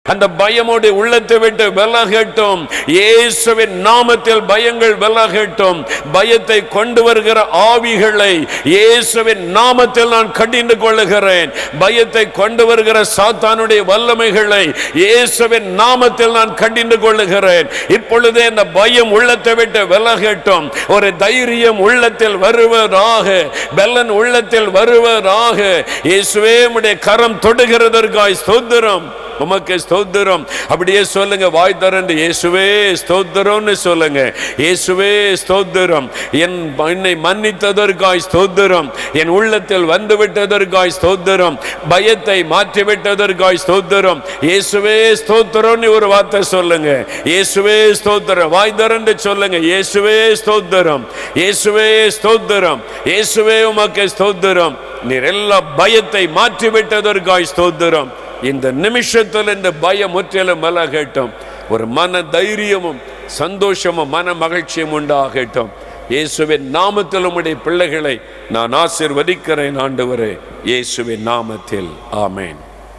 Speaker 1: அந்த பயமோடு உள்ளத்தை விட்டு விலகட்டும் இயேசுவின் நாமத்தில் பயங்கள் விலகட்டும் பயத்தை கொண்டு வருகிற ஆவிகளை இயேசுவின் நாமத்தில் நான் கடிந்து கொள்ளுகிறேன் பயத்தை கொண்டு வருகிற சாத்தானுடைய வல்லமைகளை இயேசுவின் நாமத்தில் நான் கடிந்து கொள்ளுகிறேன் இப்பொழுதே இந்த பயம் உள்ளத்தை விட்டு விலகட்டும் ஒரு தைரியம் உள்ளத்தில் வருவதாக பெல்லன் உள்ளத்தில் வருவதாக இயேசுவே உம்முடைய கரம் தொடுகிறதற்காய் ஸ்தோத்திரம் உமக்கு ஸ்தோத்திரம் அப்படியே சொல்லுங்க வாய் திறந்து இயேசுவே ஸ்தோத்திரம்னு சொல்லுங்க இயேசுவே ஸ்தோத்திரம் என் என்னை மன்னித்ததற்காய் ஸ்தோத்திரம் என் உள்ளத்தில் வந்து விட்டதற்காய் ஸ்தோத்திரம் பயத்தை மாற்றி விட்டதற்காய் ஸ்தோத்திரம் இயேசுவே ஸ்தோத்திரம்னு ஒரு வார்த்தை சொல்லுங்க இயேசுவே ஸ்தோத்திரம் வாய் திறந்து சொல்லுங்க இயேசுவே ஸ்தோத்திரம் இயேசுவே ஸ்தோத்திரம் இயேசுவே உமக்கு ஸ்தோத்திரம் நீர் எல்லா பயத்தை மாற்றி விட்டதற்காய் ஸ்தோத்திரம் இந்த நிமிஷத்தில் இந்த பயம் முற்றிலும் விலகட்டும் ஒரு மன தைரியமும் சந்தோஷமும் மன மகிழ்ச்சியும் உண்டாகட்டும் இயேசுவின் நாமத்தில் உம்முடைய பிள்ளைகளை நான் ஆசிர்வதிக்கிறேன் ஆண்டவரே இயேசுவின் நாமத்தில் ஆமேன்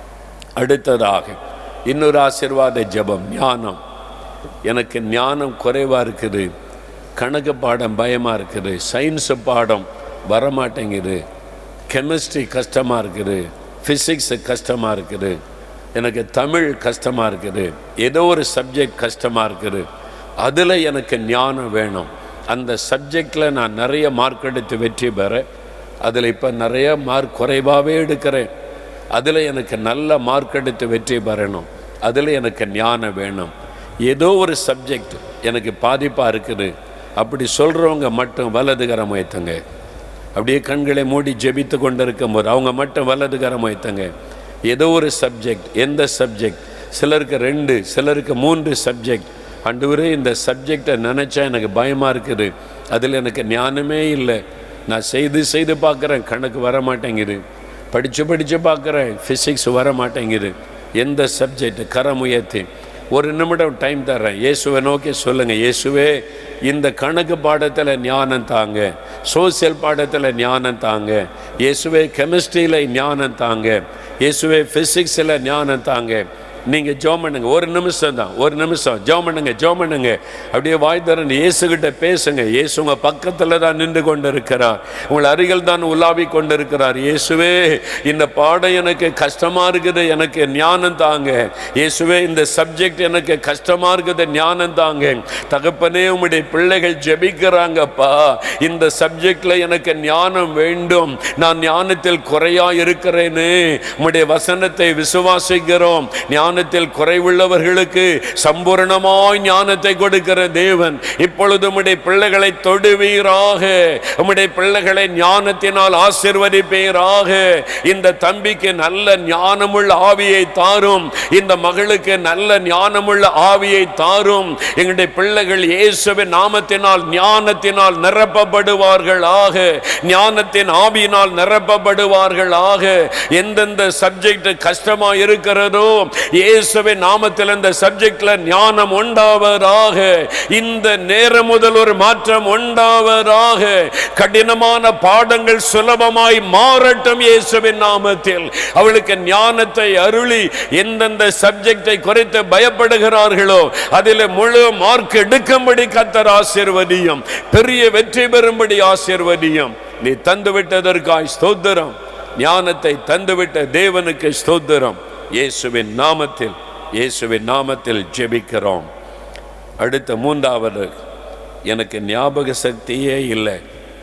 Speaker 1: அடுத்ததாக இன்னொரு ஆசிர்வாத ஜெபம் ஞானம் எனக்கு ஞானம் குறைவா இருக்குது கணக்கு பாடம் பயமா இருக்குது சயின்ஸ் பாடம் வரமாட்டேங்குது கெமிஸ்ட்ரி கஷ்டமா இருக்குது ஃபிசிக்ஸ் கஷ்டமாக இருக்குது எனக்கு தமிழ் கஷ்டமாக இருக்குது ஏதோ ஒரு சப்ஜெக்ட் கஷ்டமாக இருக்குது அதில் எனக்கு ஞானம் வேணும் அந்த சப்ஜெக்டில் நான் நிறைய மார்க் எடுத்து வெற்றி பெற அதில் இப்போ நிறைய மார்க் குறைவாகவே எடுக்கிறேன் அதில் எனக்கு நல்ல மார்க் எடுத்து வெற்றி பெறணும் அதில் எனக்கு ஞானம் வேணும் ஏதோ ஒரு சப்ஜெக்ட் எனக்கு பாதிப்பாக இருக்குது அப்படி சொல்கிறவங்க மட்டும் வலதுகரம் வைத்துங்க அப்படியே கண்களை மூடி ஜெபித்து கொண்டிருக்கும் போது அவங்க மட்டும் வலதுகரம் வைத்தங்க ஏதோ ஒரு சப்ஜெக்ட் எந்த சப்ஜெக்ட் சிலருக்கு ரெண்டு சிலருக்கு மூன்று சப்ஜெக்ட் அண்டுவரே இந்த சப்ஜெக்டை நினச்சா எனக்கு பயமாக இருக்குது அதில் எனக்கு ஞானமே இல்லை நான் செய்து செய்து பார்க்குறேன் கணக்கு வர மாட்டேங்குது படித்து படித்து பார்க்குறேன் ஃபிசிக்ஸ் வர மாட்டேங்குது எந்த சப்ஜெக்ட் கரம் உயர்த்தி ஒரு நிமிடம் டைம் தர்றேன் இயேசுவை நோக்கி சொல்லுங்கள் இயேசுவே இந்த கணக்கு பாடத்தில் ஞானம் தாங்க சோசியல் பாடத்தில் ஞானம் தாங்க இயேசுவே கெமிஸ்ட்ரியில் ஞானம் தாங்க இயேசுவே ஃபிசிக்ஸில் ஞானம் தாங்க நீங்கள் ஜோம் பண்ணுங்க ஒரு நிமிஷம் தான் ஒரு நிமிஷம் ஜோம் பண்ணுங்க ஜோம் பண்ணுங்க அப்படியே வாய் தரன் இயேசுகிட்ட பேசுங்க இயேசு உங்கள் பக்கத்தில் தான் நின்று கொண்டு இருக்கிறார் உங்கள் அருகில் தான் உலாவி கொண்டு இருக்கிறார் இயேசுவே இந்த பாடம் எனக்கு கஷ்டமாக இருக்குது எனக்கு ஞானம் தாங்க இயேசுவே இந்த சப்ஜெக்ட் எனக்கு கஷ்டமாக இருக்குது ஞானம் தாங்க தகப்பனே உம்முடைய பிள்ளைகள் ஜெபிக்கிறாங்கப்பா இந்த சப்ஜெக்டில் எனக்கு ஞானம் வேண்டும் நான் ஞானத்தில் குறையா இருக்கிறேன்னு உம்முடைய வசனத்தை விசுவாசிக்கிறோம் ஞானத்தில் குறைவுள்ளவர்களுக்கு சம்பூரணமாய் ஞானத்தை கொடுக்கிற தேவன் இப்பொழுது உம்முடைய பிள்ளைகளை தொடுவீராக உம்முடைய பிள்ளைகளை ஞானத்தினால் ஆசிர்வதிப்பீராக இந்த தம்பிக்கு நல்ல ஞானமுள்ள ஆவியை தாரும் இந்த மகளுக்கு நல்ல ஞானமுள்ள ஆவியை தாரும் எங்களுடைய பிள்ளைகள் இயேசுவின் நாமத்தினால் ஞானத்தினால் நிரப்பப்படுவார்களாக ஞானத்தின் ஆவியினால் நிரப்பப்படுவார்களாக எந்தெந்த சப்ஜெக்ட் கஷ்டமா இருக்கிறதோ இயேசுவின் நாமத்தில் இந்த சப்ஜெக்ட்ல ஞானம் உண்டாவதாக இந்த நேரம் முதல் ஒரு மாற்றம் உண்டாவதாக கடினமான பாடங்கள் சுலபமாய் மாறட்டும் இயேசுவின் நாமத்தில் அவளுக்கு ஞானத்தை அருளி எந்தெந்த சப்ஜெக்டை குறைத்து பயப்படுகிறார்களோ அதில் முழு மார்க் எடுக்கும்படி கத்தர் ஆசிர்வதியும் பெரிய வெற்றி பெறும்படி ஆசிர்வதியும் நீ தந்து விட்டதற்காய் ஸ்தோத்திரம் ஞானத்தை தந்துவிட்ட தேவனுக்கு ஸ்தோத்திரம் இயேசுவின் நாமத்தில் இயேசுவின் நாமத்தில் ஜெபிக்கிறோம் அடுத்த மூன்றாவது எனக்கு ஞாபக சக்தியே இல்லை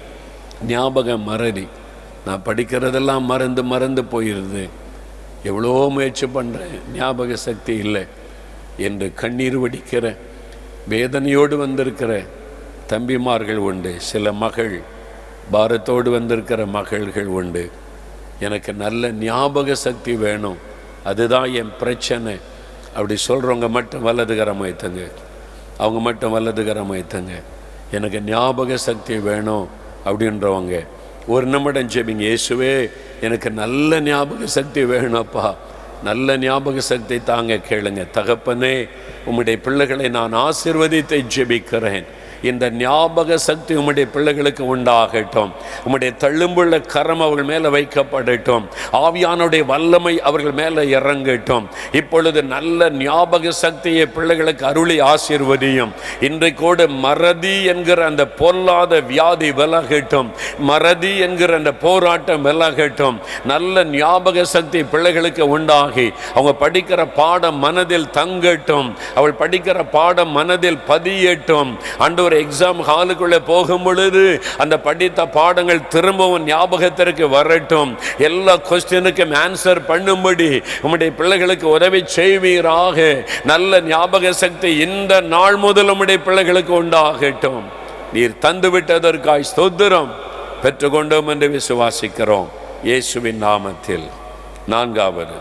Speaker 1: ஞாபக மறதி நான் படிக்கிறதெல்லாம் மறந்து மறந்து போயிடுது எவ்வளோ முயற்சி பண்ணுறேன் ஞாபக சக்தி இல்லை என்று கண்ணீர் வடிக்கிற வேதனையோடு வந்திருக்கிற தம்பிமார்கள் உண்டு சில மகள் பாரத்தோடு வந்திருக்கிற மகள்கள் உண்டு எனக்கு நல்ல ஞாபக சக்தி வேணும் அதுதான் என் பிரச்சனை அப்படி சொல்கிறவங்க மட்டும் வலதுகரம் வைத்தங்க அவங்க மட்டும் வலதுகரம் வைத்தங்க எனக்கு ஞாபக சக்தி வேணும் அப்படின்றவங்க ஒரு நிமிடம் ஜெபிங்க இயேசுவே எனக்கு நல்ல ஞாபக சக்தி வேணும்ப்பா நல்ல ஞாபக சக்தி தாங்க கேளுங்க தகப்பனே உம்முடைய பிள்ளைகளை நான் ஆசிர்வதித்தை ஜெபிக்கிறேன் இந்த ஞாபக சக்தி உம்முடைய பிள்ளைகளுக்கு உண்டாகட்டும் உம்முடைய தள்ளும்புள்ள கரம் அவர்கள் மேலே வைக்கப்படட்டும் ஆவியானுடைய வல்லமை அவர்கள் மேலே இறங்கட்டும் இப்பொழுது நல்ல ஞாபக சக்தியை பிள்ளைகளுக்கு அருளி ஆசீர்வதியும் இன்றைக்கூட மறதி என்கிற அந்த பொல்லாத வியாதி விலகட்டும் மறதி என்கிற அந்த போராட்டம் விலகட்டும் நல்ல ஞாபக சக்தி பிள்ளைகளுக்கு உண்டாகி அவங்க படிக்கிற பாடம் மனதில் தங்கட்டும் அவள் படிக்கிற பாடம் மனதில் பதியட்டும் அன்று ஒரு எக்ஸாம் ஹாலுக்குள்ளே போகும் பொழுது அந்த படித்த பாடங்கள் திரும்பவும் ஞாபகத்திற்கு வரட்டும் எல்லா கொஸ்டினுக்கும் ஆன்சர் பண்ணும்படி உம்முடைய பிள்ளைகளுக்கு உதவி செய்வீராக நல்ல ஞாபக சக்தி இந்த நாள் முதல் உம்முடைய பிள்ளைகளுக்கு உண்டாகட்டும் நீர் தந்து விட்டதற்காய் ஸ்தோத்திரம் பெற்றுக்கொண்டோம் என்று விசுவாசிக்கிறோம் இயேசுவின் நாமத்தில் நான்காவது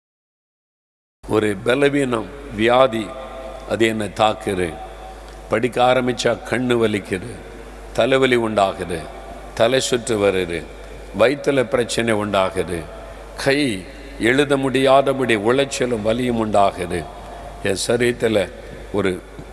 Speaker 1: ஒரு பலவீனம் வியாதி அது என்னை தாக்குது படிக்க ஆரம்பித்தா கண்ணு வலிக்குது தலைவலி உண்டாகுது தலை சுற்று வருது வயிற்றுல பிரச்சனை உண்டாகுது கை எழுத முடியாதபடி உளைச்சலும் வலியும் உண்டாகுது என் சரீரத்தில் ஒரு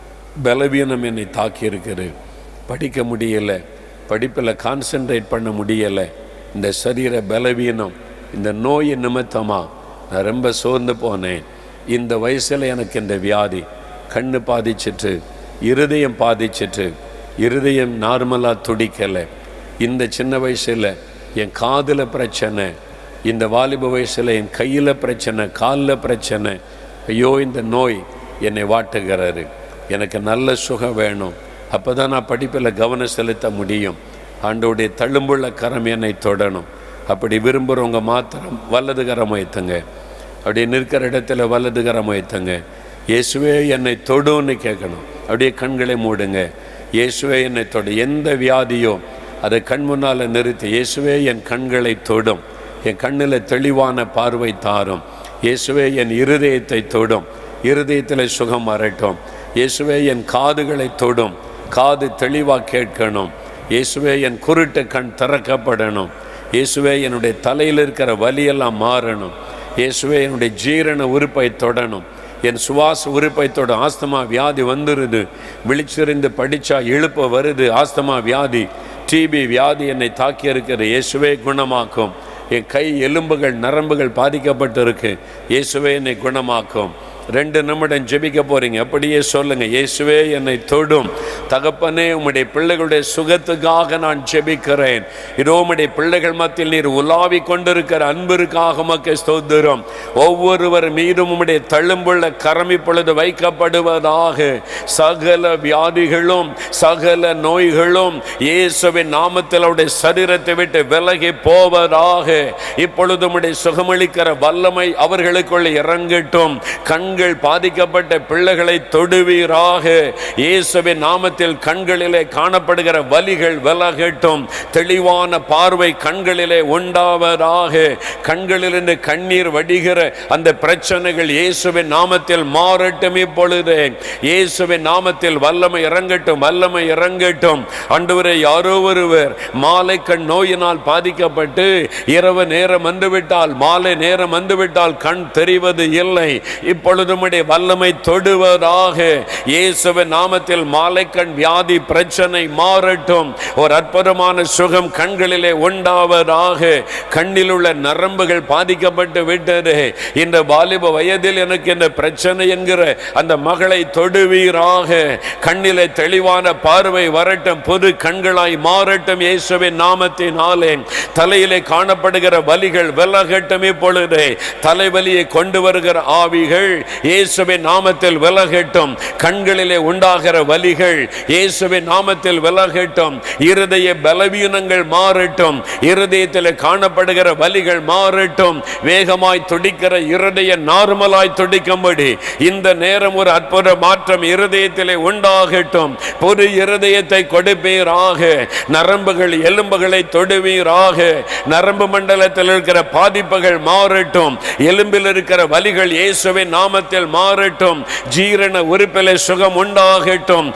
Speaker 1: பலவீனம் என்னை தாக்கி இருக்குது படிக்க முடியலை படிப்பில் கான்சென்ட்ரேட் பண்ண முடியலை இந்த சரீர பலவீனம் இந்த நோயின் நிமித்தமாக நான் ரொம்ப சோர்ந்து போனேன் இந்த வயசில் எனக்கு இந்த வியாதி கண்ணு பாதிச்சிட்டு இருதயம் பாதிச்சிட்டு இருதயம் நார்மலாக துடிக்கலை இந்த சின்ன வயசில் என் காதில் பிரச்சனை இந்த வாலிப வயசில் என் கையில் பிரச்சனை காலில் பிரச்சனை ஐயோ இந்த நோய் என்னை வாட்டுகிறாரு எனக்கு நல்ல சுகம் வேணும் அப்போ தான் நான் படிப்பில் கவனம் செலுத்த முடியும் ஆண்டோடைய தழும்புள்ள கரம் என்னை தொடணும் அப்படி விரும்புகிறவங்க மாத்திரம் வலது கரம் வைத்துங்க அப்படியே நிற்கிற இடத்துல வலது கரம் வைத்துங்க இயேசுவே என்னை தொடுன்னு கேட்கணும் அப்படியே கண்களை மூடுங்க இயேசுவே என்னை தொடு எந்த வியாதியோ அதை கண் முன்னால் நிறுத்தி இயேசுவே என் கண்களை தொடும் என் கண்ணில் தெளிவான பார்வை தாரும் இயேசுவே என் இருதயத்தை தொடும் இருதயத்தில் சுகம் வரட்டும் இயேசுவே என் காதுகளை தொடும் காது தெளிவாக கேட்கணும் இயேசுவே என் குருட்டு கண் திறக்கப்படணும் இயேசுவே என்னுடைய தலையில் இருக்கிற வலியெல்லாம் மாறணும் இயேசுவே என்னுடைய ஜீரண உறுப்பை தொடணும் என் சுவாச உறுப்பை தொட ஆஸ்தமா வியாதி வந்துருது விழிச்சிருந்து படித்தா இழுப்ப வருது ஆஸ்தமா வியாதி டிபி வியாதி என்னை தாக்கி இருக்கிற இயேசுவே குணமாக்கும் என் கை எலும்புகள் நரம்புகள் பாதிக்கப்பட்டிருக்கு இயேசுவே என்னை குணமாக்கும் ரெண்டு நிமிடம் ஜெபிக்க போறீங்க அப்படியே சொல்லுங்க இயேசுவே என்னை தொடும் தகப்பனே உம்முடைய பிள்ளைகளுடைய சுகத்துக்காக நான் ஜெபிக்கிறேன் இதோ உம்முடைய பிள்ளைகள் மத்தியில் நீர் உலாவி கொண்டிருக்கிற அன்பிற்காக உமக்கு ஸ்தோத்திரம் ஒவ்வொருவர் மீதும் உம்முடைய தழும்புள்ள கரம் இப்பொழுது வைக்கப்படுவதாக சகல வியாதிகளும் சகல நோய்களும் இயேசுவின் நாமத்தில் அவருடைய சரீரத்தை விட்டு விலகி போவதாக இப்பொழுது உம்முடைய சுகமளிக்கிற வல்லமை அவர்களுக்குள் இறங்கட்டும் கண்கள் பாதிக்கப்பட்ட பிள்ளைகளை தொடுவீராக இயேசுவின் நாமத்தில் கண்களிலே காணப்படுகிற வலிகள் விலகட்டும் தெளிவான பார்வை கண்களிலே உண்டாவதாக கண்களிலிருந்து கண்ணீர் வடிகிற அந்த பிரச்சனைகள் இயேசுவின் நாமத்தில் மாறட்டும் இப்பொழுது இயேசுவின் நாமத்தில் வல்லமை இறங்கட்டும் வல்லமை இறங்கட்டும் அன்றுவரை யாரோ ஒருவர் மாலை கண் நோயினால் பாதிக்கப்பட்டு இரவு நேரம் வந்துவிட்டால் மாலை நேரம் வந்துவிட்டால் கண் தெரிவது இல்லை இப்பொழுது உம்முடைய வல்லமை தொடுவதாக இயேசுவின் நாமத்தில் மாலை கண் வியாதி பிரச்சனை மாறட்டும் ஒரு அற்புதமான சுகம் கண்களிலே உண்டாவதாக கண்ணில் உள்ள நரம்புகள் பாதிக்கப்பட்டு விட்டது இந்த வாலிப வயதில் எனக்கு இந்த பிரச்சனை என்கிற அந்த மகளை தொடுவீராக கண்ணிலே தெளிவான பார்வை வரட்டும் புது கண்களாய் மாறட்டும் இயேசுவின் நாமத்தினாலே தலையிலே காணப்படுகிற வலிகள் விலகட்டும் இப்பொழுது தலைவலியை கொண்டு வருகிற ஆவிகள் இயேசுவின் நாமத்தில் விலகட்டும் கண்களிலே உண்டாகிற வலிகள் இயேசுவின் நாமத்தில் விலகட்டும் இருதய பலவீனங்கள் மாறட்டும் இருதயத்தில் காணப்படுகிற வலிகள் மாறட்டும் வேகமாய் துடிக்கிற இருதய நார்மலாய் துடிக்கும்படி இந்த நேரம் ஒரு அற்புத மாற்றம் இருதயத்திலே உண்டாகட்டும் பொது இருதயத்தை கொடுப்பீராக நரம்புகள் எலும்புகளை தொடுவீராக நரம்பு மண்டலத்தில் இருக்கிற பாதிப்புகள் மாறட்டும் எலும்பில் இருக்கிற வலிகள் இயேசுவின் நாமத்தில் மாறட்டும் ஜீரண உறுப்பிலே சுகம் உண்டாகட்டும் ஆஸ்துமா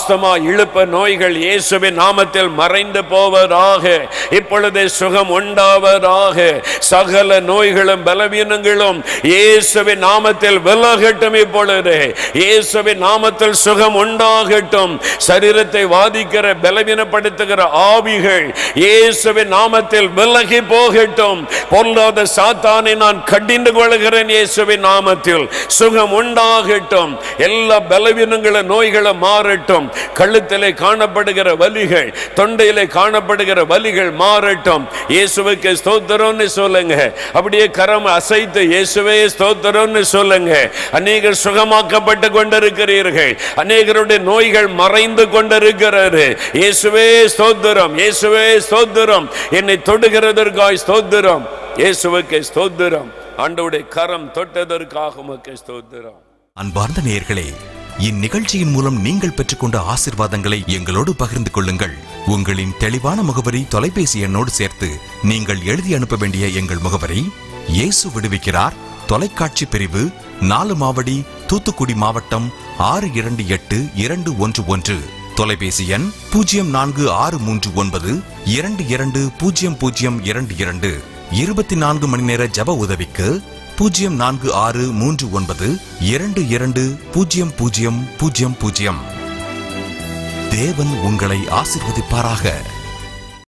Speaker 1: ஆஸ்தமா இழுப்ப நோய்கள் இயேசுவின் நாமத்தில் மறைந்து போவதாக இப்பொழுதே சுகம் உண்டாவதாக சகல நோய்களும் பலவீனங்களும் இயேசுவின் நாமத்தில் விலகட்டும் இப்பொழுது இயேசுவின் நாமத்தில் சுகம் உண்டாகட்டும் சரீரத்தை வாதிக்கிற பலவீனப்படுத்துகிற ஆவிகள் இயேசுவின் நாமத்தில் விலகி போகட்டும் பொல்லாத சாத்தானை நான் கடிந்து கொள்கிறேன் இயேசுவின் நாமத்தில் சுகம் உண்டாகட்டும் எல்லா பலவீனங்களும் நோய்களும் மாறட்டும் கழுத்திலே காணப்படுகிற வலிகள் தொண்டையிலே காணப்படுகிற வலிகள் மாறட்டும் இயேசுவுக்கு ஸ்தோத்திரம்னு சொல்லுங்க அப்படியே கரம் அசைத்து இயேசுவே ஸ்தோத்திரம்னு சொல்லுங்க அநேகர் சுகமாக்கப்பட்டு கொண்டிருக்கிறீர்கள் அநேகருடைய நோய்கள் மறைந்து கொண்டிருக்கிறது இயேசுவே ஸ்தோத்திரம் இயேசுவே ஸ்தோத்திரம் என்னை தொடுகிறதற்காய் ஸ்தோத்திரம் இயேசுவுக்கு ஸ்தோத்திரம் ஆண்டவுடைய கரம் தொட்டதற்காக உமக்கு ஸ்தோத்திரம்
Speaker 15: அன்பார்ந்த நேயர்களே இந்நிகழ்ச்சியின் மூலம் நீங்கள் பெற்றுக்கொண்ட ஆசிர்வாதங்களை எங்களோடு பகிர்ந்து கொள்ளுங்கள் உங்களின் தெளிவான முகவரி தொலைபேசி எண்ணோடு சேர்த்து நீங்கள் எழுதி அனுப்ப வேண்டிய எங்கள் முகவரி இயேசு விடுவிக்கிறார் தொலைக்காட்சி பிரிவு நாலு மாவடி தூத்துக்குடி மாவட்டம் ஆறு இரண்டு எட்டு இரண்டு ஒன்று ஒன்று தொலைபேசி எண் பூஜ்ஜியம் நான்கு ஆறு மூன்று ஒன்பது இரண்டு இரண்டு பூஜ்ஜியம் பூஜ்ஜியம் இரண்டு இரண்டு இருபத்தி நான்கு மணி நேர ஜப உதவிக்கு பூஜ்ஜியம் நான்கு ஆறு மூன்று ஒன்பது இரண்டு இரண்டு பூஜ்ஜியம் பூஜ்ஜியம் பூஜ்ஜியம் பூஜ்ஜியம் தேவன் உங்களை ஆசிர்வதிப்பாராக